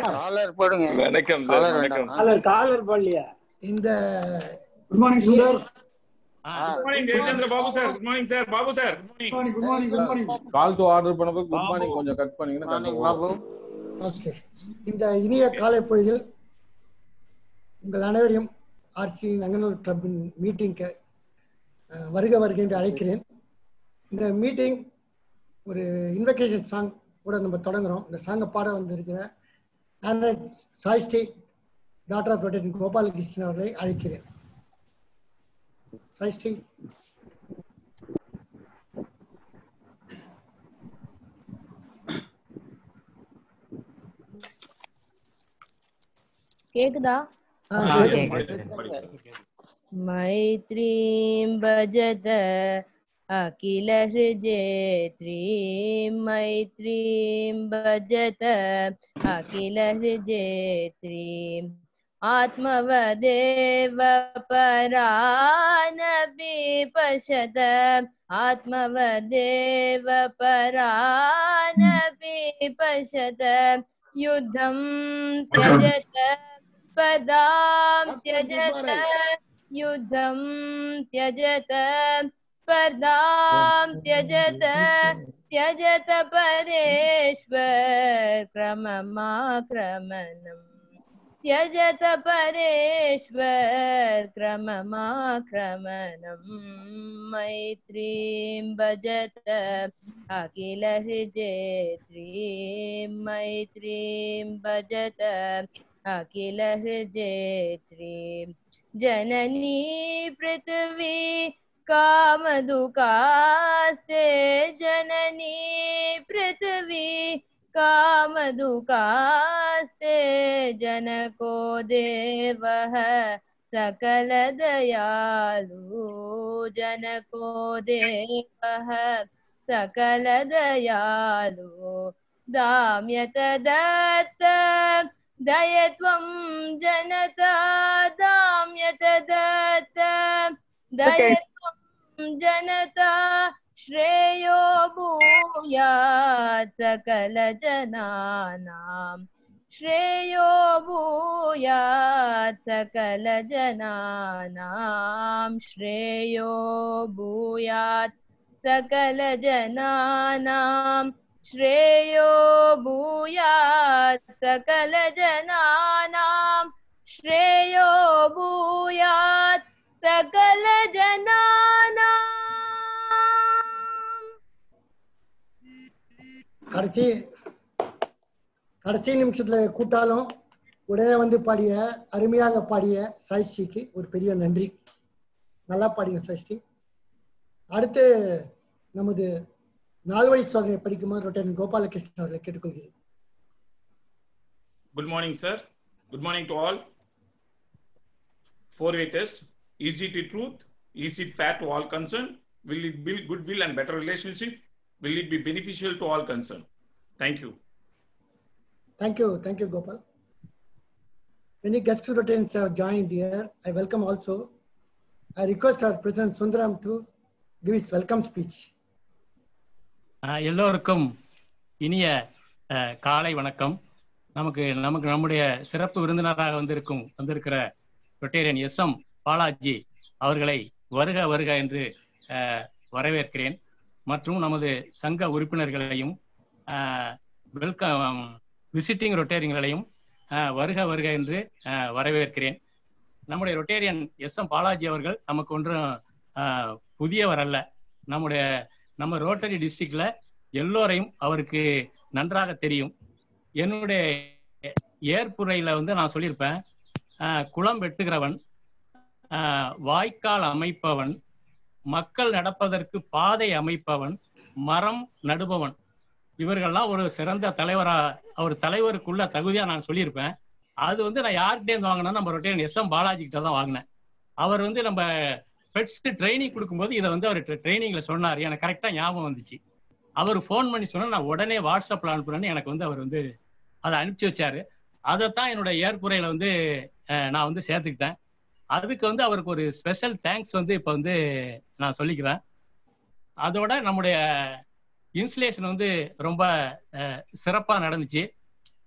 Collar போடுங்க வணக்கம் sir collar வணக்கம் வேண்டாம் காலர் காலர் போடலையா இந்த good morning Sundar good morning Jayachandra Babu sir good morning sir Babu sir good morning good morning good morning call to order பண்ணப்போ குட் மார்னிங் கொஞ்சம் கட் பண்ணீங்கன்னா மார்னிங் correct ஆ பாபு ஓகே இந்த இனிய காலை பொழுதில் உங்கள் அனைவரையும் ஆர்சி நங்கனூர் கிளப்பின் மீட்டிங்க்கு அஹ், வருக வருக என்று அழைக்கிறேன் இந்த மீட்டிங் ஒரு இன்வெகேஷன் சாங் கூட நம்ம தொடங்குறோம் இந்த சாங்கை பாட வந்திருக்கிற ஆண்ட்ராய்ட் சாய்ஸ்டி டாக்டர் ஆஃப் ரொட்டேன் கோபாலகிருஷ்ணன் அவர்களை அழைக்கிறேன் சாய்ஸ்டி கேக்குதா ஆ, கேக்குது. मैत्रीं भजत अखिलहृजेत्रीं मैत्रीं भजत अखिलहृजेत्रीम् आत्मवदेव परानपि पश्यत आत्मवदेव परानपि पश्यत युद्धं त्यजत पदां त्यजत युद्धं त्यजत स्पर्धां त्यजत त्यजत परेश्वर क्रममाक्रमणम् त्यजत परेश्वर क्रममाक्रमणम् मैत्रीं भजत अखिलहृजेत्रीं मैत्रीं भजत अखिलहृजेत्रीं जननी पृथ्वी कामदुकास्ते जननी पृथ्वी कामदुकास्ते जनको देवः सकलदयालु जनको देवः सकलदयालु दाम्यत दत्त दयत्वं जनता दाम्यत दत्त दयत्वं जनता श्रेयो भूयात् सकलजनानां श्रेयो भूयात् सकलजनानां श्रेयो भूयात् सकलजनानां श्रेयो भूयात् सकलजनानां श्रेयो भूयात् सकलजनानाम् கடைசி கடைசி நிமிஷத்துல கூட்டாலும் உடனே வந்து பாடிய அருமையாக பாடிய சாய்ஸ்டிக்கு ஒரு பெரிய நன்றி நல்லா பாடிங்க சாய்ஸ்டி அடுத்து நமது நால்வழி சோதனை படிக்குமாறு ரொட்டன் கோபாலகிருஷ்ணன் அவர்களை கேட்டுக்கொள்கிறேன் Good morning, sir. Good morning to all. Four-way test. Is it a truth? Is it fair to all concerned? Will it build goodwill and better relationship? Will it be beneficial to all concerned? Thank you. Thank you, thank you, Gopal. Many guest rotations have joined here. I welcome also. I request our President Sundaram to give his welcome speech. ஆஹ் எல்லோருக்கும் இனிய ஆஹ் காலை வணக்கம் நமக்கு நமக்கு நம்முடைய சிறப்பு விருந்தினராக வந்திருக்கும் வந்திருக்கிற ரொட்டேரியன் எஸ் எம் பாலாஜி அவர்களை வருக வருக என்று ஆஹ் வரவேற்கிறேன் மற்றும் நமது சங்க உறுப்பினர்களையும் வெல்கம் விசிட்டிங் ரொட்டேரியன்களையும் ஆஹ் வருக வருக என்று ஆஹ் வரவேற்கிறேன் நம்முடைய ரொட்டேரியன் எஸ் எம் பாலாஜி அவர்கள் நமக்கு ஒன்றும் ஆஹ் புதியவர் அல்ல நம்முடைய நம்ம ரோட்டரி டிஸ்ட்ரிக்ட்ல எல்லோரையும் அவருக்கு நன்றாக தெரியும் என்னுடைய ஏற்புரையில வந்து நான் சொல்லியிருப்பேன் ஆஹ் குளம் வெட்டுகிறவன் ஆஹ் வாய்க்கால் அமைப்பவன் மக்கள் நடப்பதற்கு பாதை அமைப்பவன் மரம் நடுபவன் இவர்கள்லாம் ஒரு சிறந்த தலைவரா அவர் தலைவருக்குள்ள தகுதியா நான் சொல்லியிருப்பேன் அது வந்து நான் யார்கிட்ட இருந்து வாங்கினா நம்ம ரொட்டேரியன் எஸ் எம் பாலாஜி கிட்ட தான் வாங்கினேன் அவர் வந்து நம்ம பெட்ஸ் ட்ரைனிங் கொடுக்கும்போது இதை வந்து அவர் ட்ரைனிங்ல சொன்னார் எனக்கு கரெக்டா ஞாபகம் வந்துச்சு அவர் ஃபோன் பண்ணி சொன்னா நான் உடனே வாட்ஸ்அப்ல அனுப்புறேன்னு எனக்கு வந்து அவர் வந்து அதை அனுப்பிச்சு வச்சாரு அதைத்தான் என்னோட ஏற்புரையில வந்து அஹ், நான் வந்து சேர்த்துக்கிட்டேன் அதுக்கு வந்து அவருக்கு ஒரு ஸ்பெஷல் தேங்க்ஸ் வந்து இப்போ வந்து நான் சொல்லிக்கிறேன் அதோட நம்முடைய இன்சுலேஷன் வந்து ரொம்ப சிறப்பாக நடந்துச்சு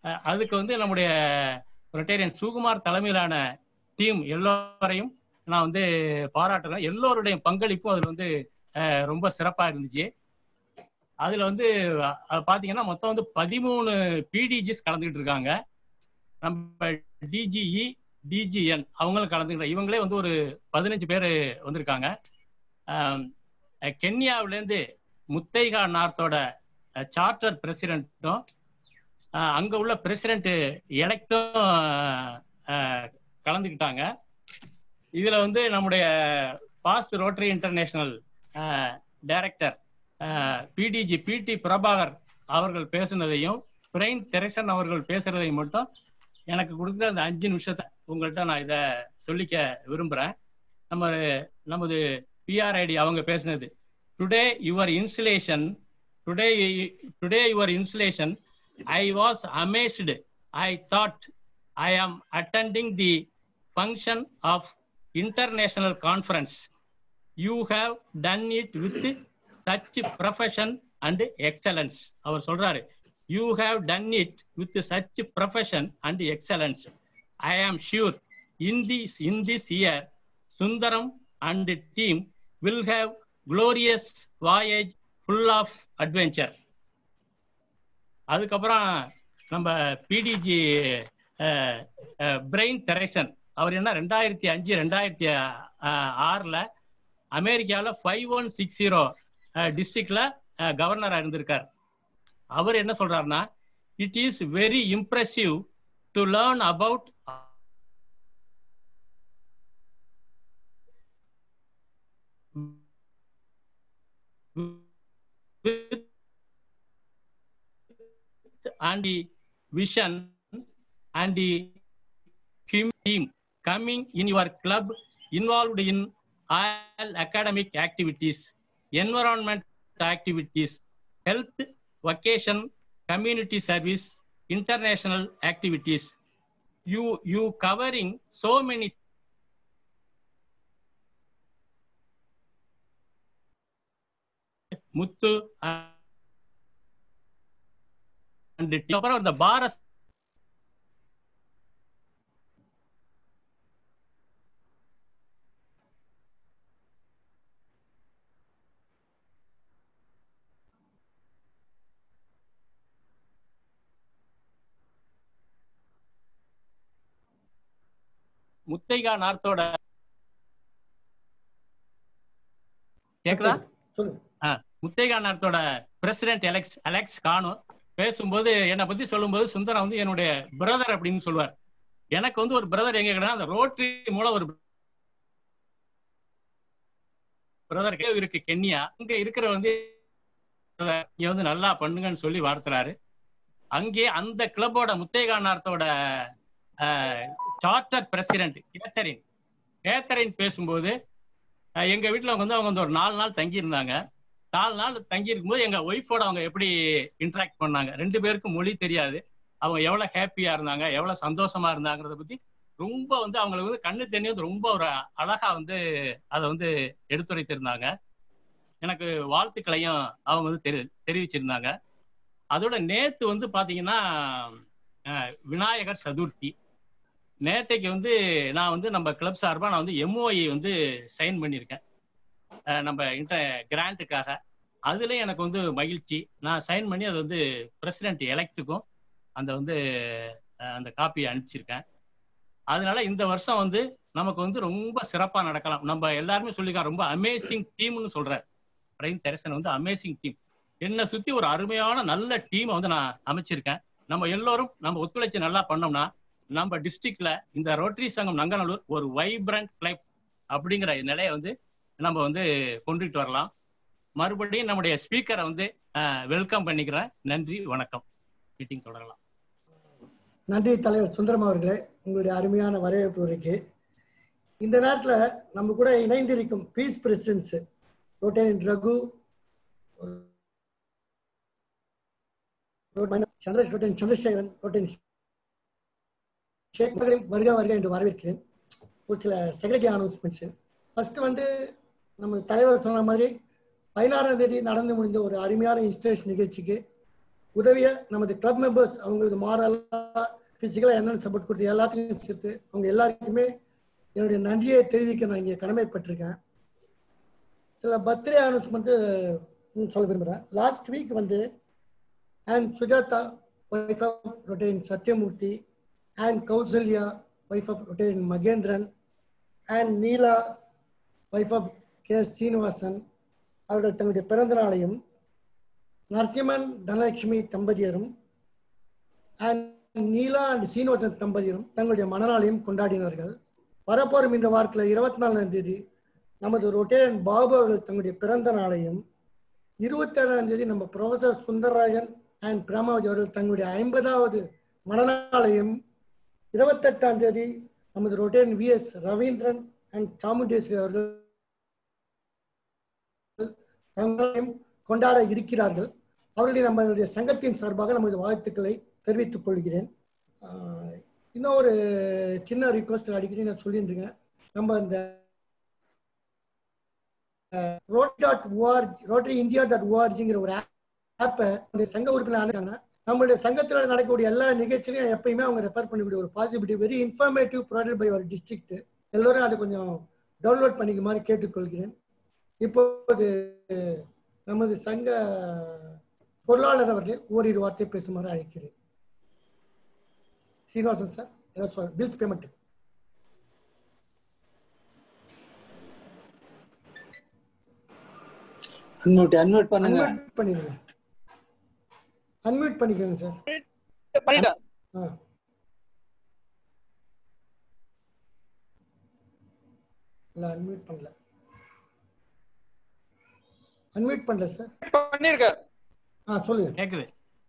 அஹ், அதுக்கு வந்து நம்முடைய ரொட்டேரியன் சுகுமார் தலைமையிலான டீம் எல்லோரையும் நான் வந்து பாராட்டுறேன் எல்லோருடைய பங்களிப்பும் அதுல வந்து அஹ், ரொம்ப சிறப்பா இருந்துச்சு அதுல வந்து அஹ், பாத்தீங்கன்னா மொத்தம் வந்து பதிமூணு பிடிஜிஸ் கலந்துக்கிட்டு இருக்காங்க நம்ம டிஜிஇ டிஜிஎன் அவங்களும் கலந்துக்கிட்ட இவங்களே வந்து ஒரு பதினஞ்சு பேர் வந்திருக்காங்க ஆம், அஹ், கென்யாவிலேருந்து முத்தைகா நார்த்தோட சார்ட்டர் பிரசிடென்ட்டும் அங்க உள்ள பிரசிடென்ட் எலெக்டும் கலந்துக்கிட்டாங்க இதுல வந்து நம்முடைய past Rotary International director PDG PD Prabhakar அவர்கள் பேசுனதையும் பிரெயின் தெரசன் அவர்கள் பேசுறதையும் மட்டும் எனக்கு கொடுக்குற அந்த அஞ்சு நிமிஷத்தை உங்கள்கிட்ட நான் இதை சொல்லிக்க விரும்புறேன் நம்ம நமது பிஆர்ஐடி அவங்க பேசுனது today your installation today today your installation I was amazed I thought I am attending the function of international conference you have done it with such profession and excellence அவர் சொல்றாரு you have done it with such profession and excellence I am sure in this in this year Sundaram and team will have glorious voyage full of adventure அதுக்கப்புறம் நம்ம PDG brain தெரேசன் அவர் என்ன ரெண்டாயிரத்தி அஞ்சு ரெண்டாயிரத்தி ஆறில் அமெரிக்காவில் ஃபைவ் ஒன் சிக்ஸ் ஜீரோ டிஸ்ட்ரிக்ட்ல கவர்னராக இருந்திருக்கார் அவர் என்ன சொல்றாருன்னா it is very impressive to learn about and the vision and the team coming in your club involved in all academic activities, environment activities, health, vocation, community service, international activities. You you covering so many Muthu and அப்புறம் இந்த Bharat Muthaiga நார்த்தோட கேக்குதா சொல்லுங்க ஆ, Muthaiga நார்த்தோட president Alex Alex Kanu பேசும்போது என்னை பத்தி சொல்லும்போது சுந்தரம் வந்து என்னுடைய பிரதர் அப்படின்னு சொல்லுவார் எனக்கு வந்து ஒரு பிரதர் எங்க கிடையாது அந்த ரோட்டரி மூலம் ஒரு பிரதர் இருக்கு கென்யா இங்க இருக்கிற வந்து இங்க வந்து நல்லா பண்ணுங்கன்னு சொல்லி வாழ்த்துறாரு அங்கே அந்த கிளப்போட முத்தைகா நார்த்தோட சார்ட்டர் பிரசிடென்ட் கேத்தரின் கேத்தரின் பேசும்போது அஹ், எங்க வீட்டுல அவங்க வந்து அவங்க வந்து ஒரு நாலு நாள் தங்கி இருந்தாங்க நாலு நாள் தங்கி இருக்கும்போது எங்க ஒய்ஃபோட அவங்க எப்படி இன்டராக்ட் பண்ணாங்க ரெண்டு பேருக்கும் மொழி தெரியாது அவங்க எவ்வளவு ஹாப்பியா இருந்தாங்க எவ்வளவு சந்தோஷமா இருந்தாங்கிறத பத்தி ரொம்ப வந்து அவங்களுக்கு வந்து கண்ணு தண்ணி வந்து ரொம்ப ஒரு அழகா வந்து அதை வந்து எடுத்துரைத்திருந்தாங்க எனக்கு வாழ்த்துக்களையும் அவங்க வந்து தெரி தெரிவிச்சிருந்தாங்க அதோட நேத்து வந்து பாத்தீங்கன்னா அஹ், விநாயகர் சதுர்த்தி நேத்தைக்கு வந்து நான் வந்து நம்ம கிளப் சார்பா நான் வந்து எம்ஓஐ வந்து சைன் பண்ணியிருக்கேன் அஹ், நம்ம இன்டர் கிராண்ட்டுக்காக அதுல எனக்கு வந்து மகிழ்ச்சி நான் சைன் பண்ணி அது வந்து பிரசிடென்ட் எலெக்ட்டுக்கும் அந்த வந்து அஹ், அந்த காப்பியை அனுப்பிச்சிருக்கேன் அதனால இந்த வருஷம் வந்து நமக்கு வந்து ரொம்ப சிறப்பா நடக்கலாம் நம்ம எல்லாருமே சொல்லியிருக்கோம் ரொம்ப அமேசிங் டீம்னு சொல்றாரு பிரைன் தெரசன் வந்து அமேசிங் டீம் என்னை சுத்தி ஒரு அருமையான நல்ல டீமை வந்து நான் அமைச்சிருக்கேன் நம்ம எல்லோரும் நம்ம ஒத்துழைச்சு நல்லா பண்ணோம்னா நம்ம டிஸ்ட்ரிக்ட்ல இந்த ரோட்டரி சங்கம் நங்கநல்லூர் ஒரு வைப்ரண்ட் கிளப் அப்படிங்கிற நிலையை வந்து நம்ம வந்து கொண்டுட்டு வரலாம் மறுபடியும் நம்முடைய ஸ்பீக்கரை வந்து வெல்கம் பண்ணிக்கிறேன் நன்றி வணக்கம் மீட்டிங் தொடரலாம் நன்றி தலைவர் சுந்தரம் அவர்களே உங்களுடைய அருமையான வரவேற்பு உரைக்கு இந்த நேரத்தில் நம்ம கூட இணைந்திருக்கும் பீஸ் பிரசிடென்ட்ஸ் ரோட்டேன் ரகு சந்திரஸ் ரோட்டன் சந்திரசேகரன் ரோட்டன் ஷேக் மகளையும் வருக வருக என்று வரவேற்கிறேன் ஒரு சில செக்ரட்டரி அனௌன்ஸ்மெண்ட்ஸ் ஃபர்ஸ்ட் வந்து நம்ம தலைவர் சொன்ன மாதிரி பதினாறாம் தேதி நடந்து முடிந்த ஒரு அருமையான இன்ஸ்டேஷன் நிகழ்ச்சிக்கு உதவியை நமது கிளப் மெம்பர்ஸ் அவங்களுக்கு மாறலா ஃபிசிக்கலாக என்னென்ன சப்போர்ட் கொடுத்து எல்லாத்தையும் சேர்த்து அவங்க எல்லாருக்குமே என்னுடைய நன்றியை தெரிவிக்க நான் இங்கே கடமைப்பட்டிருக்கேன் சில பர்த்டே அனௌன்ஸ்மெண்ட்டு சொல்ல விரும்புகிறேன் லாஸ்ட் வீக் வந்து and Sujatha wife of Rtn Sathyamoorthy and Kausalya wife of Rtn Mahendran and Neela wife of K Srinivasan அவர்கள் தங்களுடைய பிறந்த நாளையும் நரசிம்மன் தனலட்சுமி தம்பதியரும் அண்ட் நீலா அண்ட் சீனிவாசன் தம்பதியரும் தங்களுடைய மனநாளையும் கொண்டாடினார்கள் வரப்போறும் இந்த வாரத்தில் இருபத்தி நாலாம் தேதி நமது ரொட்டேன் பாபு அவர்கள் தங்களுடைய பிறந்த நாளையும் இருபத்தேழாம் தேதி நம்ம ப்ரொஃபசர் சுந்தரராஜன் அண்ட் பிரமாவதி அவர்கள் தங்களுடைய ஐம்பதாவது மனநாளையும் இருபத்தெட்டாம் தேதி நமது Rtn V S Raveendran and Chamundeswari அவர்கள் தங்களையும் கொண்டாட இருக்கிறார்கள் அவர்களை நம்மளுடைய சங்கத்தின் சார்பாக நமது வாழ்த்துக்களை தெரிவித்துக் கொள்கிறேன் ஆஹ் இன்னும் ஒரு சின்ன ரிக்வஸ்ட் அடிக்கடி நான் சொல்லிட்டு இருக்கேன் நம்ம இந்த ரோட் டாட் ஓஆர் ரோட்டரி இந்தியா டாட் ஓஆர்ஜிங்கிற ஒரு ஆப்பை அந்த சங்க உறுப்பினர் இருக்காங்க நம்மளுடைய சங்கத்தில் நடக்கக்கூடிய எல்லா நிகழ்ச்சியிலையும் எப்பயுமே அவங்க ரெஃபர் பண்ணக்கூடிய ஒரு possibility very informative product by ஒரு டிஸ்ட்ரிக்ட் எல்லோரும் அதை கொஞ்சம் டவுன்லோட் பண்ணிக்குமாறு கேட்டுக்கொள்கிறேன் இப்போது நமது சங்க பொருளாளர் அவர்களே ஓரிரு வார்த்தை பேசுமாறு அழைக்கிறேன் ஸ்ரீனிவாசன் சார் ஏதாவது சொல் பில்ஸ் பேமெண்ட் அன்மியூட் அன்மியூட் பண்ணுங்க அன்மியூட் பண்ணிடுங்க அன்மியூட் பண்ணிக்கோங்க சார் பண்ணிட்டேன் ஆ இல்லை அன்மியூட் பண்ணல அன்மியூட் பண்ணல சார் பண்ணிருக்கேன் ஆ சொல்லுங்க கேக்குது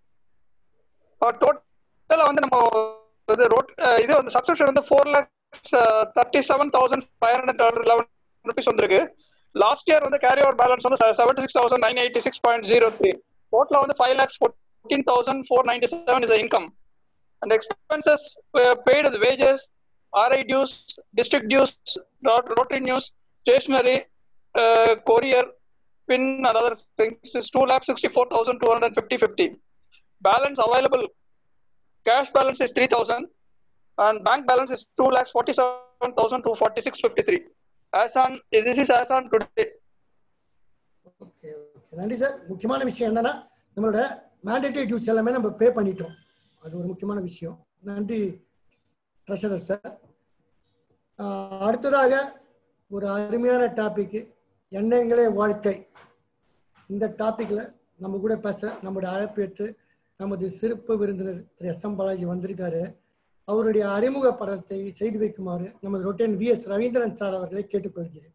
டோட்டலா வந்து நம்ம இது ரோட் இது வந்து சப்ஸ்கிரிப்ஷன் வந்து four lakhs thirty seven thousand five hundred eleven rupees வந்திருக்கு லாஸ்ட் இயர் வந்து கேரி ஓவர் பேலன்ஸ் வந்து seventy six thousand nine eighty six point zero three டோட்டலா வந்து five lakhs fourteen thousand four ninety seven is income and expenses paid அது wages RI dues district dues Rotary news stationery courier pin and other things is 2 lakh 64,250 50. Balance available cash balance is 3,000 and bank balance is 2 lakhs 47,246 53. As on this is as on today. Okay okay நன்றி sir முக்கியமான விஷயம் என்னன்னா நம்மளோட mandatory டியூஸ் எல்லாமே நம்ம பே பண்ணிட்டோம் அது ஒரு முக்கியமான விஷயம் நன்றி ட்ரெஷரர் சார் அடுத்ததாக ஒரு அருமையான டாபிக் எண்ணங்களே வாழ்க்கை இந்த டாபிக்ல நம்ம கூட பேச நம்முடைய அழைப்பு ஏற்று நமது சிறப்பு விருந்தினர் திரு எஸ் எம் பாலாஜி வந்திருக்காரு அவருடைய அறிமுக படத்தை செய்து வைக்குமாறு நமது Rtn V S Raveendran sir அவர்களை கேட்டுக்கொள்கிறேன்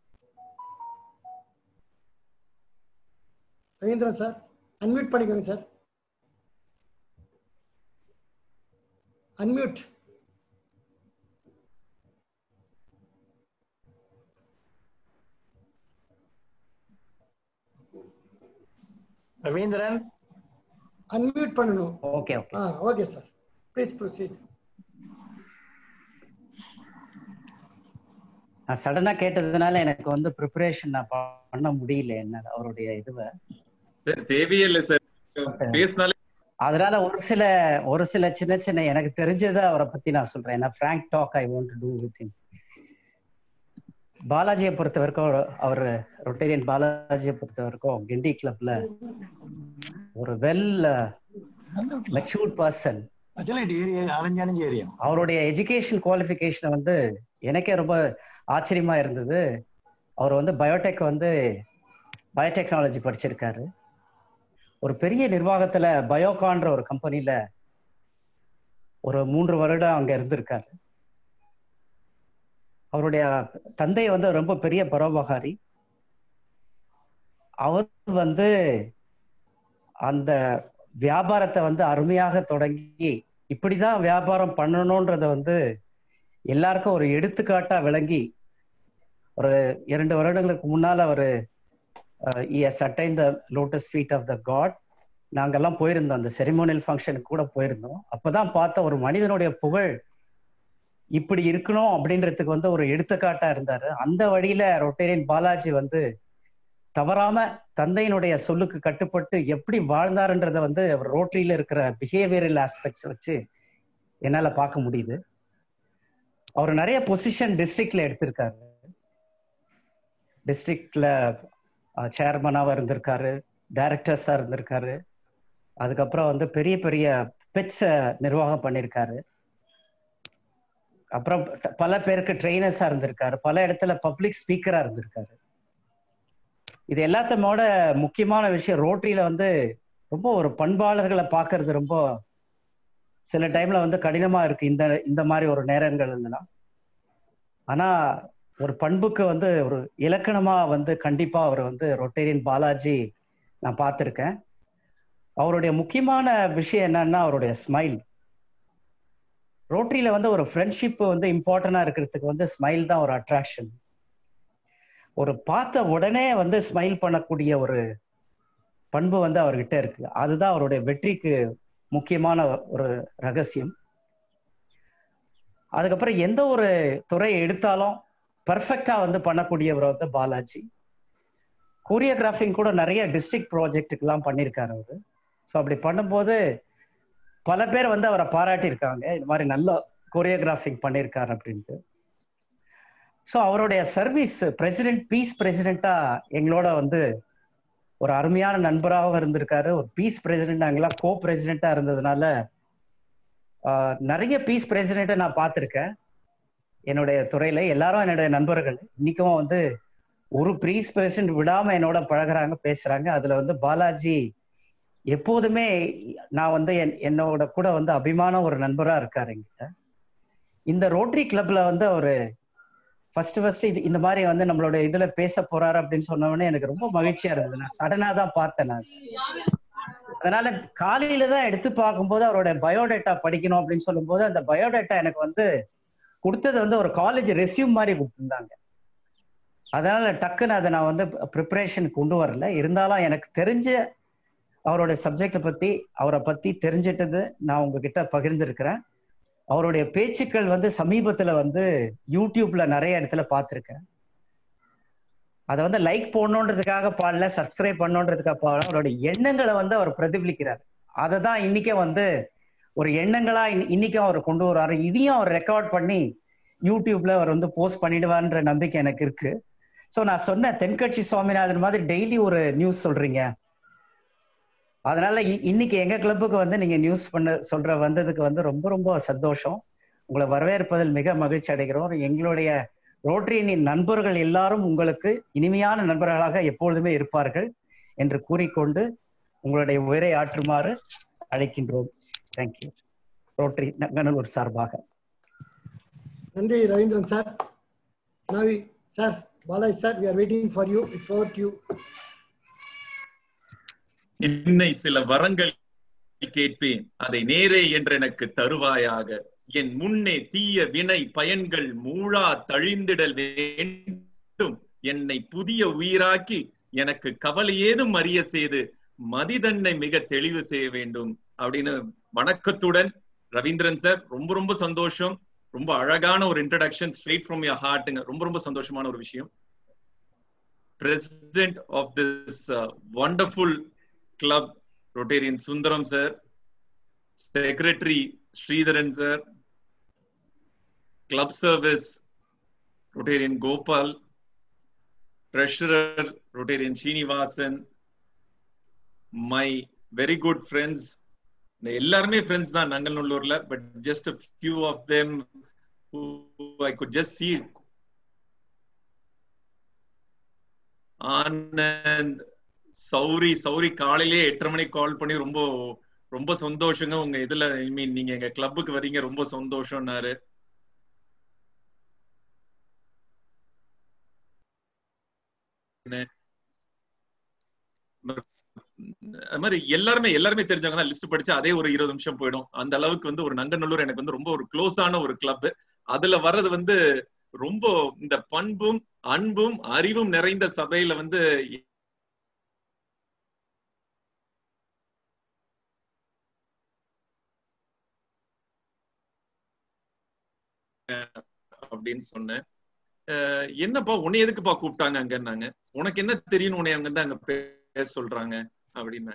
ரவீந்திரன் சார் அன்மியூட் பண்ணிக்கோங்க சார் அன்மியூட் ரவீந்திரன் அன்மியூட் பண்ணணும் ஓகே ஓகே ஆ ஓகே சார் ப்ளீஸ் ப்ரொசீட் நான் சடனா கேட்டதுனால எனக்கு வந்து ப்ரிப்பரேஷன் நான் பண்ண முடியல என்ன அவருடைய இதுவை சார் தேவையே இல்லை சார் பேசினாலே அதனால ஒரு சில ஒரு சில சின்ன சின்ன எனக்கு தெரிஞ்சதை அவரை பத்தி நான் சொல்றேன் ஏன்னா frank talk I want to do with him பாலாஜியை பொறுத்த வரைக்கும் அவர் ரொட்டேரியன் பாலாஜியை பொறுத்த வரைக்கும் கிண்டி கிளப்ல ஒரு வெல் மெச்சூர்ட் பர்சன் அலைஞ்சு ஏரியா அவருடைய எஜுகேஷன் குவாலிஃபிகேஷன் வந்து எனக்கே ரொம்ப ஆச்சரியமா இருந்தது அவர் வந்து பயோடெக் வந்து பயோடெக்னாலஜி படிச்சிருக்காரு ஒரு பெரிய நிர்வாகத்துல பயோகான்ற ஒரு கம்பெனில ஒரு மூன்று வருடம் அங்க இருந்திருக்காரு அவருடைய தந்தை வந்து ரொம்ப பெரிய பரோபகாரி அவர் வந்து அந்த வியாபாரத்தை வந்து அருமையாக தொடங்கி இப்படிதான் வியாபாரம் பண்ணணும்ன்றத வந்து எல்லாருக்கும் ஒரு எடுத்துக்காட்டா விளங்கி ஒரு இரண்டு வருடங்களுக்கு முன்னால அவர் he's attain the lotus feet of the god நாங்கெல்லாம் போயிருந்தோம் அந்த செரிமோனியல் ஃபங்க்ஷனுக்கு கூட போயிருந்தோம் அப்பதான் பார்த்த ஒரு மனிதனுடைய புகழ் இப்படி இருக்கணும் அப்படின்றதுக்கு வந்து ஒரு எடுத்துக்காட்டா இருந்தாரு அந்த வழியில ரொட்டேரியன் பாலாஜி வந்து தவறாம தந்தையினுடைய சொல்லுக்கு கட்டுப்பட்டு எப்படி வாழ்ந்தாருன்றத வந்து அவர் ரோட்டரியில இருக்கிற பிஹேவியரல் ஆஸ்பெக்ட்ஸ் வச்சு என்னால பார்க்க முடியுது அவர் நிறைய பொசிஷன் டிஸ்ட்ரிக்ட்ல எடுத்திருக்காரு டிஸ்ட்ரிக்ட்ல சேர்மனாவா இருந்திருக்காரு டைரக்டர்ஸா இருந்திருக்காரு அதுக்கப்புறம் வந்து பெரிய பெரிய பெட்ஸை நிர்வாகம் பண்ணியிருக்காரு அப்புறம் ட- பல பேருக்கு ட்ரெயினர்ஸா இருந்திருக்காரு பல இடத்துல பப்ளிக் ஸ்பீக்கரா இருந்திருக்காரு இது எல்லாத்தமோட முக்கியமான விஷயம் ரோட்டரியில வந்து ரொம்ப ஒரு பண்பாளர்களை பார்க்கிறது ரொம்ப சில டைம்ல வந்து கடினமா இருக்கு இந்த இந்த மாதிரி ஒரு நேரங்கள் இருந்தெல்லாம் ஆனா ஒரு பண்புக்கு வந்து ஒரு இலக்கணமா வந்து கண்டிப்பா அவர் வந்து ரொட்டேரியன் பாலாஜி நான் பார்த்துருக்கேன் அவருடைய முக்கியமான விஷயம் என்னன்னா அவருடைய ஸ்மைல் ரோட்டரியில வந்து ஒரு ஃப்ரெண்ட்ஷிப் வந்து இம்பார்ட்டண்டா இருக்கிறதுக்கு வந்து ஸ்மைல் தான் ஒரு அட்ராக்ஷன் ஒரு பார்த்த உடனே வந்து ஸ்மைல் பண்ணக்கூடிய ஒரு பண்பு வந்து அவர்கிட்ட இருக்கு அதுதான் அவருடைய வெற்றிக்கு முக்கியமான ஒரு ரகசியம் அதுக்கப்புறம் எந்த ஒரு துறையை எடுத்தாலும் பர்ஃபெக்டா வந்து பண்ணக்கூடியவர் வந்து பாலாஜி கோரியோகிராஃபிங் கூட நிறைய டிஸ்ட்ரிக்ட் ப்ராஜெக்ட்டுக்கெல்லாம் பண்ணியிருக்காரு அவரு ஸோ அப்படி பண்ணும்போது பல பேர் வந்து அவரை பாராட்டியிருக்காங்க இந்த மாதிரி நல்ல கோரியோகிராஃபிங் பண்ணியிருக்காரு அப்படின்ட்டு ஸோ அவருடைய சர்வீஸ் பிரசிடென்ட் பீஸ் பிரசிடென்ட்டா எங்களோட வந்து ஒரு அருமையான நண்பராகவும் இருந்திருக்காரு ஒரு பீஸ் பிரசிடென்ட் நாங்களாம் கோ பிரசிடென்ட்டா இருந்ததுனால ஆஹ், நிறைய பீஸ் பிரசிடென்ட்டை நான் பார்த்துருக்கேன் என்னுடைய துறையில எல்லாரும் என்னுடைய நண்பர்கள் இன்னைக்கும் வந்து ஒரு பீஸ் பிரசிடென்ட் விடாம என்னோட பழகுறாங்க பேசுறாங்க அதுல வந்து பாலாஜி எப்போதுமே நான் வந்து என்- என்னோட கூட வந்து அபிமான ஒரு நண்பரா இருக்காரு என்கிட்ட இந்த ரோட்டரி கிளப்ல வந்து அவரு ஃபர்ஸ்ட் ஃபர்ஸ்ட் இது இந்த மாதிரி வந்து நம்மளோட இதுல பேச போறாரு அப்படின்னு சொன்ன உடனே எனக்கு ரொம்ப மகிழ்ச்சியா இருந்தது நான் சடனா தான் பார்த்தேன் நான் அதனால காலையில தான் எடுத்து பார்க்கும்போது அவரோட பயோடேட்டா படிக்கணும் அப்படின்னு சொல்லும்போது அந்த பயோடேட்டா எனக்கு வந்து கொடுத்தது வந்து ஒரு காலேஜ் ரெஸ்யூம் மாதிரி கொடுத்துருந்தாங்க அதனால டக்குன்னு அதை நான் வந்து ப்ரிப்பரேஷன் கொண்டு வரல இருந்தாலும் எனக்கு தெரிஞ்ச அவரோட சப்ஜெக்டை பத்தி அவரை பத்தி தெரிஞ்சிட்டது நான் உங்ககிட்ட பகிர்ந்திருக்கிறேன் அவருடைய பேச்சுக்கள் வந்து சமீபத்துல வந்து யூடியூப்ல நிறைய இடத்துல பார்த்துருக்கேன் அதை வந்து லைக் போடணுன்றதுக்காக பாடல சப்ஸ்கிரைப் பண்ணணுன்றதுக்காக பாடல அவரோட எண்ணங்களை வந்து அவர் பிரதிபலிக்கிறார் அதை தான் இன்னைக்கே வந்து ஒரு எண்ணங்களா இன்ன- இன்னைக்கும் அவர் கொண்டு வர்றாரு இதையும் அவர் ரெக்கார்ட் பண்ணி யூடியூப்ல அவர் வந்து போஸ்ட் பண்ணிடுவார்ன்ற நம்பிக்கை எனக்கு இருக்கு ஸோ நான் சொன்னேன் தென்கட்சி சுவாமிநாதன் மாதிரி டெய்லி ஒரு நியூஸ் சொல்றீங்க அதனால இ- இன்னைக்கு எங்க கிளப்புக்கு வந்து நீங்க நியூஸ் பண்ண சொல்ற வந்ததுக்கு வந்து ரொம்ப ரொம்ப சந்தோஷம் உங்களை வரவேற்பதில் மிக மகிழ்ச்சி அடைகிறோம் எங்களுடைய ரோட்டரியின் நண்பர்கள் எல்லாரும் உங்களுக்கு இனிமையான நண்பர்களாக எப்பொழுதுமே இருப்பார்கள் என்று கூறிக்கொண்டு உங்களுடைய உரை ஆற்றுமாறு அழைக்கின்றோம் தேங்க்யூ ரோட்டரி நங்கநல்லூர் சார்பாக நன்றி ரவீந்திரன் சார் நாவி sir Balaji sir we are waiting for you it's over to you என்னை சில வரங்கள் கேட்பேன் அதை நேரே என்று எனக்கு தருவாயாக என் முன்னே தீய வினை பயன்கள் மூழா தழிந்திடல் வேண்டும் என்னை புதிய உயிராக்கி எனக்கு கவலை ஏதும் அறிய செய்து மதிதன்னை மிக தெளிவு செய்ய வேண்டும் அப்படின்னு வணக்கத்துடன் ரவீந்திரன் சார் ரொம்ப ரொம்ப சந்தோஷம் ரொம்ப அழகான ஒரு இன்ட்ரடக்ஷன் ஸ்ட்ரெயிட் ஃப்ரம் யர் ஹார்ட்டுங்க ரொம்ப ரொம்ப சந்தோஷமான ஒரு விஷயம் president of this wonderful club Rotarian Sundaram sir secretary Sridharan sir club service Rotarian Gopal treasurer Rotarian Srinivasan my very good friends எல்லாருமே ஃப்ரெண்ட்ஸ் தான் நங்கநல்லூர்ல but just few of them I could just see Anand sorry sorry காலையிலே எட்டரை மணிக்கு கால் பண்ணி ரொம்ப ரொம்ப சந்தோஷங்க உங்க இதுல ஐ மீன் நீங்க எங்க கிளப்புக்கு வரீங்க ரொம்ப சந்தோஷம்னாரு அது மாதிரி எல்லாருமே எல்லாருமே தெரிஞ்சவங்க தான் லிஸ்ட் படிச்சு அதே ஒரு இருபது நிமிஷம் போயிடும் அந்த அளவுக்கு வந்து ஒரு நங்கநல்லூர் எனக்கு வந்து ரொம்ப ஒரு க்ளோஸான ஒரு கிளப் அதுல வர்றது வந்து ரொம்ப இந்த பண்பும் அன்பும் அறிவும் நிறைந்த சபையில வந்து அப்படின்னு சொன்னேன் அஹ் என்னப்பா உன்னை எதுக்குப்பா கூப்பிட்டாங்க அங்கன்னாங்க உனக்கு என்ன தெரியும் உன்னை அங்க அங்க பேச சொல்றாங்க அப்படின்னு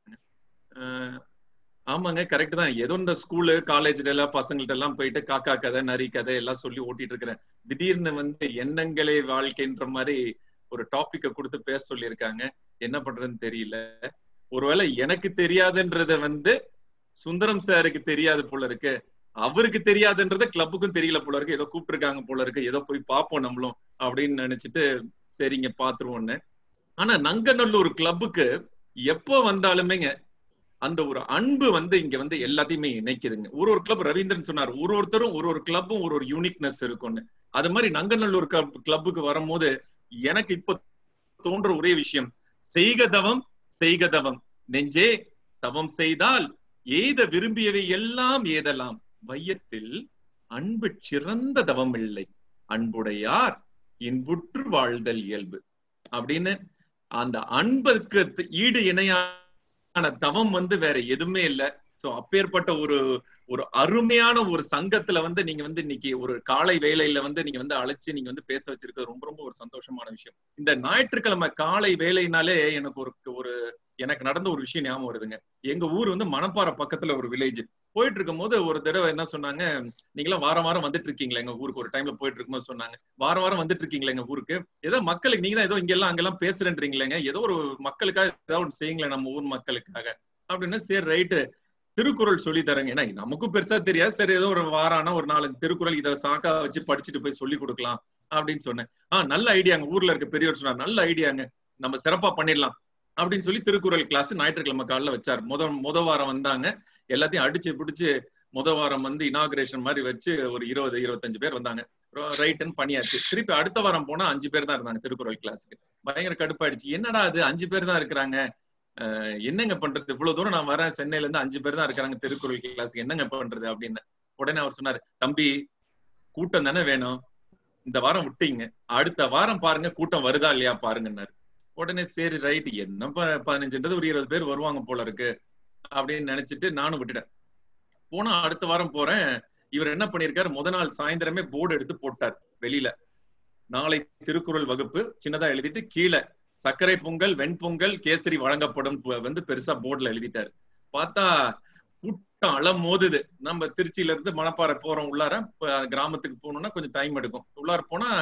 ஆமாங்க கரெக்ட் தான் ஏதோ இந்த ஸ்கூலு காலேஜ்ல எல்லாம் பசங்கள்ட்ட எல்லாம் போயிட்டு காக்கா கதை நரி கதை எல்லாம் சொல்லி ஓட்டிட்டு இருக்கிறேன் திடீர்னு வந்து எண்ணங்களே வாழ்க்கைன்ற மாதிரி ஒரு டாபிக்க கொடுத்து பேச சொல்லியிருக்காங்க என்ன பண்றதுன்னு தெரியல ஒருவேளை எனக்கு தெரியாதுன்றத வந்து சுந்தரம் சாருக்கு தெரியாது போல இருக்கு அவருக்கு தெரியாதுன்றத கிளப்புக்கும் தெரியல போல இருக்கு ஏதோ கூப்பிட்டுருக்காங்க போல இருக்கு ஏதோ போய் பார்ப்போம் நம்மளும் அப்படின்னு நினைச்சிட்டு சரிங்க பாத்துருவோன்னு ஆனா நங்கநல்லூர் கிளப்புக்கு எப்போ வந்தாலுமேங்க அந்த ஒரு அன்பு வந்து இங்க வந்து எல்லாத்தையுமே இணைக்குதுங்க ஒரு ஒரு கிளப் ரவீந்திரன் சொன்னார் ஒரு ஒருத்தரும் ஒரு ஒரு கிளப்பும் ஒரு ஒரு யூனிக்னஸ் இருக்கும்னு அது மாதிரி நங்கநல்லூர் கிளப் கிளப்புக்கு வரும்போது எனக்கு இப்போ தோன்ற ஒரே விஷயம் செய்க தவம் செய்க தவம் நெஞ்சே தவம் செய்தால் ஏத விரும்பியவை எல்லாம் ஏதலாம் வையத்தில் அன்பு சிறந்த தவம் இல்லை அன்புடையார் இன்புற்று வாழ்தல் இயல்பு அப்படின்னு அந்த அன்புக்கு ஈடு இணையான தவம் வந்து வேற எதுவுமே இல்லை சோ அப்பேற்பட்ட ஒரு ஒரு அருமையான ஒரு சங்கத்துல வந்து நீங்க வந்து இன்னைக்கு ஒரு காலை வேலையில வந்து நீங்க வந்து அழைச்சு நீங்க வந்து பேச வச்சிருக்கிறது ரொம்ப ரொம்ப ஒரு சந்தோஷமான விஷயம் இந்த ஞாயிற்றுக்கிழமை காலை வேலைனாலே எனக்கு ஒரு ஒரு எனக்கு நடந்த ஒரு விஷயம் ஞாபகம் வருதுங்க எங்க ஊர் வந்து மணப்பாறை பக்கத்துல ஒரு வில்லேஜ் போயிட்டு இருக்கும் போது ஒரு தடவை என்ன சொன்னாங்க நீங்களாம் வாரம் வாரம் வந்துட்டு இருக்கீங்களா எங்க ஊருக்கு ஒரு டைம்ல போயிட்டு இருக்கும்போது சொன்னாங்க வாரம் வாரம் வந்துட்டு இருக்கீங்களா எங்க ஊருக்கு ஏதோ மக்களுக்கு நீங்க தான் ஏதோ இங்க எல்லாம் அங்கெல்லாம் பேசுறேன்றீங்களேங்க ஏதோ ஒரு மக்களுக்காக ஏதாவது ஒன்று செய்யுங்களேன் நம்ம ஊர் மக்களுக்காக அப்படின்னு சரி ரைட்டு திருக்குறள் சொல்லி தரேங்க ஏன்னா நமக்கும் பெருசா தெரியாது சரி ஏதோ ஒரு வாரான ஒரு நாலஞ்சு திருக்குறள் இதை சாக்கா வச்சு படிச்சுட்டு போய் சொல்லி கொடுக்கலாம் அப்படின்னு சொன்னேன் ஆஹ் நல்ல ஐடியாங்க ஊர்ல இருக்க பெரியவர் சொன்னார் நல்ல ஐடியாங்க நம்ம சிறப்பா பண்ணிடலாம் அப்படின்னு சொல்லி திருக்குறள் கிளாஸ் ஞாயிற்றுக்கிழமை காலைல வச்சார் முத முத வாரம் வந்தாங்க எல்லாத்தையும் அடிச்சு பிடிச்சு முத வாரம் வந்து இனாகிரேஷன் மாதிரி வச்சு ஒரு இருபது இருபத்தஞ்சு பேர் வந்தாங்க ரைட்டுன்னு பண்ணியாச்சு திருப்பி அடுத்த வாரம் போனா அஞ்சு பேர் தான் இருந்தாங்க திருக்குறள் கிளாஸுக்கு பயங்கர கடுப்பாயிடுச்சு என்னடா அது அஞ்சு பேர் தான் இருக்கிறாங்க என்னங்க பண்றது இவ்வளவு தூரம் நான் வரேன் சென்னையில இருந்து அஞ்சு பேர் தான் இருக்காங்க திருக்குறள் கிளாஸ்க்கு என்னங்க பண்றது அப்படின்னு உடனே அவர் சொன்னாரு தம்பி கூட்டம் தானே வேணும் இந்த வாரம் விட்டீங்க அடுத்த வாரம் பாருங்க கூட்டம் வருதா இல்லையா பாருங்கன்னாரு உடனே சரி ரைட் என்ன பதினஞ்சுன்றது ஒரு இருபது பேர் வருவாங்க போல இருக்கு அப்படின்னு நினைச்சிட்டு நானும் விட்டுட்டேன் போனா அடுத்த வாரம் போறேன் இவர் என்ன பண்ணிருக்காரு முத நாள் சாயந்தரமே போர்டு எடுத்து போட்டார் வெளியில நாளை திருக்குறள் வகுப்பு சின்னதா எழுதிட்டு கீழே சர்க்கரை பொங்கல் வெண்பொங்கல் கேசரி வழங்கப்படும் வந்து பெருசா போர்டுல எழுதிட்டாரு பார்த்தா கூட்டம் அலம் மோதுது நம்ம திருச்சியில இருந்து மணப்பாறை போறோம் உள்ளார கிராமத்துக்கு போகணும்னா கொஞ்சம் டைம் எடுக்கும் உள்ளார போனா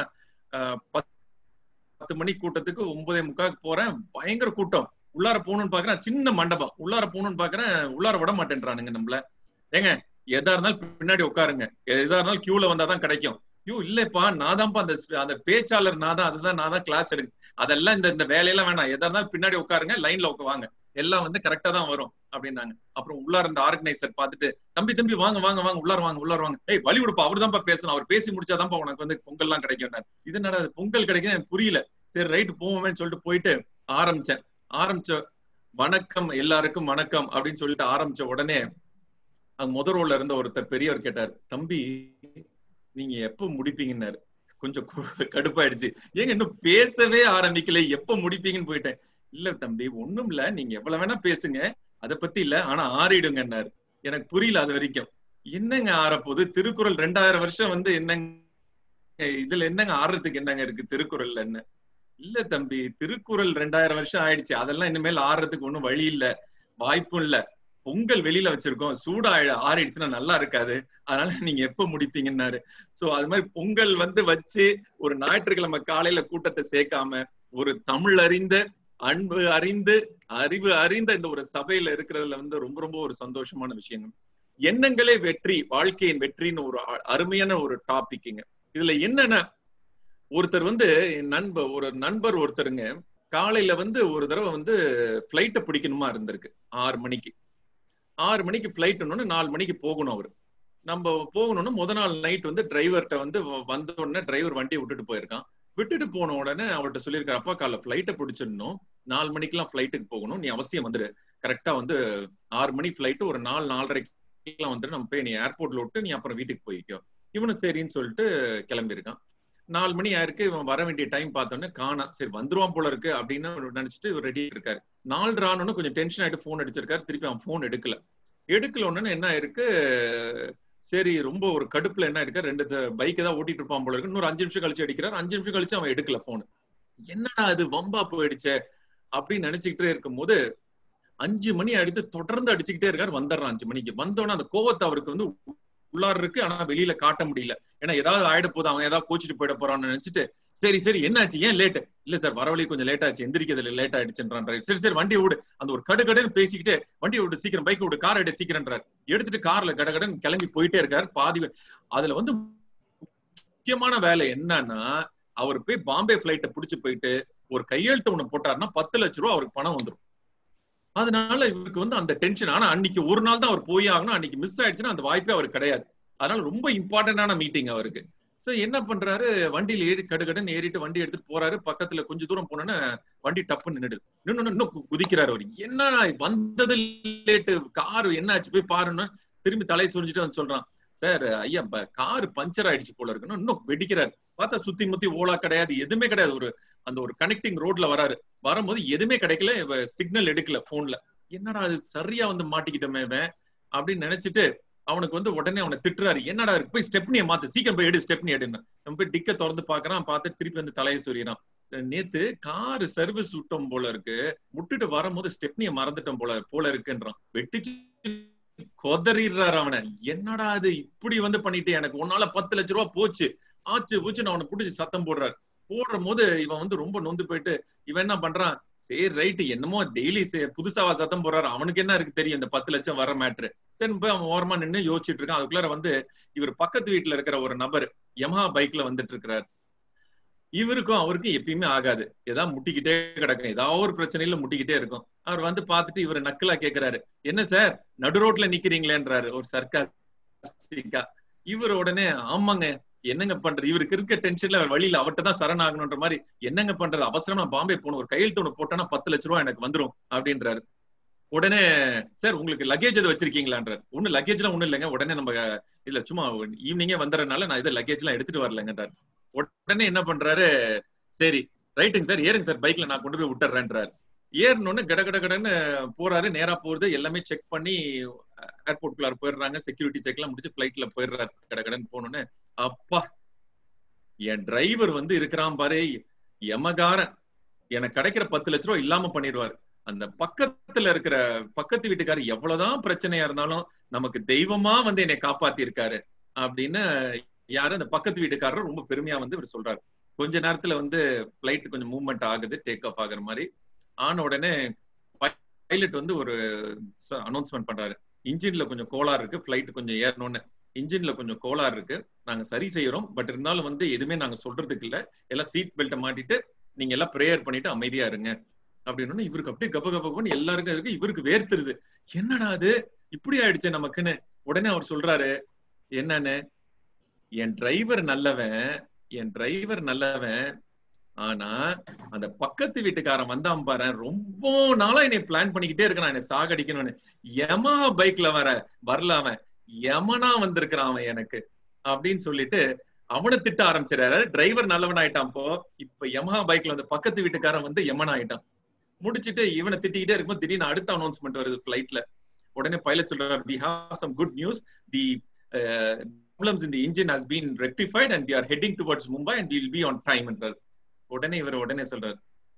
பத்து மணி கூட்டத்துக்கு ஒன்பதே முக்காக்கு போறேன் பயங்கர கூட்டம் உள்ளார போகணும்னு பாக்குறேன் சின்ன மண்டபம் உள்ளார போகணும்னு பாக்குறேன் உள்ளார விட மாட்டேன்றானுங்க நம்மள ஏங்க எதா இருந்தாலும் பின்னாடி உட்காருங்க எதா இருந்தாலும் கியூல வந்தாதான் கிடைக்கும் ஐயோ இல்லப்பா நான் தான்ப்பா அந்த அந்த பேச்சாளர் நான் தான் அதுதான் நான் தான் கிளாஸ் எடுக்கு அதெல்லாம் இந்த இந்த வேலையெல்லாம் வேணாம் எதா இருந்தாலும் பின்னாடி உட்காருங்க லைன்ல உட்காவாங்க எல்லாம் வந்து கரெக்டா தான் வரும் அப்படின்னாங்க அப்புறம் உள்ளார இருந்த ஆர்கனைசர் பார்த்துட்டு தம்பி தம்பி வாங்க வாங்க வாங்க உள்ளார வாங்க உள்ளார வாங்க ஏய் வழி விடுப்பா அவர் தான்ப்பா பேசணும் அவர் பேசி முடிச்சாதான்ப்பா உனக்கு வந்து பொங்கல் எல்லாம் கிடைக்கும் இது என்னடா பொங்கல் கிடைக்கும் எனக்கு புரியல சரி ரைட்டு போவோமேன்னு சொல்லிட்டு போயிட்டு ஆரம்பிச்சேன் ஆரம்பிச்ச வணக்கம் எல்லாருக்கும் வணக்கம் அப்படின்னு சொல்லிட்டு ஆரம்பிச்ச உடனே அங்க முத ரோல்ல இருந்த ஒருத்தர் பெரியவர் கேட்டார் தம்பி நீங்க எப்ப முடிப்பீங்கன்னாரு கொஞ்சம் கடுப்பாயிடுச்சு ஏங்க இன்னும் பேசவே ஆரம்பிக்கல எப்ப முடிப்பீங்கன்னு போயிட்டேன் இல்ல தம்பி ஒண்ணும் இல்ல நீங்க எவ்வளவு வேணா பேசுங்க அத பத்தி இல்ல ஆனா ஆறிடுங்கன்னாரு எனக்கு புரியல அது வரைக்கும் என்னங்க ஆறப்போது திருக்குறள் ரெண்டாயிரம் வருஷம் வந்து என்னங்க இதுல என்னங்க ஆடுறதுக்கு என்னங்க இருக்கு திருக்குறள்ல என்ன இல்ல தம்பி திருக்குறள் ரெண்டாயிரம் வருஷம் ஆயிடுச்சு அதெல்லாம் இனிமேல் ஆடுறதுக்கு ஒண்ணும் வழி இல்ல வாய்ப்பும் இல்ல பொங்கல் வெளியில வச்சிருக்கோம் சூடா ஆறிடுச்சுன்னா நல்லா இருக்காது அதனால நீங்க எப்ப முடிப்பீங்கன்னாரு சோ அது மாதிரி பொங்கல் வந்து வச்சு ஒரு ஞாயிற்றுக்கிழமை காலையில கூட்டத்தை சேர்க்காம ஒரு தமிழ் அறிந்த அன்பு அறிந்து அறிவு அறிந்த இந்த ஒரு சபையில இருக்கிறதுல வந்து ரொம்ப ரொம்ப ஒரு சந்தோஷமான விஷயங்கள் எண்ணங்களே வெற்றி வாழ்க்கையின் வெற்றின்னு ஒரு அருமையான ஒரு டாபிக்ங்க இதுல என்னென்ன ஒருத்தர் வந்து நண்பர் ஒரு நண்பர் ஒருத்தருங்க காலையில வந்து ஒரு தடவை வந்து பிளைட்டை பிடிக்கணுமா இருந்திருக்கு ஆறு மணிக்கு ஆறு மணிக்கு ஃபிளைட்னு நாலு மணிக்கு போகணும் அவர் நம்ம போகணும்னு முத நாள் நைட் வந்து டிரைவர்கிட்ட வந்து வந்த உடனே டிரைவர் வண்டியை விட்டுட்டு போயிருக்கான் விட்டுட்டு போன உடனே அவர்கிட்ட சொல்லியிருக்காரு அப்பா காலைல ஃபிளைட்டை பிடிச்சிடணும் நாலு மணிக்கெல்லாம் ஃபிளைட்டுக்கு போகணும் நீ அவசியம் வந்துடு கரெக்டா வந்து ஆறு மணி ஃபிளைட்டு ஒரு நாலு நாலரைக்கெல்லாம் வந்துட்டு நம்ம போய் நீ ஏர்போர்ட்ல விட்டு நீ அப்புறம் வீட்டுக்கு போய்க்கோ இவனும் சரின்னு சொல்லிட்டு கிளம்பியிருக்கான் நாலு மணி ஆயிருக்கு இவன் வர வேண்டிய டைம் பார்த்தோன்னே காணா சரி வந்துருவான் போல இருக்கு அப்படின்னு நினைச்சிட்டு இவர் ரெடி இருக்காரு நாலு ராணுன்னு கொஞ்சம் டென்ஷன் ஆயிட்டு போன் அடிச்சிருக்காரு திருப்பி அவன் போன் எடுக்கல எடுக்கல ஒன்னு என்ன ஆயிருக்கு சரி ரொம்ப ஒரு கடுப்புல என்ன இருக்கு ரெண்டு பைக் தான் ஓட்டிட்டு இருப்பான் போல இருக்கு இன்னொரு அஞ்சு நிமிஷம் கழிச்சு அடிக்கிறார் அஞ்சு நிமிஷம் கழிச்சு அவன் எடுக்கல போன் என்னடா அது வம்பா போயிடுச்சே அப்படின்னு நினைச்சுக்கிட்டே இருக்கும்போது அஞ்சு மணி அடித்து தொடர்ந்து அடிச்சுக்கிட்டே இருக்காரு வந்துடுறான் அஞ்சு மணிக்கு வந்தோடனே அந்த கோவத்தை அவருக்கு வந்து உள்ளார இருக்கு ஆனா வெளியில காட்ட முடியல ஏன்னா ஏதாவது ஆயிட போது அவன் ஏதாவது கோச்சிட்டு போயிட போறான்னு நினைச்சிட்டு சரி சரி என்னாச்சு ஏன் லேட் இல்ல சார் வரவழி கொஞ்சம் லேட் ஆச்சு எந்திரிக்கிறதுல லேட் ஆயிடுச்சுன்றான் driver. சரி சரி வண்டியை விடு அந்த ஒரு கடு கடுன்னு பேசிக்கிட்டு வண்டியை விடு சீக்கிரம் பைக் விடு கார் எடு சீக்கிரம்ன்றார் எடுத்துட்டு கார்ல கட கடன்னு கிளம்பி போயிட்டே இருக்காரு பாதி வே- அதுல வந்து முக்கியமான வேலை என்னன்னா அவர் போய் பாம்பே பிளைட்டை புடிச்சு போயிட்டு ஒரு கையெழுத்து ஒண்ணு போட்டாருன்னா பத்து லட்ச ரூபா அவருக்கு பணம் வந்துரும் அதனால இவருக்கு வந்து அந்த டென்ஷன் ஆனா அன்னைக்கு ஒரு நாள் தான் அவர் போய் ஆகணும் அன்னைக்கு மிஸ் ஆயிடுச்சுன்னா அந்த வாய்ப்பே அவருக்கு கிடையாது அதனால ரொம்ப இம்பார்ட்டன்டான மீட்டிங் அவருக்கு சோ என்ன பண்றாரு வண்டியில ஏறி கடுகடுன்னு ஏறிட்டு வண்டி எடுத்துட்டு போறாரு பக்கத்துல கொஞ்ச தூரம் போனோன்னே வண்டி டப்புன்னு நின்னுடுது நின்னு இன்னும் கு- குதிக்கிறாரு அவர் என்ன வந்தது லேட்டு கார் என்ன ஆச்சு போய் பாருன்னு திரும்பி தலை சுரிஞ்சுட்டு வந்து சொல்றான் சார் ஐயா கார் பஞ்சர் ஆயிடுச்சு போல இருக்குன்னு இன்னும் வெடிக்கிறாரு பார்த்தா சுத்தி முத்தி ஓலா கிடையாது எதுவுமே கிடையாது ஒரு அந்த ஒரு கனெக்டிங் ரோட்ல வராரு வரும்போது எதுவுமே கிடைக்கல சிக்னல் எடுக்கல போன்ல என்னடா அது சரியா வந்து மாட்டிக்கிட்டோமே இவன் அப்படின்னு நினைச்சிட்டு அவனுக்கு வந்து உடனே அவனை திட்டுறாரு என்னடா இருக்கு போய் ஸ்டெப்னியை மாத்து சீக்கிரம் போய் எடு ஸ்டெப்னி எடுன்னு நம்ம போய் டிக்க திறந்து பாக்குறான் பார்த்து திருப்பி வந்து தலையை சொறியறான் நேத்து கார் சர்வீஸ் விட்டோம் போல இருக்கு முட்டுட்டு வரும்போது ஸ்டெப்னியை மறந்துட்டோம் போல போல இருக்குன்றான் வெட்டிச்சு கொதறிடுறாரு அவனை என்னடா அது இப்படி வந்து பண்ணிட்டு எனக்கு உன்னால பத்து லட்ச ரூபா போச்சு ஆச்சு பூச்சுன்னு அவனை புடிச்சு சத்தம் போடுறாரு போடுற போது இவன் வந்து ரொம்ப நொந்து போயிட்டு இவன் என்ன பண்றான் சரி ரைட்டு என்னமோ டெய்லி புதுசாவா சத்தம் போடுறாரு அவனுக்கு என்ன இருக்கு தெரியும் இந்த பத்து லட்சம் வர மேட்ரு சரி போய் அவன் ஓரமா நின்னு யோசிச்சுட்டு இருக்கான் அதுக்குள்ளார வந்து இவர் பக்கத்து வீட்டுல இருக்கிற ஒரு நபர் யமஹா பைக்ல வந்துட்டு இருக்கிறார் இவருக்கும் அவருக்கும் எப்பயுமே ஆகாது ஏதாவது முட்டிக்கிட்டே கிடக்கும் ஏதாவது ஒரு பிரச்சனையில முட்டிக்கிட்டே இருக்கும் அவர் வந்து பார்த்துட்டு இவர் நக்கலா கேக்குறாரு என்ன சார் நடு ரோட்ல நிக்கிறீங்களேன்றாரு ஒரு சர்க்காஸ்டிக்கா இவர் உடனே ஆமாங்க என்னங்க பண்றது இவருக்கு இருக்க டென்ஷன்ல அவர் வழியில அவர்கிட்ட தான் சரண் ஆகணுன்ற மாதிரி என்னங்க பண்றது அவசரமா பாம்பே போகணும் ஒரு கையெழுத்து ஒண்ணு போட்டோன்னா பத்து லட்ச ரூபா எனக்கு வந்துரும் அப்படின்றாரு உடனே சார் உங்களுக்கு லக்கேஜ் எது வச்சிருக்கீங்களான்றார் ஒண்ணு லக்கேஜ் எல்லாம் ஒண்ணும் இல்லைங்க உடனே நம்ம இல்ல சும்மா ஈவினிங்கே வந்துறதுனால நான் இது லக்கேஜ் எல்லாம் எடுத்துட்டு வரலங்கன்றார் உடனே என்ன பண்றாரு சரி ரைட்டுங்க சார் ஏறுங்க சார் பைக்ல நான் கொண்டு போய் விட்டுறேன்றாரு ஏறணும்னு கட கட கடன்னு போறாரு நேரா போறது எல்லாமே செக் பண்ணி ஏர்போர்ட்குள்ளார போயிடுறாங்க செக்யூரிட்டி செக் எல்லாம் முடிச்சு பிளைட்ல போயிடுறாரு கட கடன்னு போனோன்னு அப்பா என் டிரைவர் வந்து இருக்கிறான் பாரு எமகாரன் எனக்கு கிடைக்கிற பத்து லட்ச ரூபா இல்லாம பண்ணிடுவாரு அந்த பக்கத்துல இருக்கிற பக்கத்து வீட்டுக்காரர் எவ்வளவுதான் பிரச்சனையா இருந்தாலும் நமக்கு தெய்வமா வந்து என்னை காப்பாத்தி இருக்காரு அப்படின்னு யாரு அந்த பக்கத்து வீட்டுக்காரர் ரொம்ப பெருமையா வந்து இவர் சொல்றாரு கொஞ்ச நேரத்துல வந்து பிளைட் கொஞ்சம் மூவ்மெண்ட் ஆகுது டேக் ஆஃப் ஆகுற மாதிரி ஆன உடனே பைலட் வந்து ஒரு அனௌன்ஸ்மெண்ட் பண்றாரு இன்ஜின்ல கொஞ்சம் கோளாறு இருக்கு பிளைட் கொஞ்சம் ஏறணும்னு இன்ஜின்ல கொஞ்சம் கோளாறு இருக்கு நாங்க சரி செய்யறோம் பட் இருந்தாலும் வந்து எதுவுமே நாங்க சொல்றதுக்கு இல்ல எல்லாம் சீட் பெல்ட்டை மாட்டிட்டு நீங்க எல்லாம் ப்ரேயர் பண்ணிட்டு அமைதியா இருங்க அப்படின்னு இவருக்கு அப்படியே கப கபன்னு எல்லாருக்கும் இருக்கு இவருக்கு வேர்த்துருது என்னடா அது இப்படி ஆயிடுச்சு நமக்குன்னு உடனே அவர் சொல்றாரு என்னன்னு என் டிரைவர் நல்லவன் என் டிரைவர் நல்லவன் ஆனா அந்த பக்கத்து வீட்டுக்காரன் வந்தான் பாரு ரொம்ப நாளா என்னை பிளான் பண்ணிக்கிட்டே இருக்கான் என்னை சாகடிக்கணும்னு யமா பைக்ல வர வரல அவன் யமனா வந்திருக்கிறான் அவன் எனக்கு அப்படின்னு சொல்லிட்டு அவனை திட்ட ஆரம்பிச்சிடறாரு டிரைவர் நல்லவன் ஆயிட்டான் போ இப்ப யமஹா பைக்ல வந்து பக்கத்து வீட்டுக்காரன் வந்து யமன் ஆயிட்டான் முடிச்சிட்டு இவனை திட்டிக்கிட்டே இருக்கும்போது திடீர்னு அடுத்த அனௌன்ஸ்மெண்ட் வருது பிளைட்ல உடனே பைலட் சொல்றாரு we have some good news the problems in the engine has been rectified and we are heading towards Mumbai and will be on time என்றார் உடனே இவர் உடனே சொல்றாரு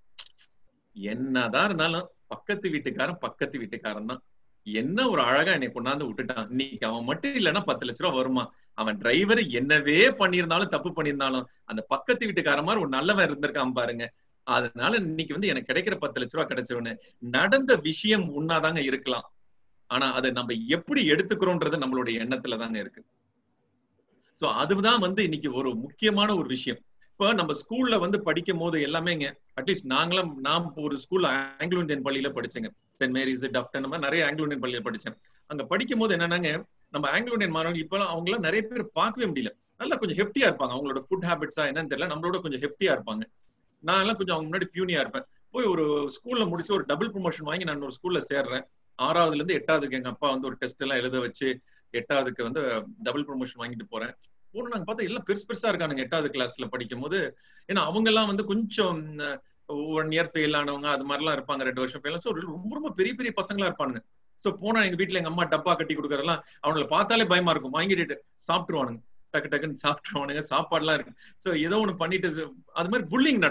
என்னதான் இருந்தாலும் பக்கத்து வீட்டுக்காரன் பக்கத்து வீட்டுக்காரன் தான் என்ன ஒரு அழகா என்னை கொண்டாந்து விட்டுட்டான் இன்னைக்கு அவன் மட்டும் இல்லைன்னா பத்து லட்ச ரூபா வருமா அவன் டிரைவர் என்னவே பண்ணியிருந்தாலும் தப்பு பண்ணியிருந்தாலும் அந்த பக்கத்து வீட்டுக்கார மாதிரி ஒரு நல்லவன் இருந்திருக்கான் பாருங்க அதனால இன்னைக்கு வந்து எனக்கு கிடைக்கிற பத்து லட்ச ரூபா கிடைச்சிருன்னு நடந்த விஷயம் உண்ணாதாங்க இருக்கலாம் ஆனா அதை நம்ம எப்படி எடுத்துக்கிறோன்றது நம்மளுடைய எண்ணத்துல தாங்க இருக்கு சோ அதுதான் வந்து இன்னைக்கு ஒரு முக்கியமான ஒரு விஷயம் இப்ப நம்ம ஸ்கூல்ல வந்து படிக்கும் போது எல்லாமேங்க அட்லீஸ்ட் நாங்களும் நான் ஒரு ஸ்கூல்ல ஆங்கிலோ இந்தியன் பள்ளியில படிச்சேங்க சென்ட் மேரிஸ் டப்டன் மாதிரி நிறைய ஆங்கிலோ இந்தியன் பள்ளியில படிச்சேன் அங்க படிக்கும் போது என்னன்னாங்க நம்ம ஆங்கிலோ இந்தியன் மாணவர்கள் இப்ப அவங்க எல்லாம் நிறைய பேர் பார்க்கவே முடியல நல்லா கொஞ்சம் ஹெப்டியா இருப்பாங்க அவங்களோட ஃபுட் ஹேபிட்ஸா என்னன்னு தெரியல நம்மளோட கொஞ்சம் ஹெப்டியா இருப்பாங்க நான் எல்லாம் கொஞ்சம் அவங்க முன்னாடி பியூனியா இருப்பேன் போய் ஒரு ஸ்கூல்ல முடிச்சு ஒரு டபுள் ப்ரொமோஷன் வாங்கி நான் ஒரு ஸ்கூல்ல சேர்றேன் ஆறாவதுல இருந்து எட்டாவதுக்கு எங்க அப்பா வந்து ஒரு டெஸ்ட் எல்லாம் எழுத வச்சு எட்டாவதுக்கு வந்து டபுள் ப்ரொமோஷன் வாங்கிட்டு போறேன் போன நாங்க பார்த்தா எல்லாம் பெருசு பெருசா இருக்கானுங்க எட்டாவது கிளாஸ்ல படிக்கும் போது ஏன்னா அவங்க எல்லாம் வந்து கொஞ்சம் ஒன் இயர் ஃபெயில் ஆனவங்க அது மாதிரிலாம் இருப்பாங்க ரெண்டு வருஷம் ஃபெயில் ஸோ ரொம்ப ரொம்ப பெரிய பெரிய பசங்களா இருப்பானுங்க சோ போனா எங்க வீட்டுல எங்க அம்மா டப்பா கட்டி கொடுக்கறதெல்லாம் அவங்கள பார்த்தாலே பயமா இருக்கும் வாங்கிட்டு சாப்பிட்டுருவானுங்க டக்கு டக்குன்னு சாப்பிட்டுருவானுங்க சாப்பாடுலாம் இருக்கு சோ ஏதோ ஒண்ணு பண்ணிட்டு அது மாதிரி புல்லிங் நடக்கும்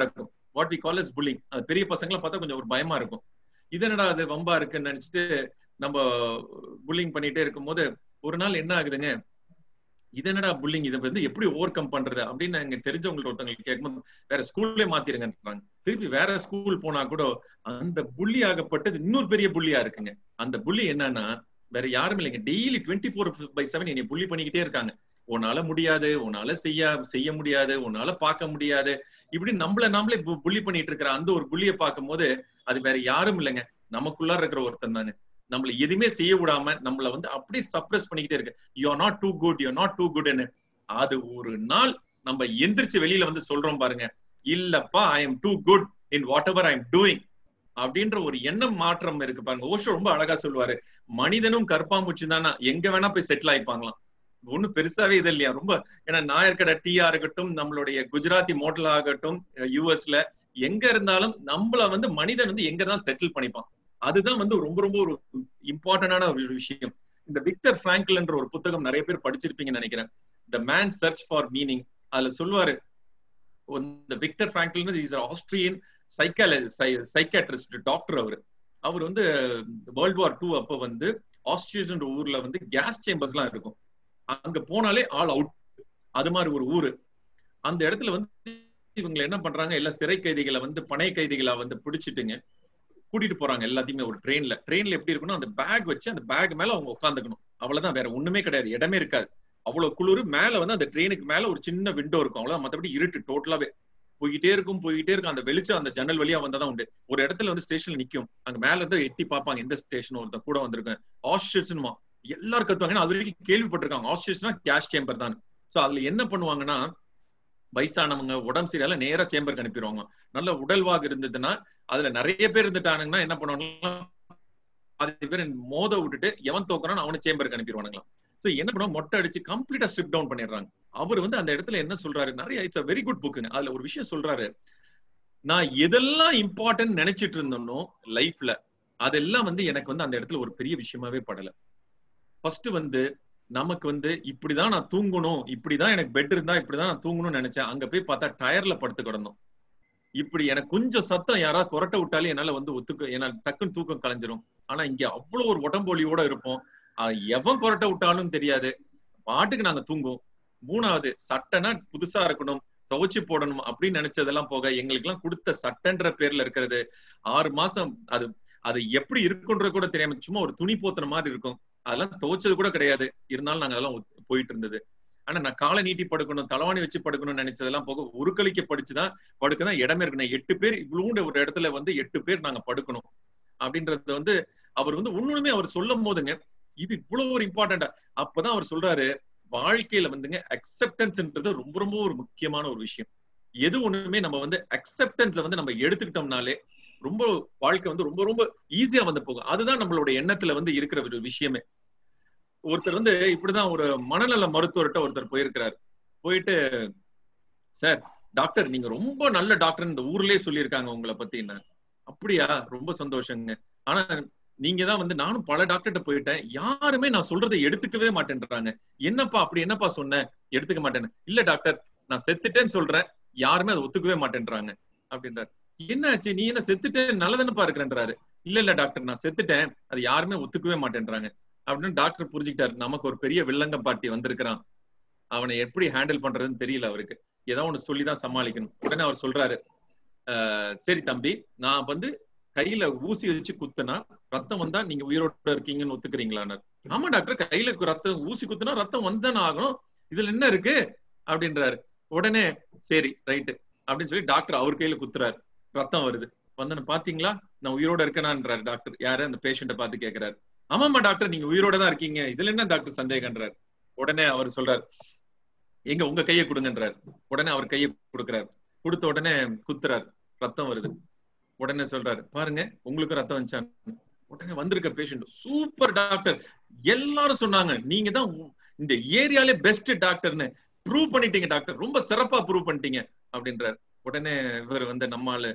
what we call is bullying அது பெரிய பசங்களை பார்த்தா கொஞ்சம் ஒரு பயமா இருக்கும் இது என்னடா அது வம்பா இருக்குன்னு நினைச்சிட்டு நம்ம புல்லிங் பண்ணிட்டே இருக்கும்போது ஒரு நாள் என்ன ஆகுதுங்க இது என்னடா புல்லிங் இதை வந்து எப்படி ஓவர் கம் பண்றது அப்படின்னு எங்க தெரிஞ்சவங்கள்ட்ட ஒருத்தவங்களுக்கு கேட்கும்போது வேற ஸ்கூல்லே மாத்திருங்கன்றாங்க திருப்பி வேற ஸ்கூல் போனா கூட அந்த புள்ளி ஆகப்பட்டது இன்னொரு பெரிய புள்ளியா இருக்குங்க அந்த புள்ளி என்னன்னா வேற யாரும் இல்லைங்க daily twenty four by seven என்னை புள்ளி பண்ணிக்கிட்டே இருக்காங்க உன்னால முடியாது உன்னால செய்ய செய்ய முடியாது உன்னால பார்க்க முடியாது இப்படி நம்மள நாமளே புள்ளி பண்ணிட்டு இருக்கிற அந்த ஒரு புள்ளியை பார்க்கும்போது அது வேற யாரும் இல்லைங்க நமக்குள்ளார இருக்கிற ஒருத்தன் தானே நம்மள எதுவுமே செய்ய விடாம நம்மள வந்து அப்படியே சப்ரஸ் பண்ணிக்கிட்டே இருக்கு you are not too good you not too குட்னு அது ஒரு நாள் நம்ம எந்திரிச்சு வெளியில வந்து சொல்றோம் பாருங்க இல்லப்பா I am too good in whatever I am doing அப்படின்ற ஒரு எண்ணம் மாற்றம் இருக்கு பாருங்க ஓஷோ ரொம்ப அழகா சொல்லுவாரு மனிதனும் கற்பாம்பூச்சி தானா எங்க வேணா போய் செட்டில் ஆயிப்பாங்களாம் ஒண்ணும் பெருசாவே இது இல்லையா ரொம்ப ஏன்னா நாயர்கடை டீயா இருக்கட்டும் நம்மளுடைய குஜராத்தி மோட்டல் ஆகட்டும் யூஎஸ்ல எங்க இருந்தாலும் நம்மள வந்து மனிதன் வந்து எங்க இருந்தாலும் செட்டில் பண்ணிப்பான் அதுதான் வந்து ரொம்ப ரொம்ப ஒரு இம்பார்ட்டன்டான ஒரு விஷயம் இந்த விக்டர் பிராங்கிள்ன்ற ஒரு புத்தகம் நிறைய பேர் படிச்சிருப்பீங்கன்னு நினைக்கிறேன் the man search for meaning அதுல சொல்லுவாரு இந்த Victor Frankl is Austrian psychology psychiatrist doctor அவர் அவர் வந்து வேர்ல்ட் வார் டூ அப்ப வந்து ஆஸ்திரியஸ் ஊர்ல வந்து கேஸ் சேம்பர்ஸ் எல்லாம் இருக்கும் அங்க போனாலே ஆல் அவுட் அது மாதிரி ஒரு ஊரு அந்த இடத்துல வந்து இவங்க என்ன பண்றாங்க எல்லா சிறை கைதிகளை வந்து பனை கைதிகளை வந்து பிடிச்சிட்டுங்க கூட்டிட்டு போறாங்க எல்லாத்தையுமே ஒரு ட்ரெயின்ல ட்ரெயின்ல எப்படி இருக்கணும் அந்த பேக் வச்சு அந்த பேக் மேல அவங்க உட்காந்துக்கணும் அவ்வளவுதான் வேற ஒண்ணுமே கிடையாது இடமே இருக்காது அவ்வளவு குளிர் மேல வந்து அந்த ட்ரெயினுக்கு மேல ஒரு சின்ன விண்டோ இருக்கும் அவ்வளவுதான் மத்தபடி இருட்டு டோட்டலாவே போய்கிட்டே இருக்கும் போய்கிட்டே இருக்கும் அந்த வெளிச்சம் அந்த ஜன்னல் வழியா வந்தாதான் உண்டு ஒரு இடத்துல வந்து ஸ்டேஷன்ல நிக்கும் அங்க மேல இருந்து எட்டி பார்ப்பாங்க எந்த ஸ்டேஷன் ஒருத்தன் கூட வந்திருக்கேன் ஆஸ்ட்ரேஷன்மா எல்லாரும் கத்துவாங்க அது வரைக்கும் கேள்விப்பட்டிருக்காங்க ஆஸ்ட்ரேஷனா கேஷ் சேம்பர் தான் சோ அதுல என்ன பண்ணுவாங்கன்னா வயசானவங்க உடம்பு சரியால நேரா சேம்பருக்கு அனுப்பிடுவாங்க நல்ல உடல்வாக இருந்ததுன்னா அதுல நிறைய பேர் இருந்துட்டானுங்கன்னா என்ன பண்ணுவாங்கன்னா பாதி பேர் மோத விட்டுட்டு எவன் தோக்குறான்னு அவனை சேம்பருக்கு அனுப்பிடுவானுங்களாம் சோ என்ன பண்ணுவோம் மொட்டை அடிச்சு கம்ப்ளீட்டா ஸ்ட்ரிப் டவுன் பண்ணிடுறாங்க அவர் வந்து அந்த இடத்துல என்ன சொல்றாரு நிறைய இட்ஸ் வெரி குட் புக்குங்க அதுல ஒரு விஷயம் சொல்றாரு நான் எதெல்லாம் இம்பார்ட்டன்ட் நினைச்சிட்டு இருந்தோனோ லைஃப்ல அதெல்லாம் வந்து எனக்கு வந்து அந்த இடத்துல ஒரு பெரிய விஷயமாவே படல ஃபர்ஸ்ட் வந்து நமக்கு வந்து இப்படிதான் நான் தூங்கணும் இப்படிதான் எனக்கு பெட் இருந்தா இப்படிதான் நான் தூங்கணும்னு நினைச்சேன் அங்க போய் பார்த்தா டயர்ல படுத்து கிடந்தோம் இப்படி எனக்கு கொஞ்சம் சத்தம் யாராவது குரட்ட விட்டாலே என்னால வந்து ஒத்துக்க என்னால் டக்குன்னு தூக்கம் கலைஞ்சிரும் ஆனா இங்க அவ்வளவு ஒரு உடம்பொலியோட இருப்போம் எவன் குரட்ட விட்டாலும் தெரியாது பாட்டுக்கு நாங்க தூங்குவோம் மூணாவது சட்டைனா புதுசா இருக்கணும் துவைச்சு போடணும் அப்படின்னு நினைச்சதெல்லாம் போக எங்களுக்கு எல்லாம் கொடுத்த சட்டன்ற பேர்ல இருக்கிறது ஆறு மாசம் அது அது எப்படி இருக்குன்றது கூட தெரியாம சும்மா ஒரு துணி போத்துன மாதிரி இருக்கும் அதெல்லாம் துவைச்சது கூட கிடையாது இருந்தாலும் நாங்க அதெல்லாம் போயிட்டு இருந்தது ஆனா நான் காலை நீட்டி படுக்கணும் தலைவாணி வச்சு படுக்கணும்னு நினைச்சதெல்லாம் போக ஒரு கழிக்க படிச்சுதான் படுக்கதான் இடமே இருக்கணும் எட்டு பேர் இவ்வளவு ஒரு இடத்துல வந்து எட்டு பேர் நாங்க படுக்கணும் அப்படின்றது வந்து அவர் வந்து ஒண்ணுமே அவர் சொல்லும் போதுங்க இது இவ்வளவு ஒரு இம்பார்ட்டண்டா அப்பதான் அவர் சொல்றாரு வாழ்க்கையில வந்துங்க அக்செப்டன்ஸ்ன்றது ரொம்ப ரொம்ப ஒரு முக்கியமான ஒரு விஷயம் எது ஒண்ணுமே நம்ம வந்து அக்செப்டன்ஸை வந்து நம்ம எடுத்துக்கிட்டோம்னாலே ரொம்ப வாழ்க்கை வந்து ரொம்ப ரொம்ப ஈஸியா வந்து போகும் அதுதான் நம்மளோட எண்ணத்துல வந்து இருக்கிற ஒரு விஷயமே ஒருத்தர் வந்து இப்படிதான் ஒரு மனநல மருத்துவர்கிட்ட ஒருத்தர் போயிருக்கிறார் போயிட்டு சார் டாக்டர் நீங்க ரொம்ப நல்ல டாக்டர் இந்த ஊர்லயே சொல்லியிருக்காங்க உங்களை பத்தி என்ன அப்படியா ரொம்ப சந்தோஷங்க ஆனா நீங்க தான் வந்து நானும் பல டாக்டர்கிட்ட போயிட்டேன் யாருமே நான் சொல்றதை எடுத்துக்கவே மாட்டேன்றாங்க என்னப்பா அப்படி என்னப்பா சொன்ன எடுத்துக்க மாட்டேன்னு இல்ல டாக்டர் நான் செத்துட்டேன்னு சொல்றேன் யாருமே அதை ஒத்துக்கவே மாட்டேன்றாங்க அப்படின்றாரு என்னாச்சு நீ என்ன செத்துட்டேன் நல்லதானப்பா இருக்கிறன்றாரு இல்ல இல்ல டாக்டர் நான் செத்துட்டேன் அது யாருமே ஒத்துக்கவே மாட்டேன்றாங்க அப்படின்னு டாக்டர் புரிஞ்சுக்கிட்டாரு நமக்கு ஒரு பெரிய வில்லங்க பாட்டி வந்திருக்கிறான் அவனை எப்படி ஹேண்டில் பண்றதுன்னு தெரியல அவருக்கு ஏதோ ஒண்ணு சொல்லிதான் சமாளிக்கணும் உடனே அவர் சொல்றாரு சரி தம்பி நான் வந்து கையில ஊசி வச்சு குத்துனா ரத்தம் வந்தா நீங்க உயிரோட இருக்கீங்கன்னு ஒத்துக்கிறீங்களான்னு ஆமா டாக்டர் கையில ரத்தம் ஊசி குத்துனா ரத்தம் வந்தானே ஆகணும் இதுல என்ன இருக்கு அப்படின்றாரு உடனே சரி ரைட்டு அப்படின்னு சொல்லி டாக்டர் அவர் கையில குத்துறாரு ரத்தம் வருது வந்தன பாத்தீங்களா நான் உயிரோட இருக்கேனான்றாரு டாக்டர் யாரு அந்த பேஷண்ட பார்த்து கேக்குறாரு ஆமாமா டாக்டர் நீங்க உயிரோட தான் இருக்கீங்க இதுல என்ன டாக்டர் சந்தேகன்றாரு உடனே அவர் சொல்றாரு எங்க உங்க கையை கொடுங்கன்றாரு உடனே அவர் கையை கொடுக்குறாரு கொடுத்த உடனே குத்துறாரு ரத்தம் வருது உடனே சொல்றாரு பாருங்க உங்களுக்கு ரத்தம் வந்துச்சா உடனே வந்திருக்க பேஷண்ட் சூப்பர் டாக்டர் எல்லாரும் சொன்னாங்க நீங்க தான் இந்த ஏரியாலே பெஸ்ட் டாக்டர்னு ப்ரூவ் பண்ணிட்டீங்க டாக்டர் ரொம்ப சிறப்பா ப்ரூவ் பண்ணிட்டீங்க அப்படின்றாரு உடனே இவர் வந்து நம்மால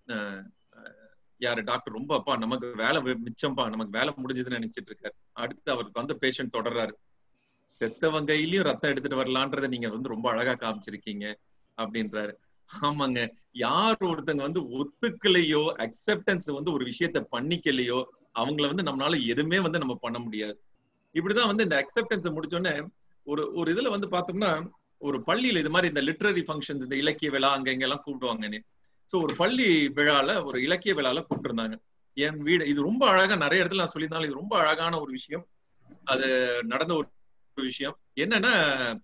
யாரு டாக்டர் ரொம்ப அப்பா நமக்கு வேலை மிச்சம்பா நமக்கு வேலை முடிஞ்சதுன்னு நினைச்சிட்டு இருக்காரு அடுத்து அவர் வந்த பேஷண்ட் தொடர்றாரு செத்தவங்க கையிலயும் ரத்தம் எடுத்துட்டு வரலான்றத நீங்க வந்து ரொம்ப அழகா காமிச்சிருக்கீங்க அப்படின்றாரு ஆமாங்க யார் ஒருத்தங்க வந்து ஒத்துக்கலையோ அக்செப்டன்ஸ் வந்து ஒரு விஷயத்த பண்ணிக்கலையோ அவங்கள வந்து நம்மளால எதுவுமே வந்து நம்ம பண்ண முடியாது இப்படிதான் வந்து இந்த அக்செப்டன்ஸ் முடிச்சோடனே ஒரு ஒரு இதுல வந்து பார்த்தோம்னா ஒரு பள்ளியில இது மாதிரி இந்த லிட்ரரி ஃபங்க்ஷன்ஸ் இந்த இலக்கிய விழா அங்க இங்க எல்லாம் கூப்பிடுவாங்க சோ ஒரு பள்ளி விழால ஒரு இலக்கிய விழால கூப்பிட்டுருந்தாங்க என் வீடு இது ரொம்ப அழகா நிறைய இடத்துல நான் சொல்லியிருந்தாலும் இது ரொம்ப அழகான ஒரு விஷயம் அது நடந்த ஒரு விஷயம் என்னன்னா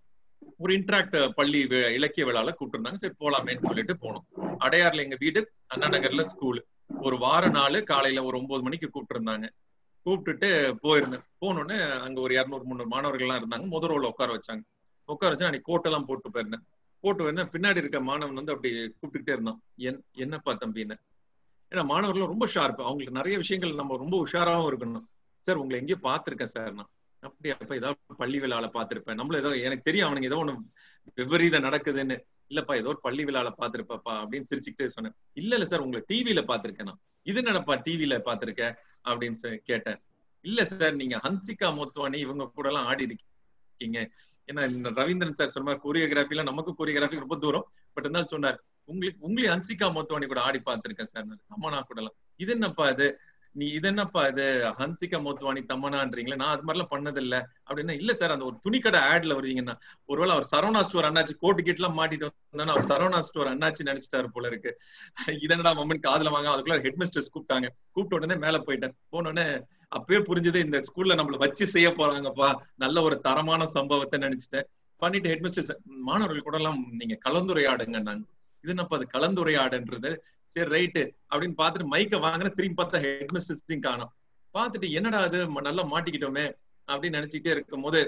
ஒரு இன்ட்ராக்ட் பள்ளி வி- இலக்கிய விழால கூப்பிட்டுருந்தாங்க சரி போலாமேன்னு சொல்லிட்டு போனோம் அடையாறுல எங்க வீடு அண்ணா நகர்ல ஸ்கூல் ஒரு வார நாள் காலையில ஒரு ஒன்பது மணிக்கு கூப்பிட்டுருந்தாங்க கூப்பிட்டுட்டு போயிருந்தேன் போனோடனே அங்க ஒரு இரநூறு முந்நூறு மாணவர்கள்லாம் இருந்தாங்க முதல் ரோல உட்கார வச்சாங்க உட்கார வச்சு அன்னைக்கு கோட்டெல்லாம் போட்டு போயிருந்தேன் போட்டு போயிருந்தேன் பின்னாடி இருக்க மாணவன் வந்து அப்படி கூப்பிட்டுக்கிட்டே இருந்தான் என் என்னப்பா தம்பின்னு ஏன்னா மாணவர்கள் ரொம்ப ஷார்ப் அவங்களுக்கு நிறைய விஷயங்கள் நம்ம ரொம்ப உஷாராவும் இருக்கணும் சார் உங்களை எங்கேயோ பார்த்திருக்கேன் சார் நான் அப்படியா அப்ப ஏதாவது பள்ளி விழால பார்த்திருப்பேன் நம்மள ஏதோ எனக்கு தெரியும் அவனுக்கு ஏதோ ஒண்ணு விபரீதம் நடக்குதுன்னு இல்லப்பா ஏதோ ஒரு பள்ளி விழால பார்த்திருப்பாப்பா அப்படின்னு சிரிச்சுக்கிட்டே சொன்னேன் இல்ல இல்ல சார் உங்களை டிவில பார்த்திருக்கேன் நான் இது என்னடப்பா டிவில பார்த்திருக்கேன் அப்படின்னு சொல்லி கேட்டேன் இல்ல சார் நீங்க ஹன்சிகா மோத்வானி இவங்க கூட எல்லாம் ஆடி இருக்கீங்க ஏன்னா இந்த ரவீந்திரன் சார் சொன்ன கோரியோகிராஃபி எல்லாம் நமக்கு கோரியோகிராஃபி ரொம்ப தூரம் பட் இருந்தாலும் சொன்னார் உங்களுக்கு உங்களையும் ஹன்சிகா மோத்வானி கூட ஆடி பார்த்திருக்கேன் சார் தமனா கூட எல்லாம் இது என்னப்பா இது நீ இது என்னப்பா இது ஹன்சிகா மோத்வானி தமனான்றீங்களே நான் அது மாதிரிலாம் பண்ணதில்ல அப்படின்னா இல்ல சார் அந்த ஒரு துணிக்கடை ஆட்ல வருவீங்கன்னா ஒருவேளை அவர் சரவணா ஸ்டோர் அண்ணாச்சி கோட்டு கிட்ட எல்லாம் மாட்டிட்டு வந்தானே அவர் சரவணா ஸ்டோர் அண்ணாச்சி நினைச்சிட்டாரு போல இருக்கு இதனடா மம்மன் காதுல வாங்க அதுக்குள்ள ஹெட் மிஸ்டர்ஸ் கூப்பிட்டாங்க கூப்பிட்ட உடனே மேல போயிட்டேன் போன உடனே அப்பவே புரிஞ்சது இந்த ஸ்கூல்ல நம்மள வச்சு செய்ய போறாங்கப்பா நல்ல ஒரு தரமான சம்பவத்தை நினைச்சிட்டேன் பண்ணிட்டு ஹெட் மிஸ்டர்ஸ் மாணவர்கள் கூட எல்லாம் நீங்க கலந்துரையாடுங்க நாங்க இது என்னப்பா அது கலந்துரையாடுன்றது சரி ரைட்டு அப்படின்னு பார்த்துட்டு மைக்க வாங்கின திரும்பி பார்த்தா ஹெட் மிஸ்டர்ஸையும் காணும் பார்த்துட்டு என்னடா அது ம- நல்லா மாட்டிக்கிட்டோமே அப்படின்னு நினைச்சிட்டே இருக்கும் போது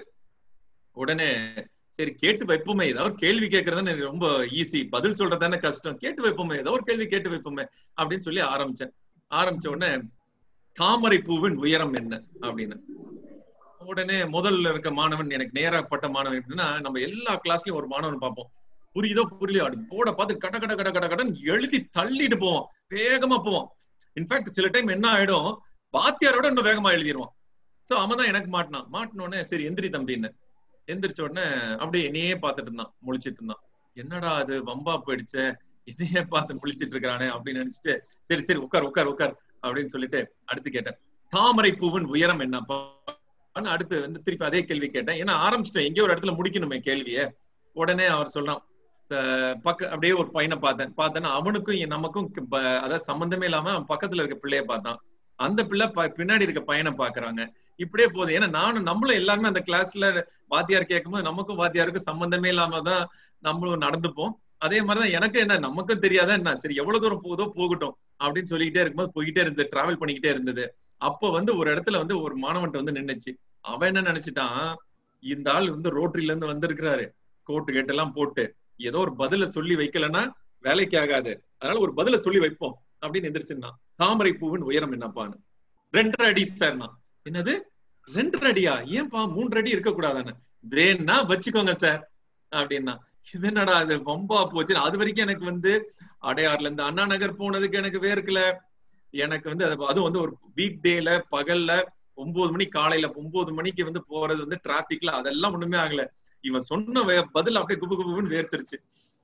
உடனே சரி கேட்டு வைப்போமே ஏதாவது கேள்வி கேட்கறது எனக்கு ரொம்ப ஈஸி பதில் சொல்றது தானே கஷ்டம் கேட்டு வைப்போமே ஏதோ ஒரு கேள்வி கேட்டு வைப்போமே அப்படின்னு சொல்லி ஆரம்பிச்சேன் ஆரம்பிச்ச உடனே தாமரை பூவின் உயரம் என்ன அப்படின்னு உடனே முதல்ல இருக்க மாணவன் எனக்கு நேரப்பட்ட மாணவன் எப்படின்னா நம்ம எல்லா கிளாஸ்லயும் ஒரு மாணவன் பார்ப்போம் புரியுதோ புரியலையோ அப்படி போட பார்த்து கட கட கட கட கடன்னு எழுதி தள்ளிட்டு போவோம் வேகமா போவோம் இன்ஃபேக்ட் சில டைம் என்ன ஆயிடும் வாத்தியாரோட இன்னும் வேகமா எழுதிடுவான் சோ அவன் தான் எனக்கு மாட்டினான் மாட்டின உடனே சரி எந்திரி தம்பின்னு எந்திரிச்ச உடனே அப்படியே என்னையே பார்த்துட்டு இருந்தான் முழிச்சிட்டு இருந்தான் என்னடா அது வம்பா போயிடுச்சே என்னையே பார்த்து முழிச்சிட்டு இருக்கிறானே அப்படின்னு நினைச்சிட்டு சரி சரி உட்கார் உட்கார் உட்கார் அப்படின்னு சொல்லிட்டு அடுத்து கேட்டேன் தாமரை பூவின் உயரம் என்னப்பா அடுத்து வந்து திருப்பி அதே கேள்வி கேட்டேன் ஏன்னா ஆரம்பிச்சிட்டேன் எங்கேயோ ஒரு இடத்துல முடிக்கணுமே கேள்விய உடனே அவர் சொல்றான் "த- பக்க அப்படியே ஒரு பையனை பார்த்தேன் பார்த்தேன்னா அவனுக்கும் என் நமக்கும் க- ப- அதாவது சம்பந்தமே இல்லாம அவன் பக்கத்துல இருக்க பிள்ளைய பார்த்தான் அந்த பிள்ளை ப- பின்னாடி இருக்க பையனை பாக்குறாங்க இப்படியே போகுது ஏன்னா நானும் நம்மளும் எல்லாருமே அந்த கிளாஸ்ல வாத்தியார் கேட்கும்போது நமக்கும் வாத்தியாருக்கும் சம்பந்தமே இல்லாம தான் நம்மளும் நடந்துப்போம் அதே மாதிரிதான் எனக்கு என்ன நமக்கும் தெரியாதா என்ன சரி எவ்வளவு தூரம் போகுதோ போகட்டும் அப்படின்னு சொல்லிக்கிட்டே இருக்கும்போது போய்கிட்டே இருந்தது டிராவல் பண்ணிக்கிட்டே இருந்தது அப்ப வந்து ஒரு இடத்துல வந்து ஒரு மாணவன்ட்ட வந்து நின்னுச்சு அவன் என்ன நினைச்சிட்டான் இந்த ஆள் வந்து ரோட்டரியில இருந்து வந்திருக்கிறாரு கோட்டு கேட்டெல்லாம் போட்டு ஏதோ ஒரு பதில சொல்லி வைக்கலன்னா வேலைக்கு ஆகாது அதனால ஒரு பதில சொல்லி வைப்போம் அப்படின்னு எந்திரிச்சிருந்தான் தாமரை பூவின் உயரம் என்னப்பான்னு ரெண்டரை அடி சார்னா என்னது ரெண்டரை அடியா ஏன்பா மூன்று அடி இருக்க கூடாதானே வேணா வச்சுக்கோங்க சார் அப்படின்னா இது என்னடா அது வம்பா போச்சு அது வரைக்கும் எனக்கு வந்து அடையாறுல இருந்து அண்ணா நகர் போனதுக்கு எனக்கு வேர்க்கல எனக்கு வந்து அது அதுவும் வந்து ஒரு வீக் டேல பகல்ல ஒன்பது மணி காலையில ஒன்பது மணிக்கு வந்து போறது வந்து டிராபிக்ல அதெல்லாம் ஒண்ணுமே ஆகல இவன் சொன்ன வே- பதில் அப்படியே குபு குபுன்னு வேர்த்துருச்சு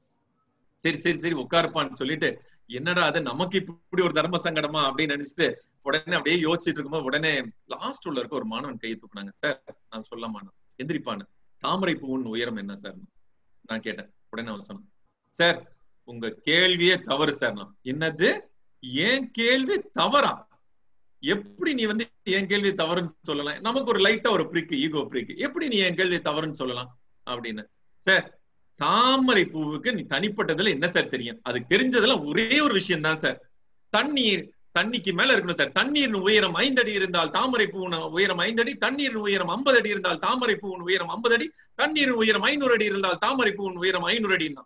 சரி சரி சரி உட்காருப்பான்னு சொல்லிட்டு என்னடா அது நமக்கு இப்படி ஒரு தர்ம சங்கடமா அப்படின்னு நினைச்சிட்டு உடனே அப்படியே யோசிச்சுட்டு இருக்கும்போது உடனே லாஸ்ட் உள்ள இருக்க ஒரு மாணவன் கையை தூக்குனாங்க சார் நான் சொல்ல மாட்டேன் எந்திரிப்பான்னு தாமரை பூவின் உயரம் என்ன சார் நான் கேட்டேன் உடனே அவன் சொன்னான் சார் உங்க கேள்வியே தவறு சார் நான் என்னது ஏன் கேள்வி தவறா எப்படி நீ வந்து என் கேள்வி தவறுன்னு சொல்லலாம் நமக்கு ஒரு லைட்டா ஒரு பிரிக்கு ஈகோ பிரிக்கு எப்படி நீ என் கேள்வி தவறுன்னு சொல்லலாம் அப்படின்னு சார் தாமரை பூவுக்கு நீ தனிப்பட்டதுல என்ன சார் தெரியும் அதுக்கு தெரிஞ்சதெல்லாம் ஒரே ஒரு விஷயம் தான் சார் தண்ணீர் தண்ணிக்கு மேல இருக்கணும் சார் தண்ணீரின் உயரம் ஐந்து அடி இருந்தால் தாமரை பூவின் உயரம் ஐந்து அடி தண்ணீரின் உயரம் ஐம்பது அடி இருந்தால் தாமரை பூவின் உயரம் ஐம்பது அடி தண்ணீரின் உயரம் ஐநூறு அடி இருந்தால் தாமரை பூவின் உயரம் ஐநூறு அடின்னா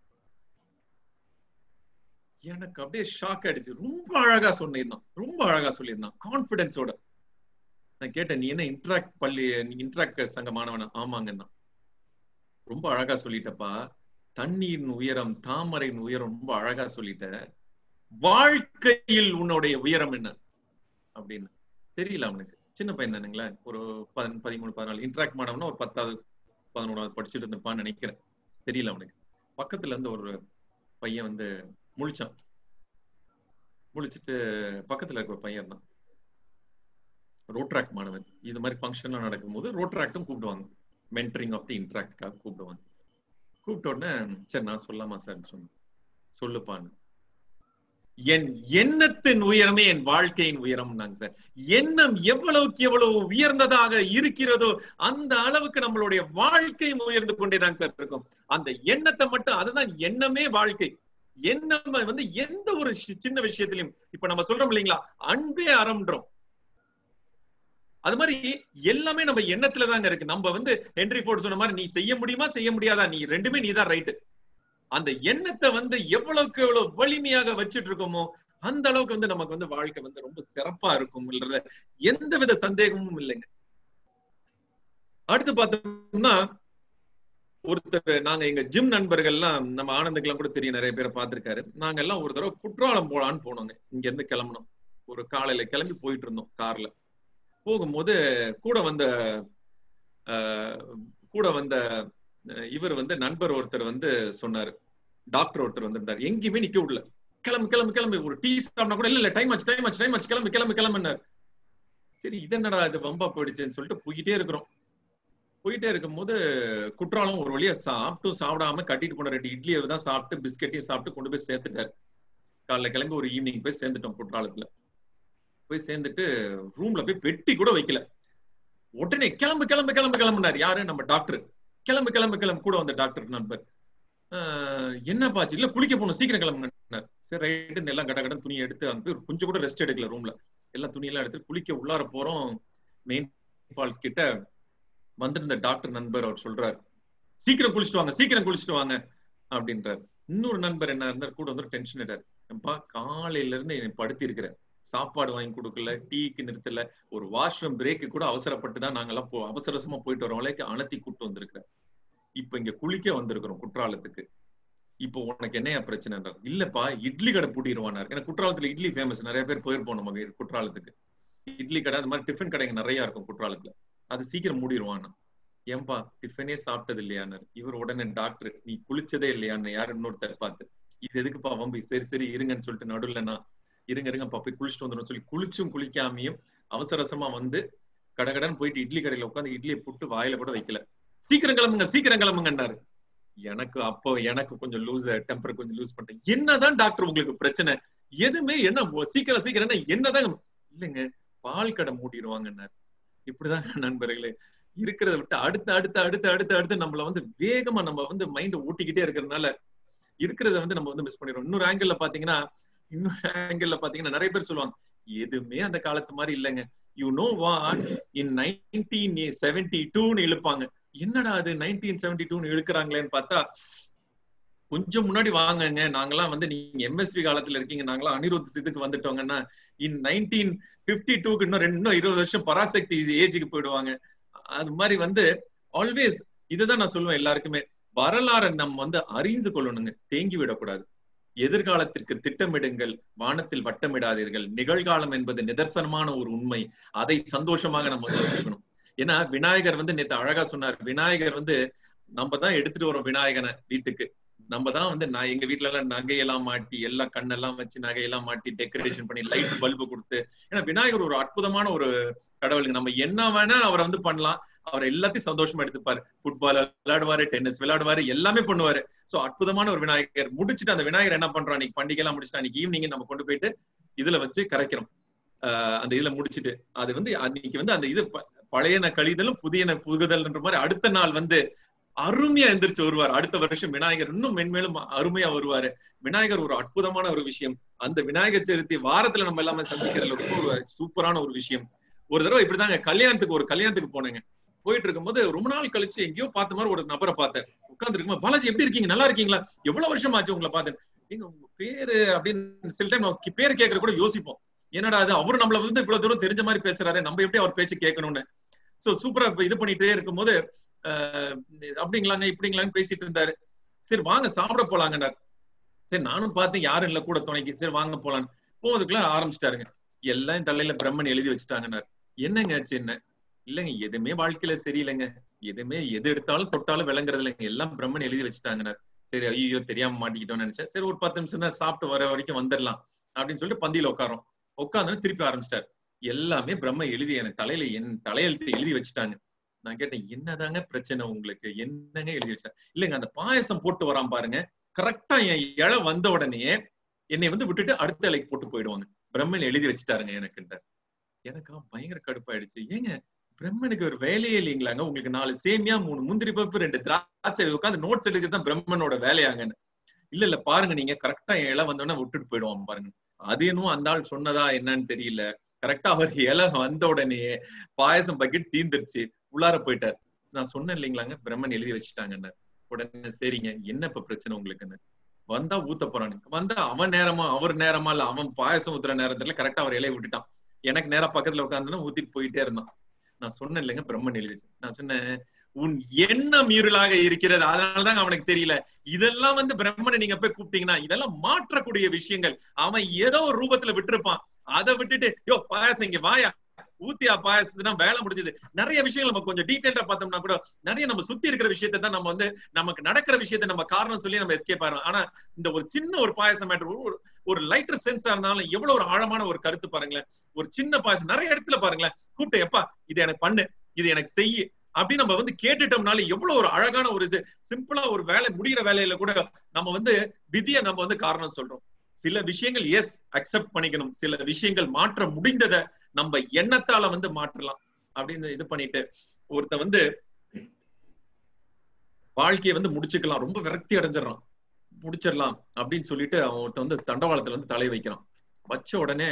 எனக்கு அப்படியே ஷாக் ஆயிடுச்சு ரொம்ப அழகா சொன்னிருந்தான் ரொம்ப அழகா சொல்லியிருந்தான் கான்பிடன்ஸோட நான் கேட்டேன் நீ என்ன இன்ட்ராக்ட் பள்ளி இன்ட்ராக்ட் சங்க மாணவனா ஆமாங்கண்ணா ரொம்ப அழகா சொல்லிட்டப்பா தண்ணீரின் உயரம் தாமரையின் உயரம் ரொம்ப அழகா சொல்லிட்ட வாழ்க்கையில் உன்னுடைய உயரம் என்ன அப்படின்னு தெரியல அவனுக்கு சின்ன பையன் தானுங்களே ஒரு பதின பதிமூணு பதினாலு இன்ட்ராக்ட் மாணவனா ஒரு பத்தாவது பதினொன்றாவது படிச்சுட்டு இருந்திருப்பான்னு நினைக்கிறேன் தெரியல அவனுக்கு பக்கத்துல இருந்து ஒரு பையன் வந்து முழிச்சான் முழிச்சிட்டு பக்கத்துல இருக்க ஒரு பையன் தான் ரோட்ராக்ட் மாணவன் இது மாதிரி ஃபங்க்ஷன்லாம் நடக்கும்போது ரோட்ராக்டும் கூப்பிடுவாங்க மென்டரிங் ஆஃப் தி இன்ட்ராக்ட்காக கூப்பிடுவாங்க கூப்பிட்ட உடனே சரி நான் சொல்லாமா சார் சொன்னேன் சொல்லுப்பான்னு என் எண்ணத்தின் உயரமே என் வாழ்க்கையின் உயரம் சார் எண்ணம் எவ்வளவுக்கு எவ்வளவு உயர்ந்ததாக இருக்கிறதோ அந்த அளவுக்கு நம்மளுடைய வாழ்க்கையும் உயர்ந்து கொண்டேதாங்க சார் இருக்கும் அந்த எண்ணத்தை மட்டும் அதுதான் எண்ணமே வாழ்க்கை எண்ணம் வந்து எந்த ஒரு சி- சின்ன விஷயத்திலையும் இப்ப நம்ம சொல்றோம் இல்லைங்களா அன்பே அறம்ன்றோம் அது மாதிரி எல்லாமே நம்ம எண்ணத்துல தாங்க இருக்கு நம்ம வந்து ஹென்ரி ஃபோர்ட் சொன்ன மாதிரி நீ செய்ய முடியுமா செய்ய முடியாதா நீ ரெண்டுமே நீ தான் ரைட்டு அந்த எண்ணத்தை வந்து எவ்வளவுக்கு எவ்வளவு வலிமையாக வச்சுட்டு இருக்கோமோ அந்த அளவுக்கு வந்து நமக்கு வந்து வாழ்க்கை வந்து ரொம்ப சிறப்பா இருக்கும்ன்றத எந்த வித சந்தேகமும் இல்லைங்க அடுத்து பார்த்தோம்னா ஒருத்தர் நாங்க எங்க ஜிம் நண்பர்கள்லாம் நம்ம ஆனந்துக்கெல்லாம் கூட தெரியும் நிறைய பேரை பார்த்திருக்காரு நாங்க எல்லாம் ஒரு தடவை குற்றாலம் போலான்னு போனோங்க இங்க இருந்து கிளம்பணும் ஒரு காலையில கிளம்பி போயிட்டு இருந்தோம் கார்ல போகும்போது கூட வந்த ஆஹ், கூட வந்த அஹ், இவர் வந்து நண்பர் ஒருத்தர் வந்து சொன்னாரு டாக்டர் ஒருத்தர் வந்திருந்தாரு எங்கேயுமே நிக்க விடல கிளம்பு கிளம்பு கிளம்பு ஒரு டீ சாப்பிட்டா கூட இல்ல இல்ல டைம் ஆச்சு டைம் ஆச்சு டைம் ஆச்சு கிளம்பு கிளம்பு கிளம்புனாரு சரி இது என்னடா இது வம்பா போயிடுச்சுன்னு சொல்லிட்டு போய்கிட்டே இருக்கிறோம் போயிட்டே இருக்கும்போது குற்றாலம் ஒரு வழியா சாப்பிட்டும் சாப்பிடாம கட்டிட்டு போன ரெண்டு இட்லியை தான் சாப்பிட்டு பிஸ்கெட்டையும் சாப்பிட்டு கொண்டு போய் சேர்த்துட்டாரு காலைல கிளம்பி ஒரு ஈவினிங் போய் சேர்ந்துட்டோம் குற்றாலத்துல போய் சேர்ந்துட்டு ரூம்ல போய் பெட்டி கூட வைக்கல உடனே கிளம்பு கிளம்பு கிளம்பு கிளம்புனாரு யாரு நம்ம டாக்டர் கிளம்பு கிளம்பு கிளம்பு கூட வந்த டாக்டர் நண்பர் ஆஹ் என்னப்பாச்சு இல்ல குளிக்க போகணும் சீக்கிரம் கிளம்புனார் சரி ரைட்டு எல்லாம் கட கடன் துணியை எடுத்து வந்து கொஞ்சம் கூட ரெஸ்ட் எடுக்கல ரூம்ல எல்லாம் துணியெல்லாம் எடுத்து குளிக்க உள்ளார போறோம் மெயின் ஃபால்ஸ் கிட்ட வந்திருந்த டாக்டர் நண்பர் அவர் சொல்றாரு சீக்கிரம் குளிச்சுட்டு வாங்க சீக்கிரம் குளிச்சுட்டு வாங்க அப்படின்றாரு இன்னொரு நண்பர் என்ன இருந்தார் கூட வந்து டென்ஷன் ஆயிட்டாரு எப்பா காலையில இருந்து என்னை படுத்தி இருக்கிற சாப்பாடு வாங்கி கொடுக்கல டீக்கு நிறுத்தல ஒரு வாஷ்ரூம் பிரேக்கு கூட அவசரப்பட்டு தான் நாங்கெல்லாம் போ அவசர அவசரமா போயிட்டு வரோம் அனத்தி கூட்டு வந்திருக்கிறேன் இப்ப இங்க குளிக்க வந்திருக்கிறோம் குற்றாலத்துக்கு இப்போ உனக்கு என்னையா பிரச்சனைன்றார் இல்லப்பா இட்லி கடை பூட்டிடுவானார் ஏன்னா குற்றாலத்துல இட்லி ஃபேமஸ் நிறைய பேர் போயிருப்போம் நம்ம குற்றாலத்துக்கு இட்லி கடை அந்த மாதிரி டிஃபன் கடைங்க நிறைய இருக்கும் குற்றாலத்துல அது சீக்கிரம் மூடிடுவானா ஏன்பா டிஃபனே சாப்பிட்டது இல்லையான்னு இவர் உடனே டாக்டர் நீ குளிச்சதே இல்லையான்னு யார் இன்னொருத்தர் பார்த்து இது எதுக்குப்பா வம்பு சரி சரி இருங்கன்னு சொல்லிட்டு நடுவில் நான் இருங்க இருங்கப்பா போய் குளிச்சுட்டு வந்துடும் சொல்லி குளிச்சும் குளிக்காமையும் அவசர அவசரமா வந்து கடகடன் போயிட்டு இட்லி கடையில உட்காந்து இட்லியை புட்டு வாயில கூட வைக்கல சீக்கிரம் கிளம்புங்க சீக்கிரம் கிளம்புங்கன்னாரு எனக்கு அப்போ எனக்கு கொஞ்சம் லூஸ் டெம்பர் கொஞ்சம் லூஸ் பண்ணிட்டேன் என்னதான் டாக்டர் உங்களுக்கு பிரச்சனை எதுவுமே என்ன சீக்கிரம் சீக்கிரம் என்னதான் இல்லைங்க பால் கடை மூடிடுவாங்கன்னாரு இப்படிதான் நண்பர்களே இருக்கிறத விட்டு அடுத்து அடுத்து அடுத்து அடுத்து அடுத்து நம்மள வந்து வேகமா நம்ம வந்து மைண்ட் ஓட்டிக்கிட்டே இருக்கிறதுனால இருக்கிறத வந்து நம்ம வந்து மிஸ் பண்ணிடுறோம் இன்னொரு ஆங்கிள் பாத்தீங்கன்னா இன்னொரு ஆங்கிள் பாத்தீங்கன்னா நிறைய பேர் சொல்லுவாங்க எதுவுமே அந்த காலத்து மாதிரி இல்லைங்க you know what in nineteen seventy டூன்னு இழுப்பாங்க என்னடா அது நைன்டீன் செவன்டி டூன்னு இழுக்கிறாங்களேன்னு பார்த்தா கொஞ்சம் முன்னாடி வாங்கங்க நாங்கெல்லாம் வந்து நீங்க எம்எஸ்வி காலத்துல இருக்கீங்க நாங்களாம் அனிருத் இதுக்கு வந்துட்டோங்கன்னா இன் நைன்டீன் பிப்டி டூக்கு இன்னும் ரெண்டு இன்னும் இருபது வருஷம் பராசக்தி ஏஜுக்கு போயிடுவாங்க அது மாதிரி வந்து ஆல்வேஸ் இதுதான் நான் சொல்லுவேன் எல்லாருக்குமே வரலாறை நம்ம வந்து அறிந்து கொள்ளணுங்க தேங்கி விடக்கூடாது எதிர்காலத்திற்கு திட்டமிடுங்கள் வானத்தில் வட்டமிடாதீர்கள் நிகழ்காலம் என்பது நிதர்சனமான ஒரு உண்மை அதை சந்தோஷமாக நம்ம வந்து வச்சுக்கணும் ஏன்னா விநாயகர் வந்து நேத்து அழகா சொன்னார் விநாயகர் வந்து நம்ம தான் எடுத்துட்டு வரோம் விநாயகனை வீட்டுக்கு நம்ம தான் வந்து நான் எங்க வீட்டுல எல்லாம் நகையெல்லாம் மாட்டி எல்லாம் கண்ணெல்லாம் வச்சு நகையெல்லாம் மாட்டி டெக்கரேஷன் பண்ணி லைட் பல்பு கொடுத்து ஏன்னா விநாயகர் ஒரு அற்புதமான ஒரு கடவுளுங்க நம்ம என்ன வேணா அவரை வந்து பண்ணலாம் அவர் எல்லாத்தையும் சந்தோஷமா எடுத்துப்பாரு ஃபுட்பால் விளையாடுவாரு டென்னிஸ் விளையாடுவாரு எல்லாமே பண்ணுவாரு சோ அற்புதமான ஒரு விநாயகர் முடிச்சுட்டு அந்த விநாயகர் என்ன பண்றோம் அன்னைக்கு பண்டிகை எல்லாம் முடிச்சுட்டு அன்னைக்கு ஈவினிங் நம்ம கொண்டு போயிட்டு இதுல வச்சு கரைக்கிறோம் ஆஹ் அந்த இதுல முடிச்சுட்டு அது வந்து அன்னைக்கு வந்து அந்த இது பழையன கழிதலும் புதியன புகுதல்ன்ற மாதிரி அடுத்த நாள் வந்து அருமையா எந்திரிச்சு வருவார் அடுத்த வருஷம் விநாயகர் இன்னும் மென்மேலும் அருமையா வருவாரு விநாயகர் ஒரு அற்புதமான ஒரு விஷயம் அந்த விநாயகர் சதுர்த்தி வாரத்துல நம்ம எல்லாமே சந்திக்கிறதுல ரொம்ப ஒரு சூப்பரான ஒரு விஷயம் ஒரு தடவை இப்படிதாங்க கல்யாணத்துக்கு ஒரு கல்யாணத்துக்கு போனேங்க போயிட்டு இருக்கும்போது ரொம்ப நாள் கழிச்சு எங்கேயோ பார்த்த மாதிரி ஒரு நபரை பார்த்தேன் உட்கார்ந்து இருக்கும்போது பாலாஜி எப்படி இருக்கீங்க நல்லா இருக்கீங்களா எவ்வளவு வருஷம் ஆச்சு உங்களை பார்த்தேன் எங்க உங்க பேரு அப்படின்னு சில டைம் பேரு கேட்கற கூட யோசிப்போம் என்னடா அது அவரு நம்மள வந்து இவ்வளவு தூரம் தெரிஞ்ச மாதிரி பேசுறாரு நம்ம எப்படி அவர் பேச்சு கேட்கணும்னு சோ சூப்பரா இது பண்ணிட்டே இருக்கும்போது அப்படிங்களாங்க இப்படிங்களான்னு பேசிட்டு இருந்தாரு சரி வாங்க சாப்பிட போலாங்கன்னார் சரி நானும் பார்த்தேன் யாரும் இல்ல கூட துணைக்கு சரி வாங்க போலான்னு போவதுக்குள்ள ஆரம்பிச்சிட்டாருங்க எல்லாம் தலையில பிரம்மன் எழுதி வச்சுட்டாங்கன்னார் என்னங்க ஆச்சு என்ன இல்லைங்க எதுவுமே வாழ்க்கையில சரியில்லைங்க எதுவுமே எது எடுத்தாலும் தொட்டாலும் விளங்குறது இல்லைங்க எல்லாம் பிரம்மன் எழுதி வச்சுட்டாங்கன்னார் சரி ஐயோ தெரியாம மாட்டிக்கிட்டோம்னு நினைச்சேன் சரி ஒரு பத்து நிமிஷம் தான் சாப்பிட்டு வர வரைக்கும் வந்துடலாம் அப்படின்னு சொல்லிட்டு பந்தியில உட்காரோம் உட்காந்து திருப்பி ஆரம்பிச்சிட்டாரு எல்லாமே பிரம்ம எழுதி எனக்கு தலையில என் தலையெழுத்து எழுதி வச்சுட்டாங்க நான் கேட்டேன் என்னதாங்க பிரச்சனை உங்களுக்கு என்னங்க எழுதி வச்சா இல்லைங்க அந்த பாயசம் போட்டு வராம பாருங்க கரெக்டா என் இழை வந்த உடனே என்னை வந்து விட்டுட்டு அடுத்த இலைக்கு போட்டு போயிடுவாங்க பிரம்மன் எழுதி வச்சுட்டாருங்க எனக்குன்ற எனக்கா பயங்கர கடுப்பாயிடுச்சு ஏங்க பிரம்மனுக்கு ஒரு வேலையே இல்லைங்களாங்க உங்களுக்கு நாலு சேமியா மூணு முந்திரி பருப்பு ரெண்டு திராட்சை உட்காந்து நோட்ஸ் எடுக்கிறது தான் பிரம்மனோட வேலையாங்கன்னு இல்ல இல்ல பாருங்க நீங்க கரெக்டா என் இலை வந்தோடனே விட்டுட்டு போயிடுவான் பாருங்க அது என்னமோ அந்த ஆள் சொன்னதா என்னன்னு தெரியல கரெக்டா அவர் இலை வந்த உடனே பாயசம் பக்கெட் தீந்துருச்சு உள்ளார போயிட்டார் நான் சொன்னேன் இல்லைங்களாங்க பிரம்மன் எழுதி வச்சுட்டாங்கன்னு உடனே சரிங்க என்ன இப்ப பிரச்சனை உங்களுக்குன்னு வந்தா ஊத்த போறானுங்க வந்தா அவன் நேரமா அவர் நேரமா இல்ல அவன் பாயசம் ஊத்துற நேரத்துல கரெக்டா அவர் இலையை விட்டுட்டான் எனக்கு நேரா பக்கத்துல உட்காந்துன்னா ஊத்திட்டு போயிட்டே இருந்தான் நான் சொன்னேன் இல்லைங்க பிரம்மன் எழுதி வச்சு நான் சொன்னேன் உன் எண்ணம் இருளாக இருக்கிறது அதனாலதான் அவனுக்கு தெரியல இதெல்லாம் வந்து பிரம்மனை நீங்க போய் கூப்பிட்டீங்கன்னா இதெல்லாம் மாற்றக்கூடிய விஷயங்கள் அவன் ஏதோ ஒரு ரூபத்துல விட்டுருப்பான் அதை விட்டுட்டு யோ பாயாசம் இங்க வாயா ஊத்தியா பாயாசத்துனா வேலை முடிஞ்சது நிறைய விஷயங்கள் நம்ம கொஞ்சம் டீடைல்டா பார்த்தோம்னா கூட நிறைய நம்ம சுத்தி இருக்கிற விஷயத்தை தான் நம்ம வந்து நமக்கு நடக்கிற விஷயத்த நம்ம காரணம் சொல்லி நம்ம எஸ்கேப் ஆகிறோம் ஆனா இந்த ஒரு சின்ன ஒரு பாயசம் மேட்டர் ஒரு ஒரு லைட்டர் சென்ஸா இருந்தாலும் எவ்வளவு ஒரு ஆழமான ஒரு கருத்து பாருங்களேன் ஒரு சின்ன பாயசம் நிறைய இடத்துல பாருங்களேன் கூப்பிட்டு எப்பா இது எனக்கு பண்ணு இது எனக்கு செய்யு அப்படின்னு நம்ம வந்து கேட்டுட்டோம்னால எவ்வளவு ஒரு அழகான ஒரு இது சிம்பிளா ஒரு வேலை முடிகிற வேலையில கூட நம்ம வந்து விதியை நம்ம வந்து காரணம் சொல்றோம் சில விஷயங்கள் எஸ் அக்செப்ட் பண்ணிக்கணும் சில விஷயங்கள் மாற்ற முடிந்ததை நம்ம எண்ணத்தால வந்து மாற்றலாம் அப்படின்னு இது பண்ணிட்டு ஒருத்த வந்து வாழ்க்கையை வந்து முடிச்சுக்கலாம் ரொம்ப விரக்தி அடைஞ்சிடறான் முடிச்சிடலாம் அப்படின்னு சொல்லிட்டு அவன் ஒருத்த வந்து தண்டவாளத்துல வந்து தலை வைக்கிறான் வச்ச உடனே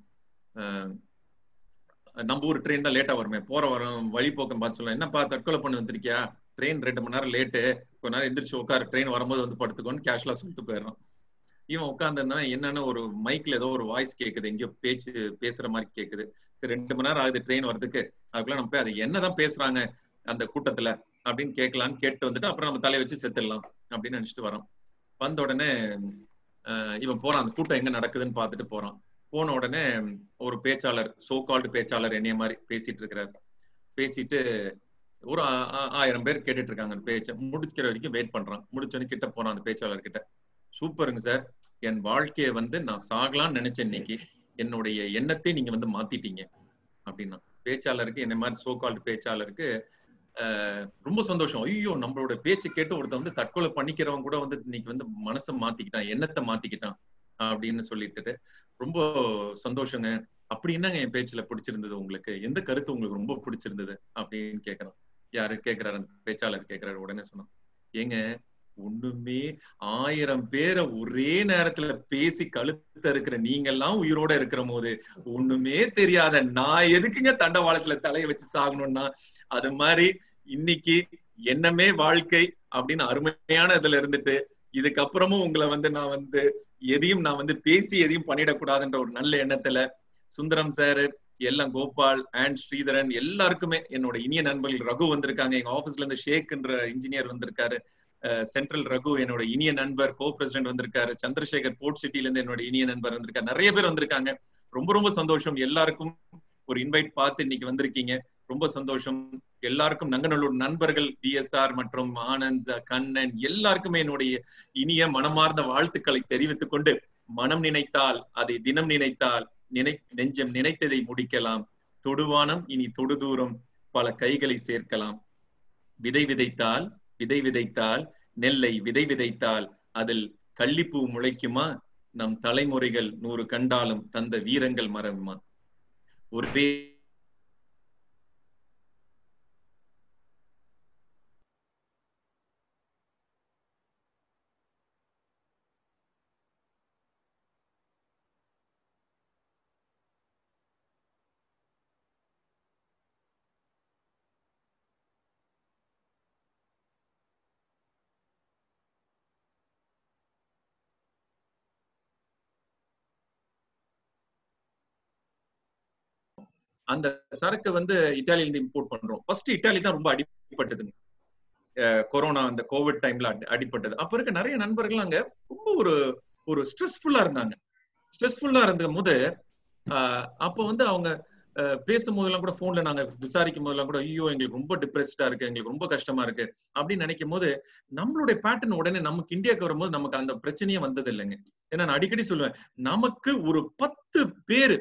நம்ம ஊர் ட்ரெயின் தான் லேட்டா வருமே போற வரோம் வழிபோக்கம் பார்த்து சொல்லலாம் என்னப்பா தற்கொலை பண்ணி வந்திருக்கியா ட்ரெயின் ரெண்டு மணி நேரம் லேட்டு கொஞ்ச நேரம் எந்திரிச்சு உட்காரு ட்ரெயின் வரும்போது வந்து படுத்துக்கோன்னு கேஷுவலா சொல்லிட்டு போயிடுறான் இவன் உட்காந்துருந்தா என்னன்னு ஒரு மைக்ல ஏதோ ஒரு வாய்ஸ் கேக்குது எங்கேயோ பேச்சு பேசுற மாதிரி கேக்குது சரி ரெண்டு மணி நேரம் ஆகுது ட்ரெயின் வர்றதுக்கு அதுக்குள்ள நம்ம போய் அது என்னதான் பேசுறாங்க அந்த கூட்டத்துல அப்படின்னு கேட்கலான்னு கேட்டு வந்துட்டு அப்புறம் நம்ம தலையை வச்சு செத்துடலாம் அப்படின்னு நினைச்சிட்டு வரோம் வந்த உடனே இவன் போறான் அந்த கூட்டம் எங்க நடக்குதுன்னு பார்த்துட்டு போறான் போன உடனே ஒரு பேச்சாளர் சோ கால்டு பேச்சாளர் என்னைய மாதிரி பேசிட்டு இருக்கிறார் பேசிட்டு ஒரு ஆயிரம் பேர் கேட்டுட்டு இருக்காங்க அந்த பேச்சை முடிக்கிற வரைக்கும் வெயிட் பண்றான் முடிச்சோன்னு கிட்ட போறான் அந்த பேச்சாளர் கிட்ட சூப்பருங்க சார் என் வாழ்க்கையை வந்து நான் சாகலாம்னு நினைச்சேன் இன்னைக்கு என்னுடைய எண்ணத்தை நீங்க வந்து மாத்திட்டீங்க அப்படின்னா பேச்சாளருக்கு என்ன மாதிரி சோ கால்டு பேச்சாளருக்கு ரொம்ப சந்தோஷம் ஐயோ நம்மளோட பேச்சு கேட்டு ஒருத்தன் வந்து தற்கொலை பண்ணிக்கிறவன் கூட வந்து இன்னைக்கு வந்து மனசை மாத்திக்கிட்டான் எண்ணத்தை மாத்திக்கிட்டான் அப்படின்னு சொல்லிட்டு ரொம்ப சந்தோஷங்க அப்படி என்னங்க என் பேச்சுல பிடிச்சிருந்தது உங்களுக்கு எந்த கருத்து உங்களுக்கு ரொம்ப பிடிச்சிருந்தது அப்படின்னு கேக்குறான் யாரு கேக்குறாரு அந்த பேச்சாளர் கேக்குறாரு உடனே சொன்னான் ஏங்க ஒண்ணுமே ஆயிரம் பேரை ஒரே நேரத்துல பேசி கழுத்த இருக்கிற நீங்க எல்லாம் உயிரோட இருக்கிற போது ஒண்ணுமே தெரியாத நான் எதுக்குங்க தண்டவாளத்துல தலையை வச்சு சாகணும்னா அது மாதிரி இன்னைக்கு என்னமே வாழ்க்கை அப்படின்னு அருமையான இதுல இருந்துட்டு இதுக்கப்புறமும் உங்களை வந்து நான் வந்து எதையும் நான் வந்து பேசி எதையும் பண்ணிடக்கூடாதுன்ற ஒரு நல்ல எண்ணத்துல சுந்தரம் சார் எல்லாம் கோபால் அண்ட் ஸ்ரீதரன் எல்லாருக்குமே என்னோட இனிய நண்பர்கள் ரகு வந்திருக்காங்க எங்க ஆபீஸ்ல இருந்து ஷேக்ன்ற இன்ஜினியர் வந்திருக்காரு சென்ட்ரல் ரகு என்னோட இனிய நண்பர் கோ பிரசிடென்ட் வந்திருக்காரு சந்திரசேகர் போர்ட் சிட்டில இருந்து என்னோட இனிய நண்பர் வந்திருக்காரு நிறைய பேர் வந்திருக்காங்க ரொம்ப ரொம்ப சந்தோஷம் எல்லாருக்கும் ஒரு இன்வைட் பார்த்து இன்னைக்கு வந்திருக்கீங்க ரொம்ப சந்தோஷம் எல்லாருக்கும் நங்கநல்லூர் நண்பர்கள் டிஎஸ்ஆர் மற்றும் ஆனந்த் கண்ணன் எல்லாருக்குமே என்னுடைய இனிய மனமார்ந்த வாழ்த்துக்களை தெரிவித்துக் கொண்டு மனம் நினைத்தால் அதை தினம் நினைத்தால் நினை நெஞ்சம் நினைத்ததை முடிக்கலாம் தொடுவானம் இனி தொடு தூரம் பல கைகளை சேர்க்கலாம் விதை விதைத்தால் விதை விதைத்தால் நெல்லை விதை விதைத்தால் அதில் கள்ளிப்பூ முளைக்குமா நம் தலைமுறைகள் நூறு கண்டாலும் தந்த வீரங்கள் மரமா ஒரே அந்த சரக்கு வந்து இத்தாலியில இருந்து இம்போர்ட் பண்றோம் ஃபர்ஸ்ட் இத்தாலி தான் ரொம்ப அடிப்பட்டதுங்க கொரோனா அந்த கோவிட் டைம்ல அடிப்பட்டது அப்ப இருக்க நிறைய நண்பர்கள் அங்க ரொம்ப ஒரு ஒரு ஸ்ட்ரெஸ்ஃபுல்லா இருந்தாங்க ஸ்ட்ரெஸ்ஃபுல்லா இருந்த போது அப்போ வந்து அவங்க அஹ், பேசும்போதெல்லாம் கூட போன்ல நாங்க விசாரிக்கும் போதெல்லாம் கூட ஐயோ எங்களுக்கு ரொம்ப டிப்ரெஸ்டா இருக்கு எங்களுக்கு ரொம்ப கஷ்டமா இருக்கு அப்படின்னு நினைக்கும் போது நம்மளுடைய பேட்டர்ன் உடனே நமக்கு இந்தியாவுக்கு வரும்போது நமக்கு அந்த பிரச்சனையே வந்தது இல்லைங்க ஏன்னா நான் அடிக்கடி சொல்லுவேன் நமக்கு ஒரு பத்து பேரு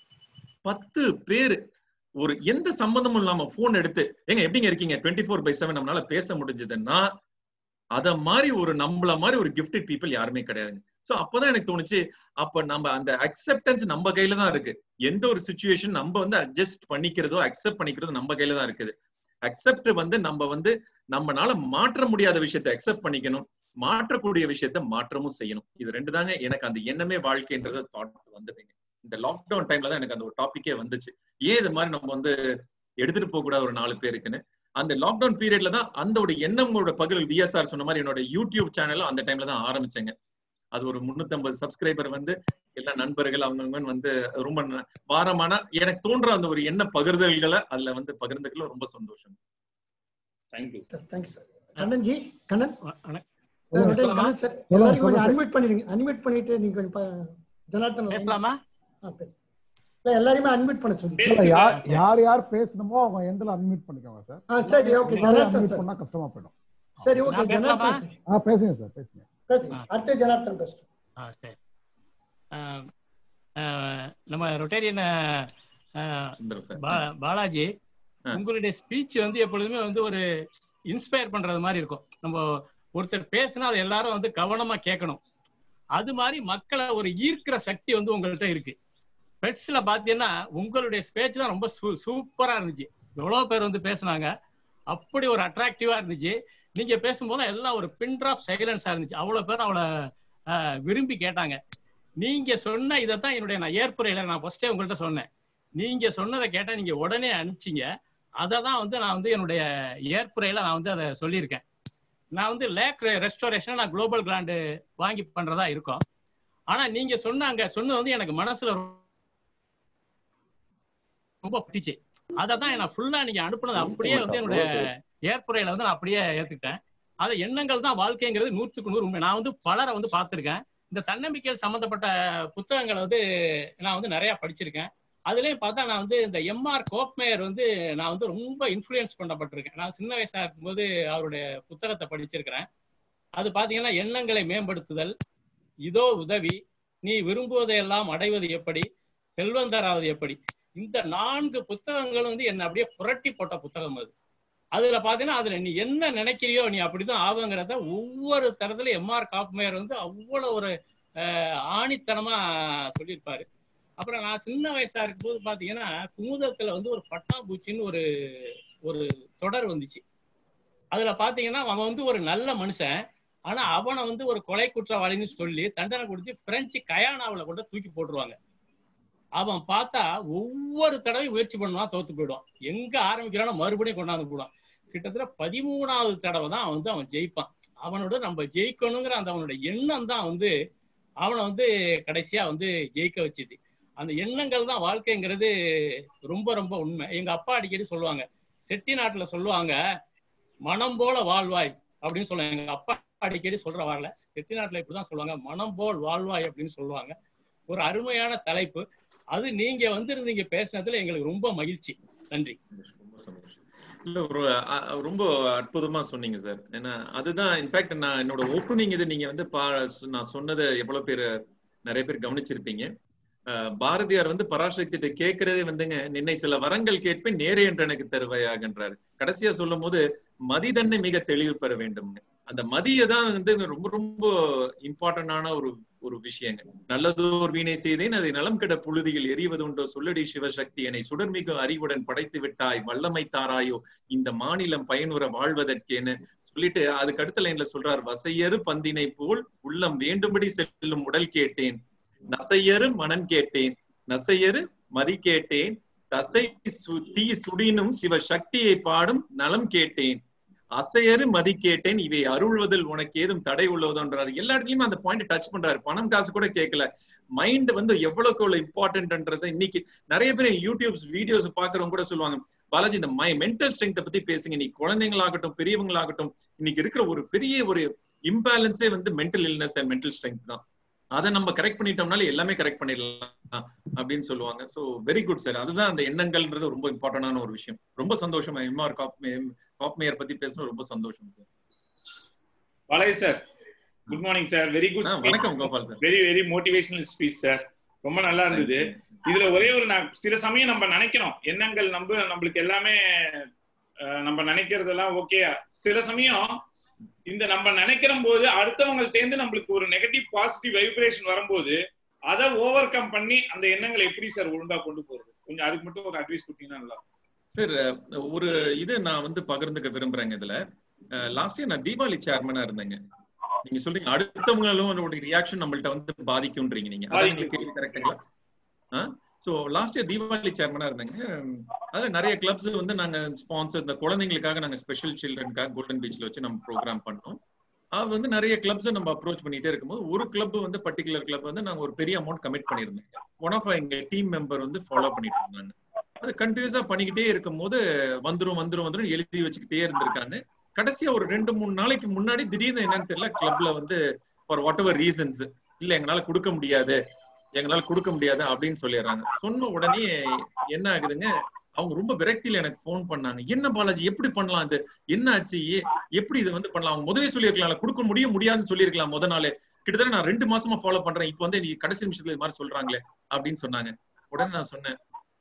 பத்து பேரு ஒரு எந்த சம்பந்தமும் இல்லாம போன் எடுத்து ஏங்க எப்படிங்க இருக்கீங்க டுவெண்ட்டி ஃபோர் பை செவன் நம்மளால பேச முடிஞ்சதுன்னா அத மாதிரி ஒரு நம்மள மாதிரி ஒரு கிஃப்டட் பீப்புள் யாருமே கிடையாதுங்க சோ அப்பதான் எனக்கு தோணுச்சு அப்ப நம்ம அந்த அக்செப்டன்ஸ் நம்ம கையில தான் இருக்கு எந்த ஒரு சுச்சுவேஷன் நம்ம வந்து அட்ஜஸ்ட் பண்ணிக்கிறதோ அக்செப்ட் பண்ணிக்கிறதோ நம்ம கையில தான் இருக்குது அக்செப்ட் வந்து நம்ம வந்து நம்மனால மாற்ற முடியாத விஷயத்தை அக்செப்ட் பண்ணிக்கணும் மாற்றக்கூடிய விஷயத்த மாற்றமும் செய்யணும் இது ரெண்டு தாங்க எனக்கு அந்த எண்ணமே வாழ்க்கைன்றது தாட் வந்ததுங்க இந்த லாக்டவுன் டைம்ல தான் எனக்கு அந்த ஒரு டாபிக்கே வந்துச்சு ஏன் இது மாதிரி நம்ம வந்து எடுத்துட்டு போக கூடாது ஒரு நாலு பேருக்குன்னு அந்த லாக்டவுன் பீரியட்ல தான் அந்த ஒரு எண்ணங்களோட பகிர்வு விஎஸ்ஆர் சொன்ன மாதிரி என்னோட யூடியூப் சேனல் அந்த டைம்ல தான் ஆரம்பிச்சேங்க அது ஒரு 350 சப்ஸ்கிரைபர் வந்து எல்லா நண்பர்கள் அவங்கவங்க வந்து ரொம்ப ந- வாரமான எனக்கு தோன்ற அந்த ஒரு எண்ண பகிர்தல்களை அதுல வந்து பகிர்ந்துக்கல ரொம்ப சந்தோஷம் thank you thank you sir Kannan ji Kannan வணக்கம். சார், உடனே சொல்லலாமா? கண்ணன் சார் சொல்லுங்க, எல்லாரும் கொஞ்சம் சொல்லுங்க. அன்மியூட் பண்ணிடுங்க அன்மியூட் பண்ணிட்டு நீங்க கொஞ்சம் ப- ஜனார்த்தன் line- பேசலாமா ஆ, பேசு. இல்ல, எல்லாரையுமே அன்மியூட் பண்ண சொல்லி இல்ல, யார் யார் யார் பேசணுமோ அவங்க எண்ட்ல அன்மியூட் பண்ணிக்கோங்க சார் ஆ சரி ஓகே ஜனார்த்தன் அன்மியூட் சார் பண்ணா கஷ்டமா போயிடும் சரி ஓகே நான் பேசலாமா? ஜனார்த்தன் ஆ பேசுங்க சார் பேசுங்க பேசுங்க அடுத்து ஜனார்த்தன் பேசுங்க ஆ சரி ஆஹ், ஆஹ், நம்ம ரொட்டேரியன் சுந்தரம் சார் பா- பாலாஜி ஆ. உங்களுடைய ஸ்பீச் வந்து எப்பொழுதுமே வந்து ஒரு இன்ஸ்பயர் பண்றது மாதிரி இருக்கும் நம்ம ஒருத்தர் பேசினா அதை எல்லாரும் வந்து கவனமா கேட்கணும் அது மாதிரி மக்களை ஒரு ஈர்க்கிற சக்தி வந்து உங்கள்கிட்ட இருக்கு பெட்ஸ்ல பாத்தீங்கன்னா உங்களுடைய ஸ்பீச் தான் ரொம்ப சூ- சூப்பரா இருந்துச்சு எவ்வளவு பேர் வந்து பேசுனாங்க அப்படி ஒரு அட்ராக்டிவா இருந்துச்சு நீங்க பேசும்போது எல்லாம் ஒரு பின் டிராப் சைலன்ஸா இருந்துச்சு அவ்வளவு பேர் அவளை ஆஹ், விரும்பி கேட்டாங்க நீங்க சொன்ன இதை தான் என்னுடைய நான் ஏற்புரையில நான் ஃபர்ஸ்டே உங்கள்கிட்ட சொன்னேன் நீங்க சொன்னதை கேட்டா நீங்க உடனே அனுப்பிச்சீங்க அதை தான் வந்து நான் வந்து என்னுடைய ஏற்புரையில நான் வந்து அதை சொல்லியிருக்கேன் நான் வந்து லேக் ரெஸ்டோரேஷன் நான் குளோபல் கிராண்டு வாங்கி பண்றதா இருக்கோம் ஆனா நீங்க சொன்னாங்க சொன்னது வந்து எனக்கு மனசுல ரொம்ப பிடிச்சு அதை தான் நான் ஃபுல்லா நீங்க அனுப்புனது அப்படியே வந்து என்னுடைய ஏற்புரையில வந்து நான் அப்படியே ஏத்துக்கிட்டேன் அது எண்ணங்கள் தான் வாழ்க்கைங்கிறது நூற்றுக்கு நூறு உண்மை நான் வந்து பலரை வந்து பார்த்திருக்கேன் இந்த தன்னம்பிக்கையில் சம்பந்தப்பட்ட புத்தகங்களை வந்து நான் வந்து நிறைய படிச்சிருக்கேன் அதுலயும் பார்த்தா நான் வந்து இந்த எம்ஆர் கோப்மேயர் வந்து நான் வந்து ரொம்ப இன்ஃப்ளூயன்ஸ் பண்ணப்பட்டிருக்கேன் நான் சின்ன வயசா இருக்கும்போது அவருடைய புத்தகத்தை படிச்சிருக்கிறேன் அது பாத்தீங்கன்னா எண்ணங்களை மேம்படுத்துதல் இதோ உதவி நீ விரும்புவதையெல்லாம் அடைவது எப்படி செல்வம் தராவது எப்படி இந்த நான்கு புத்தகங்களும் வந்து என்ன அப்படியே புரட்டி போட்ட புத்தகம் அது அதுல பாத்தீங்கன்னா அதுல நீ என்ன நினைக்கிறியோ நீ அப்படிதான் ஆகுங்கிறத ஒவ்வொரு தரத்துல எம்ஆர் காப்மேயர் வந்து அவ்வளவு ஒரு அஹ், ஆணித்தனமா சொல்லியிருப்பாரு அப்புறம் நான் சின்ன வயசா இருக்கும்போது பாத்தீங்கன்னா குமுதத்துல வந்து ஒரு பட்டாம்பூச்சின்னு ஒரு ஒரு தொடர் வந்துச்சு அதுல பாத்தீங்கன்னா அவன் வந்து ஒரு நல்ல மனுஷன் ஆனா அவனை வந்து ஒரு கொலை குற்றவாளின்னு சொல்லி தண்டனை கொடுத்து பிரெஞ்சு கயானாவுல கொண்டு தூக்கி போட்டுருவாங்க அவன் பார்த்தா ஒவ்வொரு தடவையும் முயற்சி பண்ணுவான் தோத்து போயிடுவான் எங்க ஆரம்பிக்கிறானோ மறுபடியும் கொண்டாந்து போடுவான் கிட்டத்தட்ட பதிமூணாவது தடவை தான் வந்து அவன் ஜெயிப்பான் அவனோட நம்ம ஜெயிக்கணுங்கிற அந்த அவனோட எண்ணம் தான் வந்து அவனை வந்து கடைசியா வந்து ஜெயிக்க வச்சுது அந்த எண்ணங்கள் தான் வாழ்க்கைங்கிறது ரொம்ப ரொம்ப உண்மை எங்க அப்பா அடிக்கடி சொல்லுவாங்க செட்டி நாட்டுல சொல்லுவாங்க மனம் போல வாழ்வாய் அப்படின்னு சொல்லுவாங்க எங்க அப்பா அடிக்கடி சொல்ற வரல செட்டி நாட்டுல இப்படிதான் சொல்லுவாங்க மனம் போல் வாழ்வாய் அப்படின்னு சொல்லுவாங்க ஒரு அருமையான தலைப்பு அது நீங்க வந்திருந்தீங்க பேசுனதுல எங்களுக்கு ரொம்ப மகிழ்ச்சி நன்றி ரொம்ப சந்தோஷம் இல்ல ஒரு அ- அ- ரொம்ப அற்புதமா சொன்னீங்க சார் ஏன்னா அதுதான் இன்ஃபேக்ட் நான் என்னோட ஓப்பனிங் இது நீங்க வந்து பா நான் சொன்னதை எவ்வளவு பேர் நிறைய பேர் கவனிச்சிருப்பீங்க அஹ் பாரதியார் வந்து பராசக்திட்ட கேட்கறதே வந்துங்க நின்னை சில வரங்கள் கேட்பேன் நேரே என்று எனக்கு தருவாயாகன்றாரு கடைசியா சொல்லும் போது மதி தன்னை மிக தெளிவு பெற வேண்டும்னு அந்த மதியை தான் வந்து ரொம்ப ரொம்ப இம்பார்ட்டன்டான ஒரு ஒரு விஷயங்க நல்லதோர் வீணை செய்தேன் அதை நலம் கெட புழுதியில் எரிவது உண்டோ சொல்லடி சிவசக்தி என்னை சுடர்மிகு அறிவுடன் படைத்து விட்டாய் வல்லமை தாராயோ இந்த மாநிலம் பயனுற வாழ்வதற்கேன்னு சொல்லிட்டு அதுக்கு அடுத்த லைன்ல சொல்றார் வசையறு பந்தினை போல் உள்ளம் வேண்டும்படி செல்லும் உடல் கேட்டேன் நசையறு மனம் கேட்டேன் நசையறு மதி கேட்டேன் தசை சு- தீ சுடினும் சிவ சக்தியை பாடும் நலம் கேட்டேன் அசையறு மதி கேட்டேன் இவை அருள்வதில் உனக்கு ஏதும் தடை உள்ளதோன்றாரு எல்லா இடத்துலயுமே அந்த பாயிண்ட் டச் பண்றாரு பணம் காசு கூட கேட்கல மைண்ட் வந்து எவ்வளவுக்கு எவ்வளவு இம்பார்ட்டன்ட்ன்றதை இன்னைக்கு நிறைய பேர் யூடியூப் வீடியோஸ் பாக்குறவங்க கூட சொல்லுவாங்க பாலாஜி இந்த மை மென்டல் ஸ்ட்ரென்த்தை பத்தி பேசுங்க நீ குழந்தைங்களாகட்டும் பெரியவங்களாகட்டும் இன்னைக்கு இருக்கிற ஒரு பெரிய ஒரு இம்பேலன்ஸே வந்து mental illness and mental strength தான் அதை நம்ம கரெக்ட் பண்ணிட்டோம்னால எல்லாமே கரெக்ட் பண்ணிடலாம் அப்படின்னு சொல்லுவாங்க சோ வெரி குட் சார் அதுதான் அந்த எண்ணங்கள்ன்றது ரொம்ப இம்பார்ட்டன்டான ஒரு விஷயம் ரொம்ப சந்தோஷம் எம்ஆர் காப்மேயர் பத்தி பேசணும் ரொம்ப சந்தோஷம் sir Balaji sir good morning sir very good வணக்கம் Gopal sir very very motivational speech sir ரொம்ப நல்லா இருந்தது இதுல ஒரே ஒரு நான் சில சமயம் நம்ம நினைக்கிறோம் எண்ணங்கள் நம்ம நம்மளுக்கு எல்லாமே நம்ம நினைக்கிறதெல்லாம் ஓகே சில சமயம் இந்த நம்ம நினைக்கிற போது அடுத்தவங்கள்ட்ட இருந்து நம்மளுக்கு ஒரு நெகட்டிவ் பாசிட்டிவ் வைப்ரேஷன் வரும்போது அதை ஓவர் கம் பண்ணி அந்த எண்ணங்களை எப்படி சார் ஒழுங்கா கொண்டு போறது கொஞ்சம் அதுக்கு மட்டும் ஒரு அட்வைஸ் கொடுத்தீங்கன்னா நல்லா சார் ஒரு இது நான் வந்து பகிர்ந்துக்க விரும்புறேங்க இதுல லாஸ்ட் இயர் நான் தீபாவளி சேர்மனா இருந்தேங்க நீங்க சொல்றீங்க அடுத்தவங்களும் ரியாக்ஷன் நம்மள்ட்ட வந்து பாதிக்கும்ன்றீங்க நீங்க கேள்வி கரெக்டுங்களா சோ லாஸ்ட் இயர் தீபாவளி சேர்மனா இருந்தேங்க அதுல நிறைய கிளப்ஸ் வந்து நாங்க ஸ்பான்சர் இந்த குழந்தைங்களுக்காக நாங்க ஸ்பெஷல் சில்ட்ரனுக்காக கோல்டன் பீச்ல வச்சு நம்ம ப்ரோக்ராம் பண்ணோம் அது வந்து நிறைய கிளப்ஸ் நம்ம அப்ரோச் பண்ணிட்டே இருக்கும்போது ஒரு கிளப் வந்து பர்டிகுலர் கிளப் வந்து நாங்க ஒரு பெரிய அமௌண்ட் கமிட் பண்ணியிருந்தோம் ஒன் ஆஃப் எங்க டீம் மெம்பர் வந்து ஃபாலோ பண்ணிட்டு இருந்தாங்க அது கண்டினியூஸா பண்ணிக்கிட்டே இருக்கும்போது வந்துரும் வந்துரும் வந்துரும் எழுதி வச்சுக்கிட்டே இருந்திருக்காங்க கடைசியா ஒரு ரெண்டு மூணு நாளைக்கு முன்னாடி திடீர்னு என்னன்னு தெரியல கிளப்ல வந்து ஃபார் வாட் எவர் ரீசன்ஸ் இல்ல எங்களால கொடுக்க முடியாது எங்களால கொடுக்க முடியாது அப்படின்னு சொல்லிடுறாங்க சொன்ன உடனே என்ன ஆகுதுங்க அவங்க ரொம்ப விரக்தியில எனக்கு போன் பண்ணாங்க என்ன பாலாஜி எப்படி பண்ணலாம் இது என்ன ஆச்சு எப்படி இது வந்து பண்ணலாம் அவங்க முதவே சொல்லியிருக்கலாம் கொடுக்க முடிய முடியாதுன்னு சொல்லியிருக்கலாம் முத நாளே கிட்டத்தட்ட நான் ரெண்டு மாசமா ஃபாலோ பண்றேன் இப்போ வந்து நீ கடைசி நிமிஷத்துல இது மாதிரி சொல்றாங்களே அப்படின்னு சொன்னாங்க உடனே நான் சொன்னேன்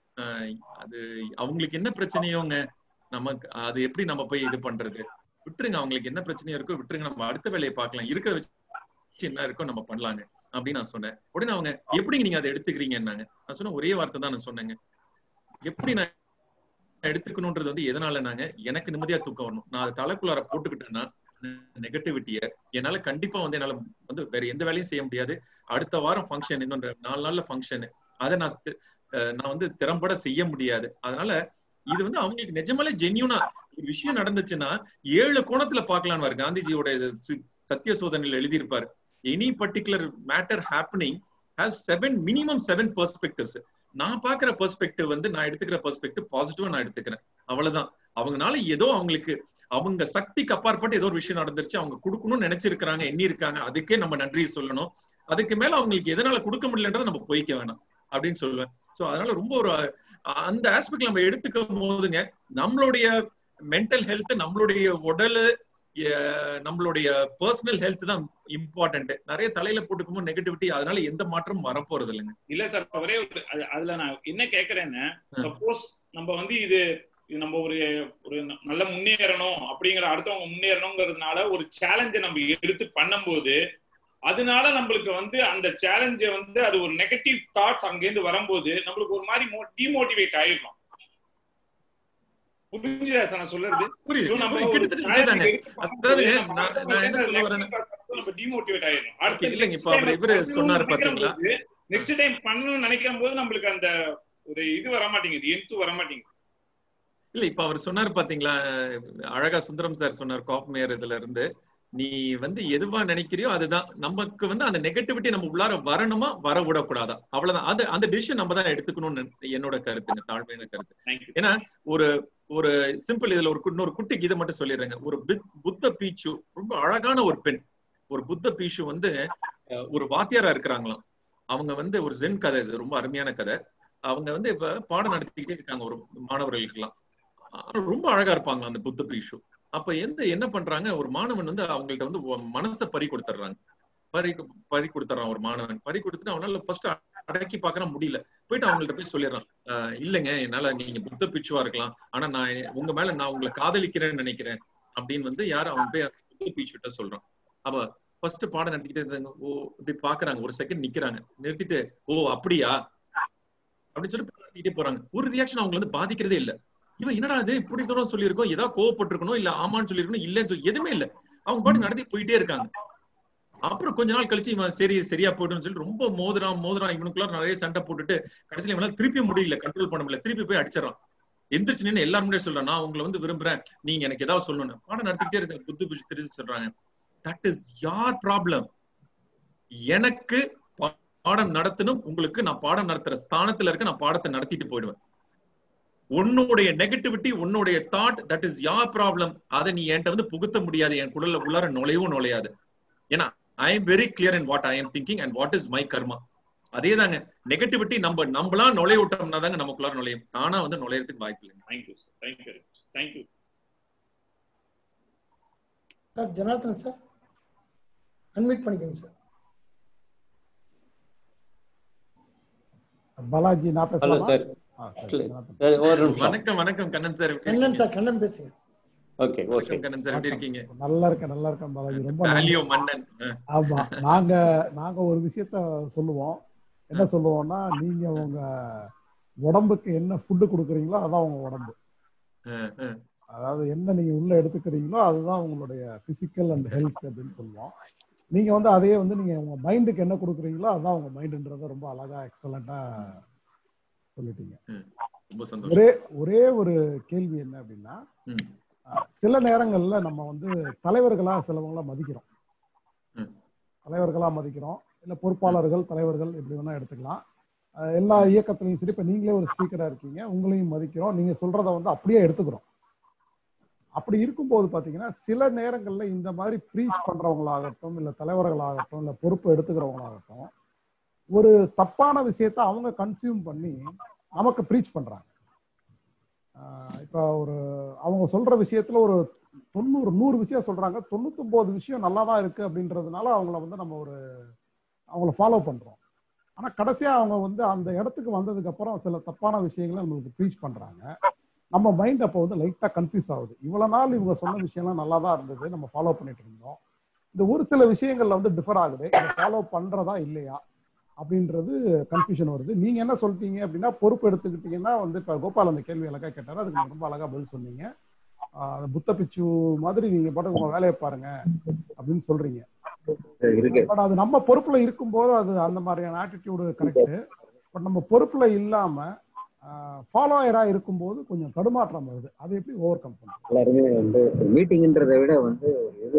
அது அவங்களுக்கு என்ன பிரச்சனையோங்க நமக்கு அது எப்படி நம்ம போய் இது பண்றது விட்டுருங்க அவங்களுக்கு என்ன பிரச்சனையோ இருக்கோ விட்டுருங்க நம்ம அடுத்த வேலையை பார்க்கலாம் இருக்கிற வச்சு என்ன இருக்கோ நம்ம பண்ணலாங்க அப்படின்னு நான் சொன்னேன் உடனே அவங்க எப்படிங்க நீங்க அதை எடுத்துக்கிறீங்கன்னாங்க நான் சொன்ன ஒரே வார்த்தை தான் நான் சொன்னேங்க எப்படி நான் எடுத்துக்கணும்ன்றது வந்து எதனால நாங்க எனக்கு நிம்மதியா தூக்கம் வரணும் நான் அதை தலைக்குள்ளார போட்டுக்கிட்டேன்னா நெகட்டிவிட்டிய என்னால கண்டிப்பா வந்து என்னால வந்து வேற எந்த வேலையும் செய்ய முடியாது அடுத்த வாரம் ஃபங்க்ஷன் இன்னொன்று நாலு நாள்ல ஃபங்க்ஷன் அதை நான் நான் வந்து திறம்பட செய்ய முடியாது அதனால இது வந்து அவங்களுக்கு நிஜமாலே ஜென்யூனா ஒரு விஷயம் நடந்துச்சுன்னா ஏழு கோணத்துல பார்க்கலாம் காந்திஜியோட சத்திய சோதனையில் எழுதியிருப்பாரு any particular matter happening has seven minimum seven perspectives நான் பாக்குற பெர்ஸ்பெக்டிவ் வந்து நான் எடுத்துக்கிற பெர்ஸ்பெக்டிவ் பாசிட்டிவா நான் எடுத்துக்கிறேன் அவ்வளவுதான் அவங்கனால ஏதோ அவங்களுக்கு அவங்க சக்திக்கு அப்பாற்பட்டு ஏதோ ஒரு விஷயம் நடந்துருச்சு அவங்க கொடுக்கணும்னு நினைச்சிருக்கிறாங்க எண்ணி இருக்காங்க அதுக்கே நம்ம நன்றி சொல்லணும் அதுக்கு மேல அவங்களுக்கு எதனால கொடுக்க முடியலன்றதை நம்ம போய்க்க வேணாம் அப்படின்னு சொல்லுவேன் சோ அதனால ரொம்ப ஒரு அந்த ஆஸ்பெக்ட் நம்ம எடுத்துக்கும் போதுங்க நம்மளுடைய மென்டல் ஹெல்த் நம்மளுடைய உடல் நம்மளுடைய பர்சனல் ஹெல்த் தான் இம்பார்ட்டன்ட் நிறைய தலையில போட்டுக்கும் நெகட்டிவிட்டி அதனால எந்த மாற்றமும் வரப்போறது இல்லைங்க இல்ல சார் ஒரே அதுல நான் என்ன கேக்குறேன்னு சப்போஸ் நம்ம வந்து இது நம்ம ஒரு ஒரு நல்ல முன்னேறணும் அப்படிங்கிற அடுத்தவங்க முன்னேறணுங்கிறதுனால ஒரு சேலஞ்சை நம்ம எடுத்து பண்ணும்போது அதனால நம்மளுக்கு வந்து அந்த சேலஞ்சை வந்து அது ஒரு நெகட்டிவ் தாட்ஸ் அங்கேருந்து வரும்போது நம்மளுக்கு ஒரு மாதிரி டிமோட்டிவேட் ஆயிடும் புரிஞ்சுதா சார் நான் சொல்றது நம்ம டிமோட்டிவேட் ஆயிடும் அடுத்து இல்லைங்க இப்ப அவர் இவரு சொன்னாரு பாத்தீங்களா நெக்ஸ்ட் டைம் பண்ணணும்னு நினைக்கும் போது நம்மளுக்கு அந்த ஒரு இது வர மாட்டேங்குது எந்து வர மாட்டேங்குது இல்ல இப்ப அவர் சொன்னாரு பாத்தீங்களா அழகா சுந்தரம் சார் சொன்னார் காப் மேயர் இதுல இருந்து நீ வந்து எதுவா நினைக்கிறியோ அதுதான் நமக்கு வந்து அந்த நெகட்டிவிட்டி நம்ம உள்ளார வரணுமா வர விடக்கூடாதா அவ்வளவுதான் அது அந்த டிசிஷன் நம்ம தான் எடுத்துக்கணும்னு என்னோட கருத்துங்க தாழ்மையான கருத்து ஏன்னா ஒரு ஒரு சிம்பிள் இதுல ஒரு இன்னொரு குட்டி கீதை மட்டும் சொல்லிடுறேங்க ஒரு புத்த பீச்சு ரொம்ப அழகான ஒரு பெண் ஒரு புத்த பீச்சு வந்து ஒரு வாத்தியாரா இருக்கிறாங்களாம் அவங்க வந்து ஒரு ஜென் கதை இது ரொம்ப அருமையான கதை அவங்க வந்து இப்ப பாடம் நடத்திக்கிட்டே இருக்காங்க ஒரு மாணவர்களுக்கு எல்லாம் ரொம்ப அழகா இருப்பாங்க அந்த புத்த பீஷு அப்ப எந்த என்ன பண்றாங்க ஒரு மாணவன் வந்து அவங்கள்ட்ட வந்து மனசை பறி கொடுத்துட்றாங்க பறி பறி கொடுத்துறான் ஒரு மாணவன் பறி கொடுத்துட்டு அவனால ஃபர்ஸ்ட் அடக்கி பாக்குற முடியல போயிட்டு அவங்கள்ட்ட போய் சொல்லிடுறான் இல்லைங்க என்னால நீங்க புத்த பிச்சுவா இருக்கலாம் ஆனா நான் உங்க மேல நான் உங்களை காதலிக்கிறேன்னு நினைக்கிறேன் அப்படின்னு வந்து யாரும் அவன் போய் புத்த பீச்சுட்ட சொல்றான் அப்ப ஃபர்ஸ்ட் பாடம் நடத்திக்கிட்டே இருந்தாங்க ஓ இப்படி பாக்குறாங்க ஒரு செகண்ட் நிக்கிறாங்க நிறுத்திட்டு ஓ அப்படியா அப்படின்னு சொல்லி நடத்திக்கிட்டே போறாங்க ஒரு ரியாக்ஷன் அவங்க வந்து பாதிக்கிறதே இல்லை இவன் என்னடா இது இப்படி தூரம் சொல்லியிருக்கோம் ஏதாவது கோவப்பட்டிருக்கணும் இல்ல ஆமான்னு சொல்லிருக்கணும் இல்லன்னு சொல்லி எதுவுமே இல்ல அவங்க பாட்டு நடத்தி போயிட்டே இருக்காங்க அப்புறம் கொஞ்ச நாள் கழிச்சு இவன் சரி சரியா போயிட்டுன்னு சொல்லி ரொம்ப மோதுறான் மோதுறான் இவனுக்குள்ள நிறைய சண்டை போட்டுட்டு கடைசியில இவனால திருப்பி முடியல கண்ட்ரோல் பண்ண முடியல திருப்பி போய் அடிச்சிடறான் எந்திரிச்சு நின்று எல்லாரும் முன்னாடி சொல்றேன் நான் உங்களை வந்து விரும்புறேன் நீங்க எனக்கு ஏதாவது சொல்லணும் பாடம் நடத்திக்கிட்டே இருக்க புத்து பிடிச்சி திருச்சி சொல்றாங்க தட் இஸ் யார் ப்ராப்ளம் எனக்கு பாடம் நடத்தணும் உங்களுக்கு நான் பாடம் நடத்துற ஸ்தானத்துல இருக்க நான் பாடத்தை நடத்திட்டு போயிடுவேன் உன்னுடைய நெகட்டிவிட்டி உன்னுடைய thought that is your problem அதை நீ என்கிட்ட வந்து புகுத்த முடியாது என் குடல்ல உள்ளார நுழையவும் நுழையாது ஏன்னா I am very clear in what I am thinking and what is my karma அதே தாங்க நெகட்டிவிட்டி நம்ம நம்மளா நுழைய விட்டோம்னா தாங்க நமக்குள்ளார நுழையும் தானா வந்து நுழையறதுக்கு வாய்ப்பு இல்லைங்க thank you sir thank you thank you sir Janardhan sir unmute பண்ணிக்கோங்க சார் பாலாஜி நான் ஹலோ பேசலாமா சார் ஆ, சரி. ஒரு நிமிஷம் வணக்கம் வணக்கம் கண்ணன் சார் எப்படி கண்ணன் இருக்கீங்க? சார் கண்ணன் பேசுங்க ஓகே ஓகே வணக்கம் கண்ணன் சார் எப்படி இருக்கீங்க நல்லா இருக்கேன் நல்லா இருக்கேன் பாலாஜி ரொம்ப நன்றி. வேல்யூ மன்னன் அஹ், ஆமா நாங்க நாங்க ஒரு விஷயத்த சொல்லுவோம் என்ன சொல்லுவோம்னா நீங்க உங்க உடம்புக்கு என்ன ஃபுட்டு கொடுக்குறீங்களோ அதான் உங்க உடம்பு அஹ், அஹ். அதாவது என்ன நீங்க உள்ள எடுத்துக்கிறீங்களோ அதுதான் உங்களுடைய பிசிக்கல் அண்ட் ஹெல்த் அப்படின்னு சொல்லுவோம் நீங்க வந்து அதையே வந்து நீங்க உங்க மைண்டுக்கு என்ன கொடுக்குறீங்களோ அதான் உங்க மைண்டுன்றத ரொம்ப அழகா எக்ஸலண்டா சொல்லிட்டீங்க ரொம்ப சந்தோஷம் ஒரே ஒரே ஒரு கேள்வி என்ன அப்படின்னா ம். அஹ், சில நேரங்கள்ல நம்ம வந்து தலைவர்களா சிலவங்கள மதிக்கிறோம் ம். தலைவர்களா மதிக்கிறோம் இல்ல பொறுப்பாளர்கள் தலைவர்கள் எப்படி வேணா எடுத்துக்கலாம் அஹ், எல்லா இயக்கத்திலையும் சரி இப்ப நீங்களே ஒரு ஸ்பீக்கரா இருக்கீங்க உங்களையும் மதிக்கிறோம் நீங்க சொல்றத வந்து அப்படியே எடுத்துக்கிறோம் அப்படி இருக்கும்போது பாத்தீங்கன்னா சில நேரங்கள்ல இந்த மாதிரி ப்ரீச் பண்றவங்களாகட்டும் இல்ல தலைவர்களாகட்டும் இல்ல பொறுப்பு எடுத்துக்கிறவங்களாகட்டும் ஒரு தப்பான விஷயத்த அவங்க கன்சியூம் பண்ணி நமக்கு ப்ரீச் பண்றாங்க ஆஹ் இப்ப ஒரு அவங்க சொல்ற விஷயத்துல ஒரு தொண்ணூறு நூறு விஷயம் சொல்றாங்க தொண்ணூத்தொன்பது விஷயம் நல்லா தான் இருக்கு அப்படின்றதுனால அவங்கள வந்து நம்ம ஒரு அவங்கள ஃபாலோ பண்றோம் ஆனா கடைசியா அவங்க வந்து அந்த இடத்துக்கு வந்ததுக்கு அப்புறம் சில தப்பான விஷயங்களை நம்மளுக்கு ப்ரீச் பண்றாங்க நம்ம மைண்ட் அப்போ வந்து லைட்டா கன்ஃபியூஸ் ஆகுது இவ்வளவு நாள் இவங்க சொன்ன விஷயம்லாம் நல்லா தான் இருந்தது நம்ம ஃபாலோ பண்ணிட்டு இருந்தோம் இந்த ஒரு சில விஷயங்கள்ல வந்து டிஃபர் ஆகுது இதை ஃபாலோ பண்றதா இல்லையா அப்படின்றது கன்ஃபியூஷன் வருது நீங்க என்ன சொல்லிட்டீங்க அப்படின்னா பொறுப்பு எடுத்துக்கிட்டீங்கன்னா வந்து இப்ப கோபால் அந்த கேள்வி அழகா கேட்டாரு அதுக்கு நீங்க ரொம்ப அழகா பதில் சொன்னீங்க ஆஹ் அந்த புத்த பிச்சு மாதிரி நீங்க பாட்டுக்கு உங்க வேலையை பாருங்க அப்படின்னு சொல்றீங்க இருக்கு பட் அது நம்ம பொறுப்புல இருக்கும்போது அது அந்த மாதிரியான ஆட்டிடியூடு கரெக்ட் பட் நம்ம பொறுப்புல இல்லாம ஃபாலோயரா இருக்கும்போது கொஞ்சம் தடுமாற்றம் வருது அதை எப்படி ஓவர் கம் பண்றது எல்லாருமே வந்து மீட்டிங்ன்றதை விட வந்து ஒரு இது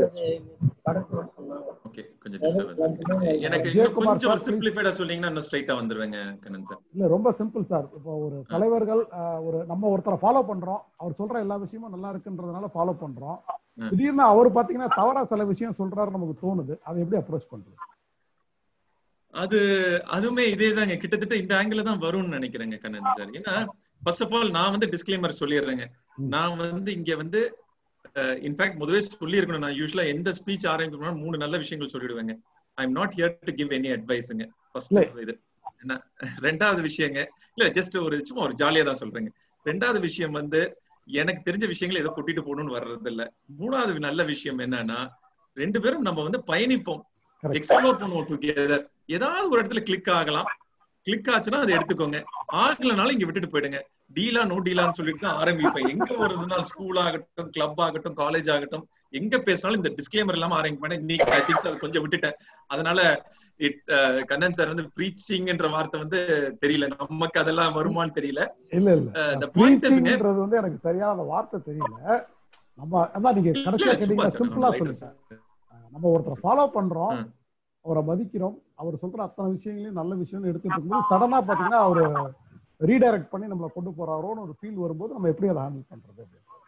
ஓகே கொஞ்சம் டிஸ்டர்பன்ஸ் எனக்கு இன்னும் ஜெயக்குமார் கொஞ்சம் சார், please. சிம்பிளிஃபைடா சொன்னீங்கன்னா இன்னும் ஸ்ட்ரைட்டா வந்துருவேங்க கண்ணன் சார் இல்ல ரொம்ப சிம்பிள் சார் இப்போ ஒரு தலைவர்கள் ஆஹ், ஒரு நம்ம ஒருத்தரை ஃபாலோ பண்றோம் அவர் சொல்ற எல்லா விஷயமும் நல்லா இருக்குன்றதுனால ஃபாலோ பண்றோம் ம். திடீர்னு அவர் பாத்தீங்கன்னா தவறா சில விஷயம் சொல்றாரு நமக்கு தோணுது அதை எப்படி அப்ரோச் பண்றது அது அதுவுமே இதே தாங்க கிட்டத்தட்ட இந்த ஆங்கிள் தான் வரும்னு நினைக்கிறேங்க கண்ணன் சார் ஏன்னா ஃபர்ஸ்ட் ஆஃப் ஆல் நான் வந்து டிஸ்க்ளைமர் சொல்லிடுறேங்க நான் வந்து இங்க வந்து இன்ஃபேக்ட் முதவே சொல்லியிருக்கணும் நான் யூஸ்வலா எந்த ஸ்பீச் ஆரம்பிக்கணும் மூணு நல்ல விஷயங்கள் சொல்லிடுவேங்க I am not here to give any அட்வைஸுங்க ஃபர்ஸ்ட் இது என்ன ரெண்டாவது விஷயங்க இல்ல ஜஸ்ட் ஒரு சும்மா ஒரு ஜாலியா தான் சொல்றேங்க ரெண்டாவது விஷயம் வந்து எனக்கு தெரிஞ்ச விஷயங்களை ஏதோ கொட்டிட்டு போகணும்னு வர்றது இல்ல மூணாவது நல்ல விஷயம் என்னன்னா ரெண்டு பேரும் நம்ம வந்து பயணிப்போம் எக்ஸ்ப்ளோர் பண்ணுவோம் டுகெதர் ஏதாவது ஒரு இடத்துல கிளிக் ஆகலாம் கிளிக் ஆச்சுன்னா அதை எடுத்துக்கோங்க ஆகலனாலும் இங்க விட்டுட்டு போயிடுங்க டீலா நோ டீலான்னு சொல்லிட்டு தான் ஆரம்பிப்பேன் எங்க ஒரு நாள் ஸ்கூல் ஆகட்டும் கிளப் ஆகட்டும் காலேஜ் ஆகட்டும் எங்க பேசினாலும் இந்த டிஸ்க்ளைமர் இல்லாம ஆரம்பிப்பேன் இன்னைக்கு ஐ திங்க் அது கொஞ்சம் விட்டுட்டேன் அதனால இட் கண்ணன் சார் வந்து ப்ரீச்சிங்ன்ற வார்த்தை வந்து தெரியல நமக்கு அதெல்லாம் வருமான்னு தெரியல இல்ல இல்ல the point is- ப்ரீச்சிங்ன்றது வந்து எனக்கு சரியான அந்த வார்த்தை தெரியல நம்ம அதான் நீங்க கடைசியா இல்ல, கேட்டீங்கன்னா சும்மா சிம்பிளா சொல்றேன். சொல்லுங்க நம்ம ஒருத்தரை ஃபாலோ பண்றோம் அவரை மதிக்கிறோம் அவர் சொல்ற அத்தனை விஷயங்களையும் நல்ல விஷயம்னு எடுத்துட்டு இருக்கும்போது சடனா பாத்தீங்கன்னா அவரு ரீடைரக்ட் பண்ணி நம்மளை கொண்டு போறாரோன்னு ஒரு ஃபீல் வரும்போது நம்ம எப்படி அதை ஹேண்டில் பண்றது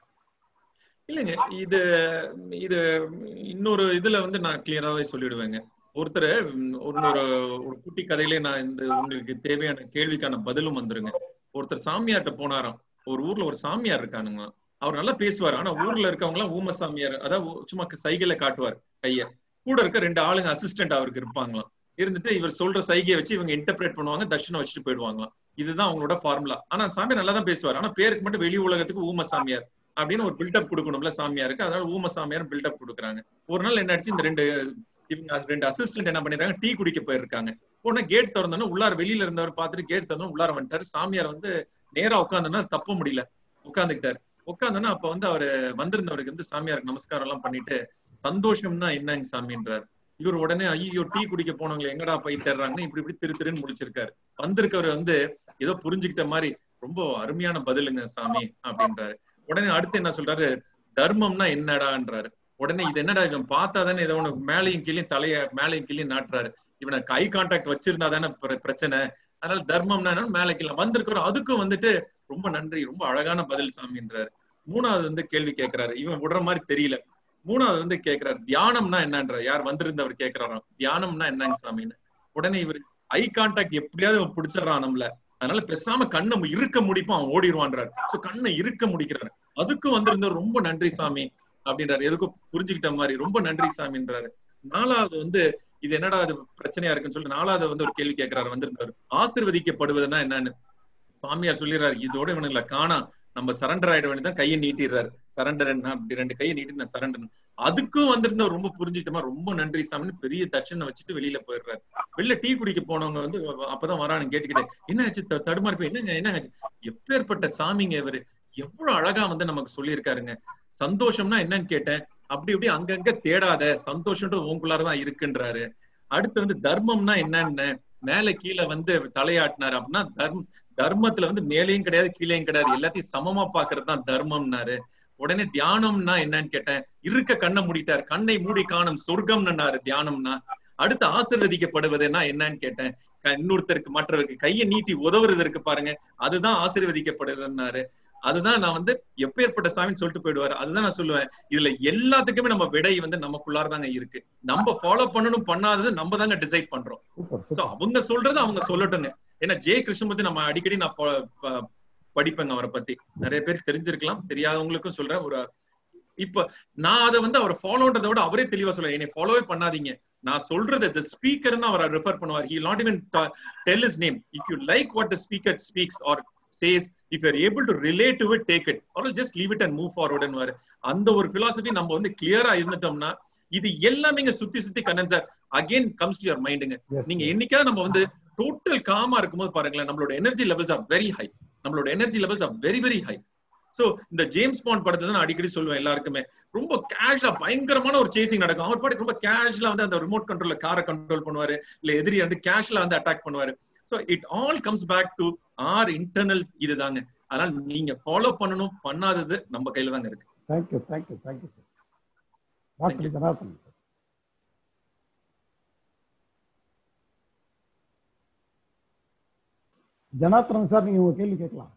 இல்லைங்க இது இது இன்னொரு இதுல வந்து நான் கிளியராவே சொல்லிடுவேங்க ஒருத்தர் ம், ஒரு ஒரு ஒரு குட்டி கதையிலே நான் இந்த உங்களுக்கு தேவையான கேள்விக்கான பதிலும் வந்துருங்க ஒருத்தர் சாமியார்ட்ட போனாராம் ஒரு ஊர்ல ஒரு சாமியார் இருக்கானுங்க அவர் நல்லா பேசுவார் ஆனா ஊர்ல இருக்கவங்க எல்லாம் ஊம சாமியார் அதாவது ஊ- சும்மா சைகையில காட்டுவார் கைய கூட இருக்க ரெண்டு ஆளுங்க அசிஸ்டன்ட் அவருக்கு இருப்பாங்களாம் இருந்துட்டு இவர் சொல்ற சைகையை வச்சு இவங்க இன்டர்பிரேட் பண்ணுவாங்க தர்ஷனம் வச்சுட்டு போயிடுவாங்களாம் இதுதான் அவங்களோட ஃபார்முலா ஆனா சாமியார் நல்லா தான் பேசுவார் ஆனா பேருக்கு மட்டும் வெளி உலகத்துக்கு ஊம சாமியார் அப்படின்னு ஒரு பில்டப் கொடுக்கணும்ல சாமியாருக்கு அதனால ஊம சாமியார் பில்டப் கொடுக்குறாங்க ஒரு நாள் என்ன ஆச்சு இந்த ரெண்டு இவங்க ரெண்டு அசிஸ்டன்ட் என்ன பண்ணிருக்காங்க டீ குடிக்க போயிருக்காங்க உடனே கேட் திறந்தோன்னா உள்ளார வெளியில இருந்தவர் பார்த்துட்டு கேட் திறந்தோம் உள்ளார வந்துட்டாரு சாமியார் வந்து நேரா உட்காந்துன்னா தப்ப முடியல உட்காந்துக்கிட்டாரு உட்காந்தோன்னா அப்ப வந்து அவரு வந்திருந்தவருக்கு வந்து சாமியாருக்கு நமஸ்காரம் எல்லாம் பண்ணிட்டு சந்தோஷம்னா என்னங்க சாமின்றார் இவர் உடனே ஐயோ டீ குடிக்க போனவங்களை எங்கடா போய் தேடுறாங்கன்னு இப்படி இப்படி திரு திருன்னு முடிச்சிருக்காரு வந்திருக்கவர் வந்து ஏதோ புரிஞ்சுக்கிட்ட மாதிரி ரொம்ப அருமையான பதிலுங்க சாமி அப்படின்றாரு உடனே அடுத்து என்ன சொல்றாரு தர்மம்னா என்னடான்றாரு உடனே இது என்னடா இவன் பார்த்தா தானே ஏதோ ஒண்ணு மேலையும் கீழையும் தலைய மேலையும் கீழையும் நாட்டுறாரு இவனை கை கான்டாக்ட் வச்சிருந்தா தானே பிர- பிரச்சனை அதனால தர்மம்னா என்னன்னு மேலே கீழே வந்திருக்கிறோம் அதுக்கும் வந்துட்டு ரொம்ப நன்றி ரொம்ப அழகான பதில் சாமின்றாரு மூணாவது வந்து கேள்வி கேட்கிறாரு இவன் விடுற மாதிரி தெரியல மூணாவது வந்து கேக்குறாரு தியானம்னா என்னன்ற யார் வந்திருந்தவர் கேக்குறாராம் தியானம்னா என்னங்க சாமின்னு உடனே இவர் ஐ கான்டாக்ட் எப்படியாவது அவன் பிடிச்சிடறான் நம்மள அதனால பேசாம கண்ணை இருக்க முடிப்போம் அவன் ஓடிடுவான்றாரு சோ கண்ணை இருக்க முடிக்கிறாரு அதுக்கும் வந்திருந்தவர் ரொம்ப நன்றி சாமி அப்படின்றாரு எதுக்கும் புரிஞ்சுக்கிட்ட மாதிரி ரொம்ப நன்றி சாமின்றாரு நாலாவது வந்து இது என்னடா இது பிரச்சனையா இருக்குன்னு சொல்லிட்டு நாலாவது வந்து ஒரு கேள்வி கேட்கிறாரு வந்திருந்தவர் ஆசிர்வதிக்கப்படுவதுன்னா என்னன்னு சாமியார் சொல்லிடுறாரு இதோட இவனுங்களை காணா நம்ம சரண்டர் ஆயிட வேண்டியதான் கையை நீட்டிடுறாரு சரண்டர் அப்படி ரெண்டு கையை நீட்டி நான் சரண்டர் அதுக்கும் வந்திருந்தவர் ரொம்ப புரிஞ்சுக்கிட்டமா ரொம்ப நன்றி சாமின்னு பெரிய தட்சணை வச்சுட்டு வெளியில போயிடுறாரு வெளில டீ குடிக்க போனவங்க வந்து அப்பதான் வரான்னு கேட்டுக்கிட்டேன் என்ன ஆச்சு த- தடுமாறி போய் என்னங்க என்ன ஆச்சு எப்பேற்பட்ட சாமிங்க இவரு எவ்வளவு அழகா வந்து நமக்கு சொல்லியிருக்காருங்க சந்தோஷம்னா என்னன்னு கேட்டேன் அப்படி இப்படி அங்கங்க தேடாத சந்தோஷம்ன்றது உங்களுக்குள்ளாரதான் இருக்குன்றாரு அடுத்து வந்து தர்மம்னா என்னன்னு மேல கீழே வந்து தலையாட்டினாரு அப்படின்னா தர்ம தர்மத்துல வந்து மேலேயும் கிடையாது கீழேயும் கிடையாது எல்லாத்தையும் சமமா பாக்குறது தான் தர்மம்னாரு உடனே தியானம்னா என்னன்னு கேட்டேன் இருக்க கண்ணை மூடிட்டார் கண்ணை மூடி காணும் சொர்க்கம்னாரு தியானம்னா அடுத்து ஆசிர்வதிக்கப்படுவதுன்னா என்னன்னு கேட்டேன் க- இன்னொருத்தருக்கு மற்றவருக்கு கையை நீட்டி உதவுறது இருக்கு பாருங்க அதுதான் ஆசீர்வதிக்கப்படுறதுன்னாரு அதுதான் நான் வந்து எப்பேற்பட்ட சாமின்னு சொல்லிட்டு போயிடுவாரு அதுதான் நான் சொல்லுவேன் இதுல எல்லாத்துக்குமே நம்ம விடை வந்து நமக்குள்ளாரதாங்க இருக்கு நம்ம ஃபாலோ பண்ணணும் பண்ணாதது நம்ம தாங்க டிசைட் பண்றோம் சூப்பர் சோ அவங்க சொல்றது அவங்க சொல்லட்டுங்க ஏன்னா ஜெய கிருஷ்ணமூர்த்தி நம்ம அடிக்கடி நான் fo- ப- படிப்பேங்க அவரை பத்தி நிறைய பேர் தெரிஞ்சிருக்கலாம் தெரியாதவங்களுக்கும் சொல்றேன் ஒரு இப்ப நான் அதை வந்து அவர் ஃபாலோன்றதை விட அவரே தெளிவா சொல்ல என்னை ஃபாலோவே பண்ணாதீங்க நான் சொல்றது த ஸ்பீக்கர்னு அவர் ரெஃபர் பண்ணுவார் he not even tell his name if you like what the speaker speaks or says if you're able to relate to it take it or just leave it and move ஃபார்வர்டுன்னு அந்த ஒரு philosophy நம்ம வந்து கிளியரா இருந்துட்டோம்னா இது எல்லாமே இங்க சுத்தி சுத்தி Kannan sir again comes to your மைண்டுங்க நீங்க என்னைக்காவது நம்ம வந்து டோட்டல் காமா இருக்கும்போது பாருங்களேன் நம்மளோட energy levels are very high நம்மளோட energy levels are very very high so இந்த ஜேம்ஸ் பாண்ட் படத்தை தான் நான் அடிக்கடி சொல்லுவேன் எல்லாருக்குமே ரொம்ப கேஷா பயங்கரமான ஒரு சேசிங் நடக்கும் அவர் பாட்டு ரொம்ப கேஷ்ல வந்து அந்த ரிமோட் கண்ட்ரோல்ல காரை கண்ட்ரோல் பண்ணுவாரு இல்ல எதிரி வந்து கேஷ்ல வந்து அட்டாக் பண்ணுவாரு so it all comes back to our internal இதுதாங்க அதனால நீங்க ஃபாலோ பண்ணணும் பண்ணாதது நம்ம கையில தாங்க இருக்கு thank you thank you thank you sir doctor Janardhan sir Janardhan sir நீங்க உங்க கேள்வி கேட்கலாம்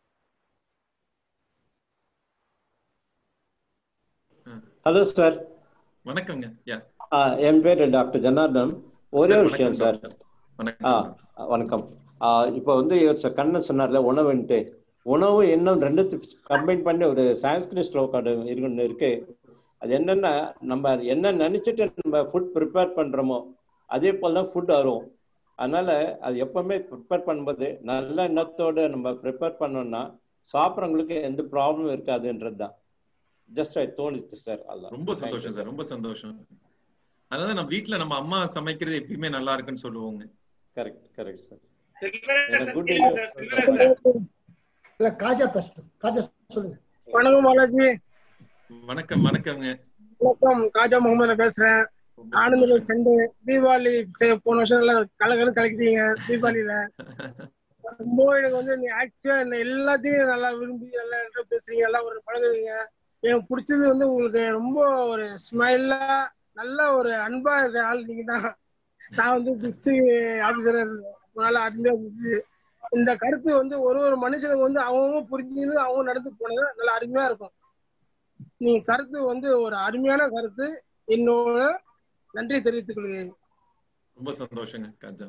ஹலோ சார் வணக்கங்க யா என் பேர் டாக்டர் ஜனார்தன் ஒரே சார், விஷயம் வணக்கம் சார் டாக்டர். வணக்கம் ஆ வணக்கம் ஆ, இப்போ வந்து இவர் சார் கண்ணன் சொன்னார்ல உணவுன்ட்டு உணவு இன்னும் ரெண்டு கம்பைன் பண்ணி ஒரு சான்ஸ்கிரிட் ஸ்லோகம் இருக்குன்னு இருக்கு அது என்னன்னா நம்ம என்ன நினைச்சிட்டு நம்ம ஃபுட் ப்ரிப்பேர் பண்றோமோ அதே போல தான் ஃபுட் வரும் அதனால அது எப்பவுமே ப்ரிப்பேர் பண்ணும்போது நல்ல எண்ணத்தோட நம்ம ப்ரிப்பேர் பண்ணோம்னா சாப்பிட்றவங்களுக்கு எந்த ப்ராப்ளமும் இருக்காதுன்றது தான் ஜஸ்ட் ஐ தோணுச்சு சார் அதான் ரொம்ப சந்தோஷம் சார் ரொம்ப சந்தோஷம் அதனால நம்ம வீட்ல நம்ம அம்மா சமைக்கிறது எப்பயுமே நல்லா இருக்குன்னு சொல்லுவோங்க correct correct sir Selvaraj good கேளுங்க சார் செல்வராஜ் சார் இல்ல காஜா பேசட்டும் காஜா சொல்லுங்க வணக்கம் பாலாஜி வணக்கம் வணக்கங்க வணக்கம் காஜா முகமது பேசுறேன் ஆனந்த ஃப்ரெண்டு தீபாவளி சரி, போன வருஷம் நல்லா கலகலன்னு கலக்கிட்டீங்க தீபாவளியில ரொம்ப எனக்கு வந்து நீ ஆக்சுவலா என்ன எல்லாத்தையும் நல்லா விரும்பி நல்லா என்கிட்ட பேசுறீங்க எல்லாம் ஒரு பழகுவீங்க எனக்கு பிடிச்சது வந்து உங்களுக்கு ரொம்ப ஒரு ஸ்மைலா நல்ல ஒரு அன்பா இருக்கிற ஆள் நீங்க தான் நான் வந்து டிஸ்ட்ரிக்ட் ஆபீசரா இருந்தேன் அதனால அருமையா இருந்துச்சு இந்த கருத்து வந்து ஒரு ஒரு மனுஷனுக்கு வந்து அவங்கவுங்க புரிஞ்சுன்னு அவங்க நடந்து போனது நல்லா அருமையா இருக்கும் நீ கருத்து வந்து ஒரு அருமையான கருத்து என்னோட நன்றி தெரிவித்துக் கொள்கிறேன் ரொம்ப சந்தோஷங்க காஜா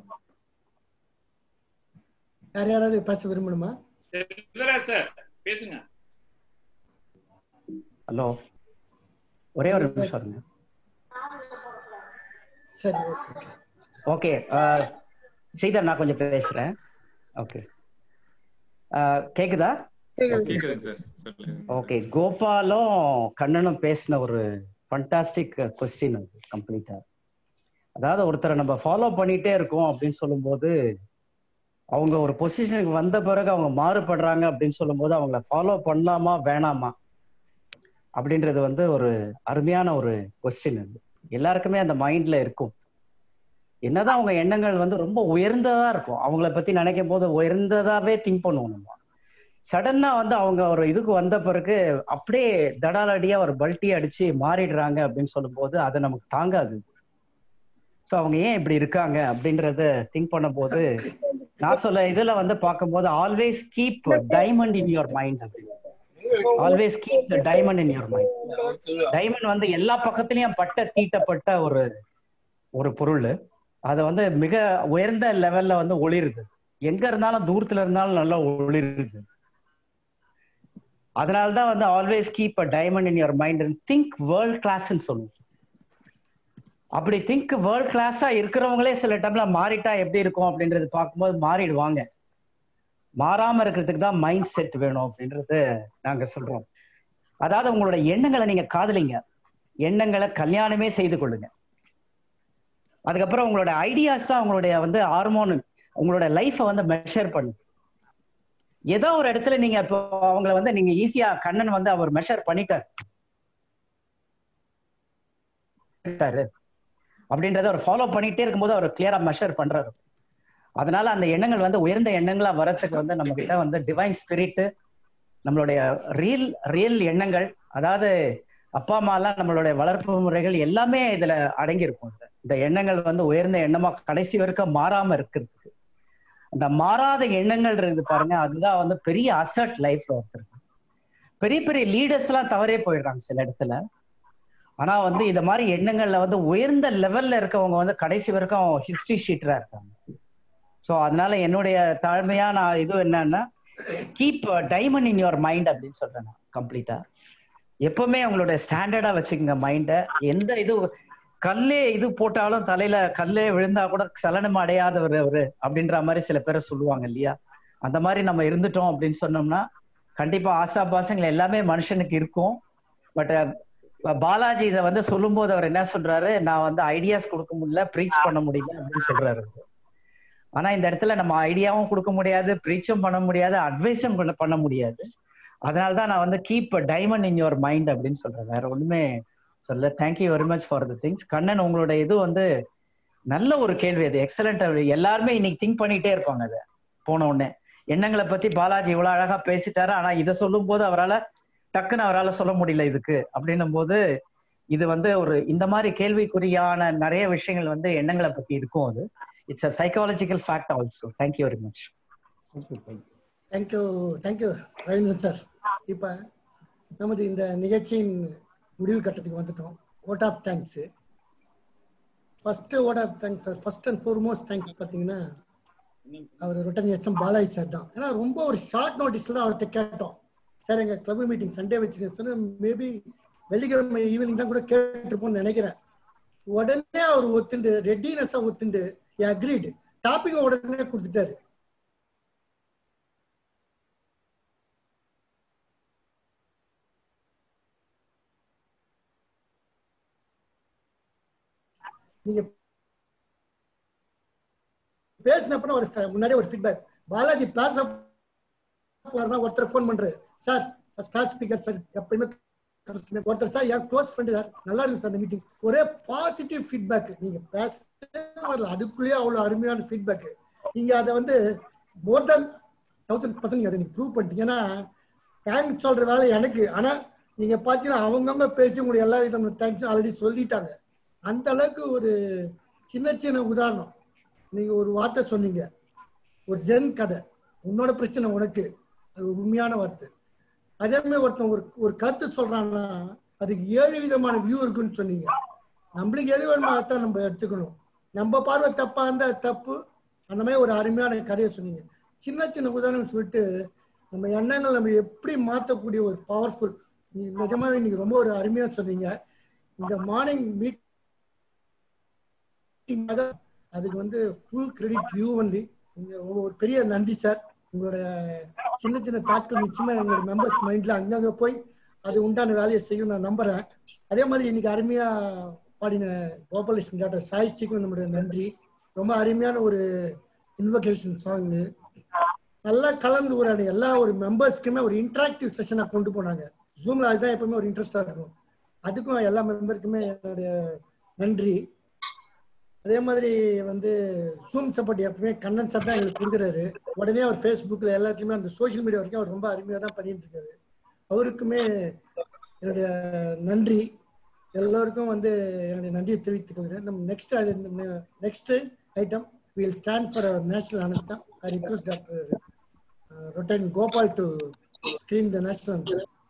யார் யாராவது பேச விரும்பணுமா செல்வராஜ் சார் பேசுங்க ஹலோ ஒரே ஒரு நிமிஷம் இருங்க சரி ஓகே ஸ்ரீதர் நான் கொஞ்சம் பேசுறேன் ஓகே கேக்குதா கேக்குதுங்க சார் சொல்லுங்க ஓகே கோபாலும் கண்ணனும் பேசின ஒரு ஃபண்டாஸ்டிக் கொஸ்டின் அது கம்ப்ளீட்டா அதாவது ஒருத்தரை நம்ம ஃபாலோ பண்ணிட்டே இருக்கோம் அப்படின்னு சொல்லும்போது அவங்க ஒரு பொசிஷனுக்கு வந்த பிறகு அவங்க மாறுபடுறாங்க அப்படின்னு சொல்லும்போது அவங்கள ஃபாலோ பண்ணலாமா வேணாமா அப்படின்றது வந்து ஒரு அருமையான ஒரு கொஸ்டின் அது எல்லாருக்குமே அந்த மைண்ட்ல இருக்கும் என்னதான் அவங்க எண்ணங்கள் வந்து ரொம்ப உயர்ந்ததா இருக்கும் அவங்கள பத்தி நினைக்கும் போது உயர்ந்ததாவே திங்க் பண்ணுவோம் நம்ம சடனா வந்து அவங்க ஒரு இதுக்கு வந்த பிறகு அப்படியே தடாலடியா ஒரு பல்ட்டி அடிச்சு மாறிடுறாங்க அப்படின்னு சொல்லும்போது அது நமக்கு தாங்காது ஸோ அவங்க ஏன் இப்படி இருக்காங்க அப்படின்றத திங்க் பண்ணும்போது நான் சொல்ல இதுல வந்து பார்க்கும்போது always keep diamond in your mind அப்படின்னு always keep the diamond in your mind diamond வந்து எல்லா பக்கத்துலயும் பட்ட தீட்டப்பட்ட ஒரு ஒரு பொருள் அது வந்து மிக உயர்ந்த லெவல்ல வந்து ஒளிருது எங்க இருந்தாலும் தூரத்துல இருந்தாலும் நல்லா ஒளிருது அதனால தான் வந்து always keep a diamond in your mind and think world கிளாஸ்ன்னு சொல்லுவோம் அப்படி திங்க் வேர்ல்ட் கிளாஸா இருக்கிறவங்களே சில டைம்ல மாறிட்டா எப்படி இருக்கும் அப்படின்றது பார்க்கும்போது மாறிடுவாங்க மாறாம இருக்கிறதுக்கு தான் மைண்ட் செட் வேணும் அப்படின்றது நாங்க சொல்றோம் அதாவது உங்களோட எண்ணங்களை நீங்க காதலிங்க எண்ணங்களை கல்யாணமே செய்து கொள்ளுங்க அதுக்கப்புறம் உங்களோட ஐடியாஸ் தான் உங்களுடைய வந்து ஹார்மோன் உங்களோட லைஃப்பை வந்து மெஷர் பண்ணும் ஏதோ ஒரு இடத்துல நீங்க இப்போ அவங்கள வந்து நீங்க ஈஸியா கண்ணன் வந்து அவர் மெஷர் பண்ணிட்டார் பண்ணிட்டாரு அப்படின்றத அவர் ஃபாலோ பண்ணிட்டே இருக்கும்போது அவர் கிளியரா மெஷர் பண்றாரு அதனால அந்த எண்ணங்கள் வந்து உயர்ந்த எண்ணங்களா வரத்துக்கு வந்து நம்ம கிட்ட வந்து டிவைன் ஸ்பிரிட் நம்மளுடைய ரியல் ரியல் எண்ணங்கள் அதாவது அப்பா அம்மா எல்லாம் நம்மளுடைய வளர்ப்பு முறைகள் எல்லாமே இதுல அடங்கி இருக்கும் இந்த எண்ணங்கள் வந்து உயர்ந்த எண்ணமா கடைசி வரைக்கும் மாறாம இருக்கிறதுக்கு அந்த மாறாத எண்ணங்கள் இருக்குது பாருங்க அதுதான் வந்து பெரிய அசட் லைஃப்ல ஒருத்தருக்கு பெரிய பெரிய லீடர்ஸ் எல்லாம் தவறே போயிடுறாங்க சில இடத்துல ஆனா வந்து இந்த மாதிரி எண்ணங்கள்ல வந்து உயர்ந்த லெவல்ல இருக்கவங்க வந்து கடைசி வரைக்கும் ஹிஸ்டரி ஷீட்டரா இருக்காங்க ஸோ அதனால என்னுடைய தாழ்மையான இது என்னன்னா keep diamond in your mind அப்படின்னு சொல்றேன் நான் கம்ப்ளீட்டா எப்பவுமே உங்களுடைய ஸ்டாண்டர்டா வச்சுக்கோங்க மைண்டை எந்த இது கல்லே இது போட்டாலும் தலையில கல்லே விழுந்தா கூட சலனம் அடையாதவர் அவரு அப்படின்ற மாதிரி சில பேரை சொல்லுவாங்க இல்லையா அந்த மாதிரி நம்ம இருந்துட்டோம் அப்படின்னு சொன்னோம்னா கண்டிப்பா ஆசா பாசங்கள் எல்லாமே மனுஷனுக்கு இருக்கும் பட் பாலாஜி இதை வந்து சொல்லும்போது அவர் என்ன சொல்றாரு நான் வந்து ஐடியாஸ் கொடுக்க முடியல ப்ரீச் பண்ண முடியல அப்படின்னு சொல்றாரு ஆனா இந்த இடத்துல நம்ம ஐடியாவும் கொடுக்க முடியாது ப்ரீச்சும் பண்ண முடியாது அட்வைஸும் பண்ண முடியாது அதனால தான் நான் வந்து keep diamond in your mind அப்படின்னு சொல்றேன் வேற ஒண்ணுமே சொல்ல thank you very much for the things Kannan உங்களோட இது வந்து நல்ல ஒரு கேள்வி அது எக்ஸலண்ட் எல்லாருமே இன்னைக்கு திங்க் பண்ணிட்டே இருப்பாங்க அதை போன உடனே எண்ணங்களை பத்தி பாலாஜி இவ்வளவு அழகா பேசிட்டாரு ஆனா இதை சொல்லும் போது அவரால் டக்குன்னு அவரால் சொல்ல முடியல இதுக்கு அப்படின்னும் போது இது வந்து ஒரு இந்த மாதிரி கேள்விக்குறியான நிறைய விஷயங்கள் வந்து எண்ணங்களை பத்தி இருக்கும் அது it's a psychological fact also thank you very much thank you thank you Raveendran sir இப்போ நமது இந்த நிகழ்ச்சியின் முடிவு கட்டத்துக்கு வந்துட்டோம் vote of thanks first vote of thanks sir first and foremost thanks பார்த்தீங்கன்னா அவர் Rtn S M Balaji sir தான் ஏன்னா ரொம்ப ஒரு ஷார்ட் நோட்டீஸ்ல தான் அவர்கிட்ட கேட்டோம் சார் எங்கள் கிளப் மீட்டிங் சண்டே வச்சுருக்கேன் சொன்னால் மேபி வெள்ளிக்கிழமை ஈவினிங் தான் கூட கேட்டிருப்போம்னு நினைக்கிறேன் உடனே அவர் ஒத்துண்டு ரெட்டினஸாக ஒத்துண்டு அக்ரீடு டாபிக் உடனே கொடுத்துட்டாரு நீங்க பேசினப்ப ஒரு முன்னாடி ஒரு ஃபீட்பேக் பாலாஜி பிளாஸ் ஒருத்தர் ஃபோன் பண்றாரு சார் கிளாஸ் ஸ்பீக்கர் சார் எப்பயுமே ஒருத்தர் சார் என் க்ளோஸ் ஃப்ரெண்டு சார் நல்லா இருக்கு சார் இந்த மீட்டிங் ஒரே பாசிட்டிவ் ஃபீட்பேக் நீங்க பேச வரல அதுக்குள்ளேயே அவ்வளவு அருமையான ஃபீட்பேக் நீங்க அதை வந்து மோர் தென் தௌசண்ட் பர்சன்ட் அதை நீங்க ப்ரூவ் பண்ணிட்டீங்க ஏன்னா தேங்க்ஸ் சொல்ற வேலை எனக்கு ஆனா நீங்க பாத்தீங்கன்னா அவங்கவுங்க பேசி உங்களுக்கு எல்லா விதமான தேங்க்ஸ் ஆல்ரெடி சொல்லிட்டாங்க அந்த அளவுக்கு ஒரு சின்ன சின்ன உதாரணம் நீங்க ஒரு வார்த்தை சொன்னீங்க ஒரு ஜென் கதை உன்னோட பிரச்சனை உனக்கு அது உண்மையான வார்த்தை அதே மாதிரி ஒருத்தன் ஒரு ஒரு கருத்து சொல்றான்னா அதுக்கு ஏழு விதமான வியூ இருக்குன்னு சொன்னீங்க நம்மளுக்கு எது வேணுமோ அதான் நம்ம எடுத்துக்கணும் நம்ம பார்வை தப்பா இருந்தா தப்பு அந்த மாதிரி ஒரு அருமையான கதையை சொன்னீங்க சின்ன சின்ன உதாரணம் சொல்லிட்டு நம்ம எண்ணங்கள் நம்ம எப்படி மாற்றக்கூடிய ஒரு பவர்ஃபுல் நீங்க நிஜமாவே நீங்க ரொம்ப ஒரு அருமையா சொன்னீங்க இந்த மார்னிங் மீட் அதுக்கு வந்து ஃபுல் கிரெடிட் யூ ஒன்லி ஒரு பெரிய நன்றி சார் உங்களோட சின்ன சின்ன தாட்கள் நிச்சயமா எங்களோட மெம்பர்ஸ் மைண்ட்ல அங்கங்க போய் அது உண்டான வேலையை செய்யும் நான் நம்புறேன் அதே மாதிரி இன்னைக்கு அருமையா பாடின கோபாலகிருஷ்ணன் டாக்டர் சாயிஸ்டிக்கும் நம்மளுடைய நன்றி ரொம்ப அருமையான ஒரு இன்வகேஷன் சாங்கு நல்லா கலந்து ஒரு எல்லா ஒரு மெம்பர்ஸ்க்குமே ஒரு இன்டராக்டிவ் செஷனை கொண்டு போனாங்க ஜூம்ல அதுதான் எப்பவுமே ஒரு இன்ட்ரெஸ்டா இருக்கும் அதுக்கும் எல்லா மெம்பருக்குமே என்னுடைய நன்றி அதே மாதிரி வந்து ஜூம் சப்போர்ட் எப்பவுமே கண்ணன் சார் தான் எங்களுக்கு கொடுக்குறாரு உடனே அவர் ஃபேஸ்புக்கில் எல்லாத்தையுமே அந்த சோஷியல் மீடியா வரைக்கும் அவர் ரொம்ப அருமையாக தான் பண்ணிட்டு இருக்காரு அவருக்குமே என்னுடைய நன்றி எல்லோருக்கும் வந்து என்னுடைய நன்றியை தெரிவித்துக் கொள்கிறேன் நம்ம நெக்ஸ்ட் அது next item will stand for our national anthem I request doctor Rtn Gopal to screen the national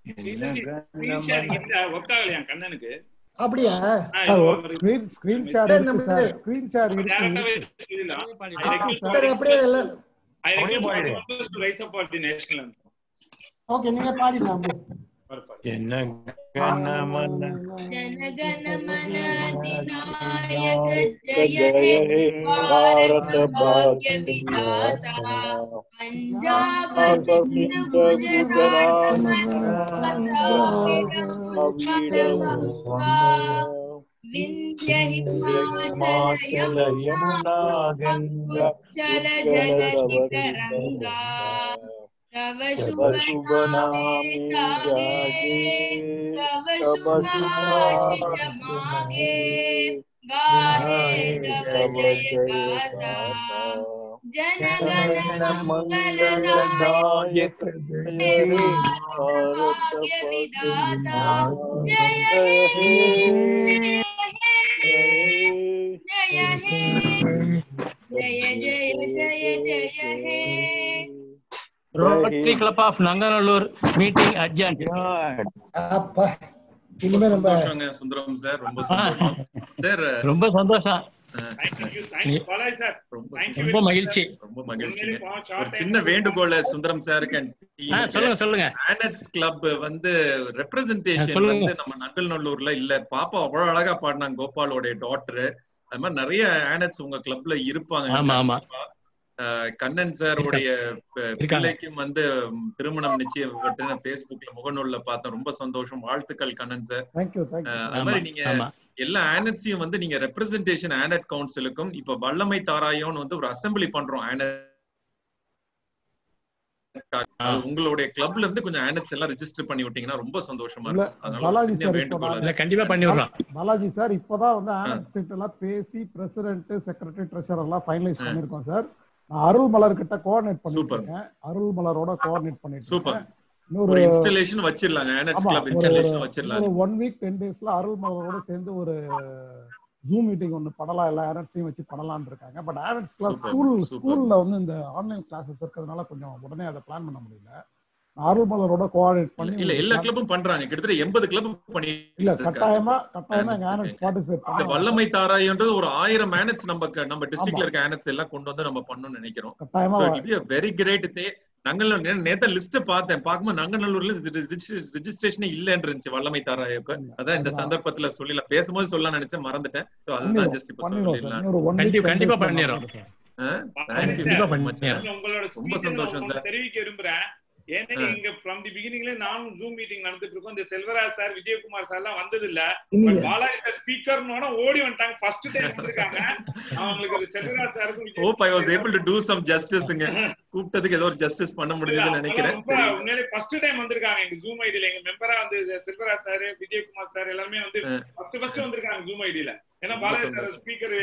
screen sharing இல்ல ஒர்க் ஆகலையா கண்ணனுக்கு அப்படியா ஆ, இப்போ ஒரு- ஸ்கிரீன் ஸ்கிரீன் ஷேர் சரி, இருக்கு நம்ம சார் இது- ஸ்கிரீன் ஷேர் டேரக்டாவே இருக்கு எழுதலாம். சரி அப்படியே எல்லாம் I அப்படியே request பாடிடு. all members to rise up for the national anthem. Okay நீங்க பாடிடலாம் அப்படியே என்ன கணமன जनगणमन अधिनायक जय हे भारत भाग्य विधाता पंजाब सिंध गुजरात गंगा विंध्य हिमाचल यमुना उच्चल जलधि तरंगा तव शुभ नामे जागे तव शुभाशिष मागे गाहे तव जय गाथा जनगण मंगलदायक हे भारत भाग्य विधाता जय हे जय हे जय जय जय जय जय हे Rotary Club of Nanganallur meeting urgent அப்பா இனிமே நம்ம சந்தோஷங்க சுந்தரம் சார் ரொம்ப சந்தோஷம் சார் ரொம்ப சந்தோஷம் Thank you, thank you, Balaji sir. Thank you ரொம்ப very much, மகிழ்ச்சி sir. ரொம்ப மகிழ்ச்சிங்க உண்மையிலே பா- short ஒரு time சின்ன ல வேண்டுகோள சுந்தரம் சாருக்கு ஆ, சொல்லுங்க சொல்லுங்க ஆனட்ஸ் கிளப் வந்து ரெப்ரசன்டேஷன் சொல்லுங்க. வந்து நம்ம நங்கல்நல்லூர்ல இல்ல பாப்பா அவ்வளவு அழகா பாடினாங்க கோபாலோட டாக்டர் அது மாதிரி நிறைய ஆனட்ஸ் உங்க கிளப்ல இருப்பாங்க ஆமா, ஆமா. அஹ் கண்ணன் சார் உடைய ப- இருக்காங்க. பிள்ளைக்கும் வந்து ம், திருமணம் நிச்சயம் Facebookல முகநூல்ல பார்த்தேன் ரொம்ப சந்தோஷம் வாழ்த்துக்கள் கண்ணன் சார் தேங்க்யூ தேங்க்யூ அஹ் அது மாதிரி ஆமா, நீங்க ஆமா. எல்லா ஆனட்ஸையும் வந்து நீங்க ரெப்ரசன்டேஷன் ஆனட் கவுன்சிலுக்கும் இப்ப வல்லமை தாராயோன்னு வந்து ஒரு அசெம்பிளி பண்றோம் ஆனட் அது உங்களுடைய கிளப்ல இருந்து கொஞ்சம் ஆனட்ஸ் எல்லாம் ரெஜிஸ்டர் பண்ணி விட்டீங்கன்னா ரொம்ப சந்தோஷமா இல்ல இருக்கும் அதனால பாலாஜி ஒரு சின்ன சார் இப்போ வேண்டுகோள் நான் இல்ல கண்டிப்பா பண்ணிடுறோம் பாலாஜி சார் இப்பதான் வந்து ஆனந்த் சீட் எல்லாம் பேசி பிரசிடென்ட் செக்ரட்டரி ட்ரெஷர் எல்லாம் ஃபைனலைஸ் பண்ணிருக்கோம் சார் நான் அருள் மலர் கிட்ட கோஆர்டினேட் பண்ணிட்டு Super. இருக்கேன் அருள் மலரோட கோஆர்டினேட் பண்ணிட்டு சூப்பர் இருக்கேன் ஒரு இன்னொரு இன்ஸ்டலேஷன் வச்சிடலாங்க ஆனட்ஸ் ஆமா கிளப் ஒரு இன்ஸ்டலேஷன் வச்சிடலாம் ஒரு ஒன் வீக் டென் டேஸ்ல அருள் மலரோட சேர்ந்து ஒரு ஜூம் மீட்டிங் ஒன்று பண்ணலாம் எல்லா ஆனட்ஸையும் வச்சு பண்ணலாம்னு இருக்காங்க but annets class Super, school super. ஸ்கூல்ல வந்து இந்த ஆன்லைன் கிளாஸஸ் இருக்கிறதுனால கொஞ்சம் உடனே அதை பிளான் பண்ண முடியல நான் அருள் மலரோட கோஆர்டினேட் இல்ல, பண்ணி இல்ல ஒரு எல்லா plan- கிளப்பும் பண்றாங்க கிட்டத்தட்ட எண்பது கிளப் பண்ணி இல்ல கட்டாயமா கட்டாயமா எங்க ஆனட்ஸ் பார்ட்டிசிபேட் இந்த பண்ணுவாங்க வல்லமை தாராயன்றது ஒரு ஆயிரம் ஆனட்ஸ் நம்ம க- நம்ம டிஸ்ட்ரிக்ட்ல ஆமா. இருக்க ஆனட்ஸ் எல்லாம் கொண்டு வந்து நம்ம பண்ணணும்னு நினைக்கிறோம் கட்டாயமா வா- வெரி கிரேட் தே நாங்கள் நேத்த லிஸ்ட் பார்த்தேன் பார்க்கும்போது நங்கநல்லூர்ல ரிஜிஸ்ட்ரேஷனே இல்லன்னு இருந்துச்சு வல்லமை தாராயுக்கு அதான் இந்த அதான். சந்தர்ப்பத்துல சொல்லல பேசும்போது சொல்ல நினைச்சேன் மறந்துட்டேன் So அதுதான் பண்ணிடுவோம் ஜஸ்ட் இப்ப பண்ணிடுவோம் சார் சொல்லிடலாம் இன்னொரு ஒன் கண்டிப்பா வீக் கண்டிப்பா பண்ணிடுறோம் தேங்க்யூ கண்டிப்பா so much. பண்ணிடுறோம் உங்களோட ரொம்ப speech சந்தோஷம் நான் சார் தெரிவிக்க விரும்புறேன் ஏன்னா ஆ. இங்க ஃப்ரம் தி பிகினிங்ல நானும் ஜூம் மீட்டிங் நடந்துட்டு இருக்கோம் இந்த செல்வராஜ் சார் விஜயகுமார் சார் எல்லாம் வந்தது இல்ல இல்லையே. But பாலாஜி சார் ஸ்பீக்கர்னோட ஓடி வந்துட்டாங்க ஃபர்ஸ்ட் டைம் வந்திருக்காங்க அவங்களுக்கு ஒரு செல்வராஜ் சாருக்கும் hope I was able to do some ஜஸ்டிஸ்ங்க கூப்பிட்டதுக்கு ஏதோ ஒரு ஜஸ்டிஸ் பண்ண முடிஞ்சதுன்னு நினைக்கிறேன் ரொம்ப உண்மையிலே ஃபர்ஸ்ட் டைம் வந்திருக்காங்க எங்க ஜூம் ஐடியில எங்க மெம்பரா வந்து செல்வராஜ் சார் விஜயகுமார் சார் எல்லாமே வந்து ஆ. ஃபர்ஸ்ட் ஃபர்ஸ்ட் வந்திருக்காங்க ஜூம் ஐடியில ஏன்னா ரொம்ப பாலாஜி சார் சந்தோஷம். ஸ்பீக்கர்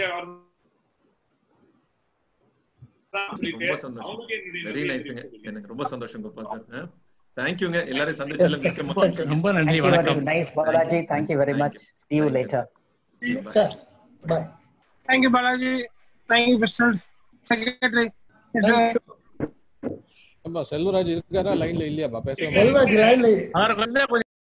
ரொம்ப சந்தோஷம் அவங்களுக்கு என்னுடைய வெரி நன்றியை நைஸ்ங்க தெரிவித்துக் எனக்கு ரொம்ப சந்தோஷம் கோபால் சார் தேங்க்யூங்க எல்லாரையும் சந்திச்சதுல Yes, மிக்க yes, மகிழ்ச்சி. thank you. ரொம்ப நன்றி Thank you very வணக்கம் nice, Balaji. Thank you very Thank much. you. See you Thank you. later. Bye. Sir bye thank you Balaji thank you president secretary thank you Selvaraj இருக்காரா லைன்ல இல்லையாப்பா பேச செல்வாஜ் லைன்ல அவருக்கு வந்து கொஞ்சம்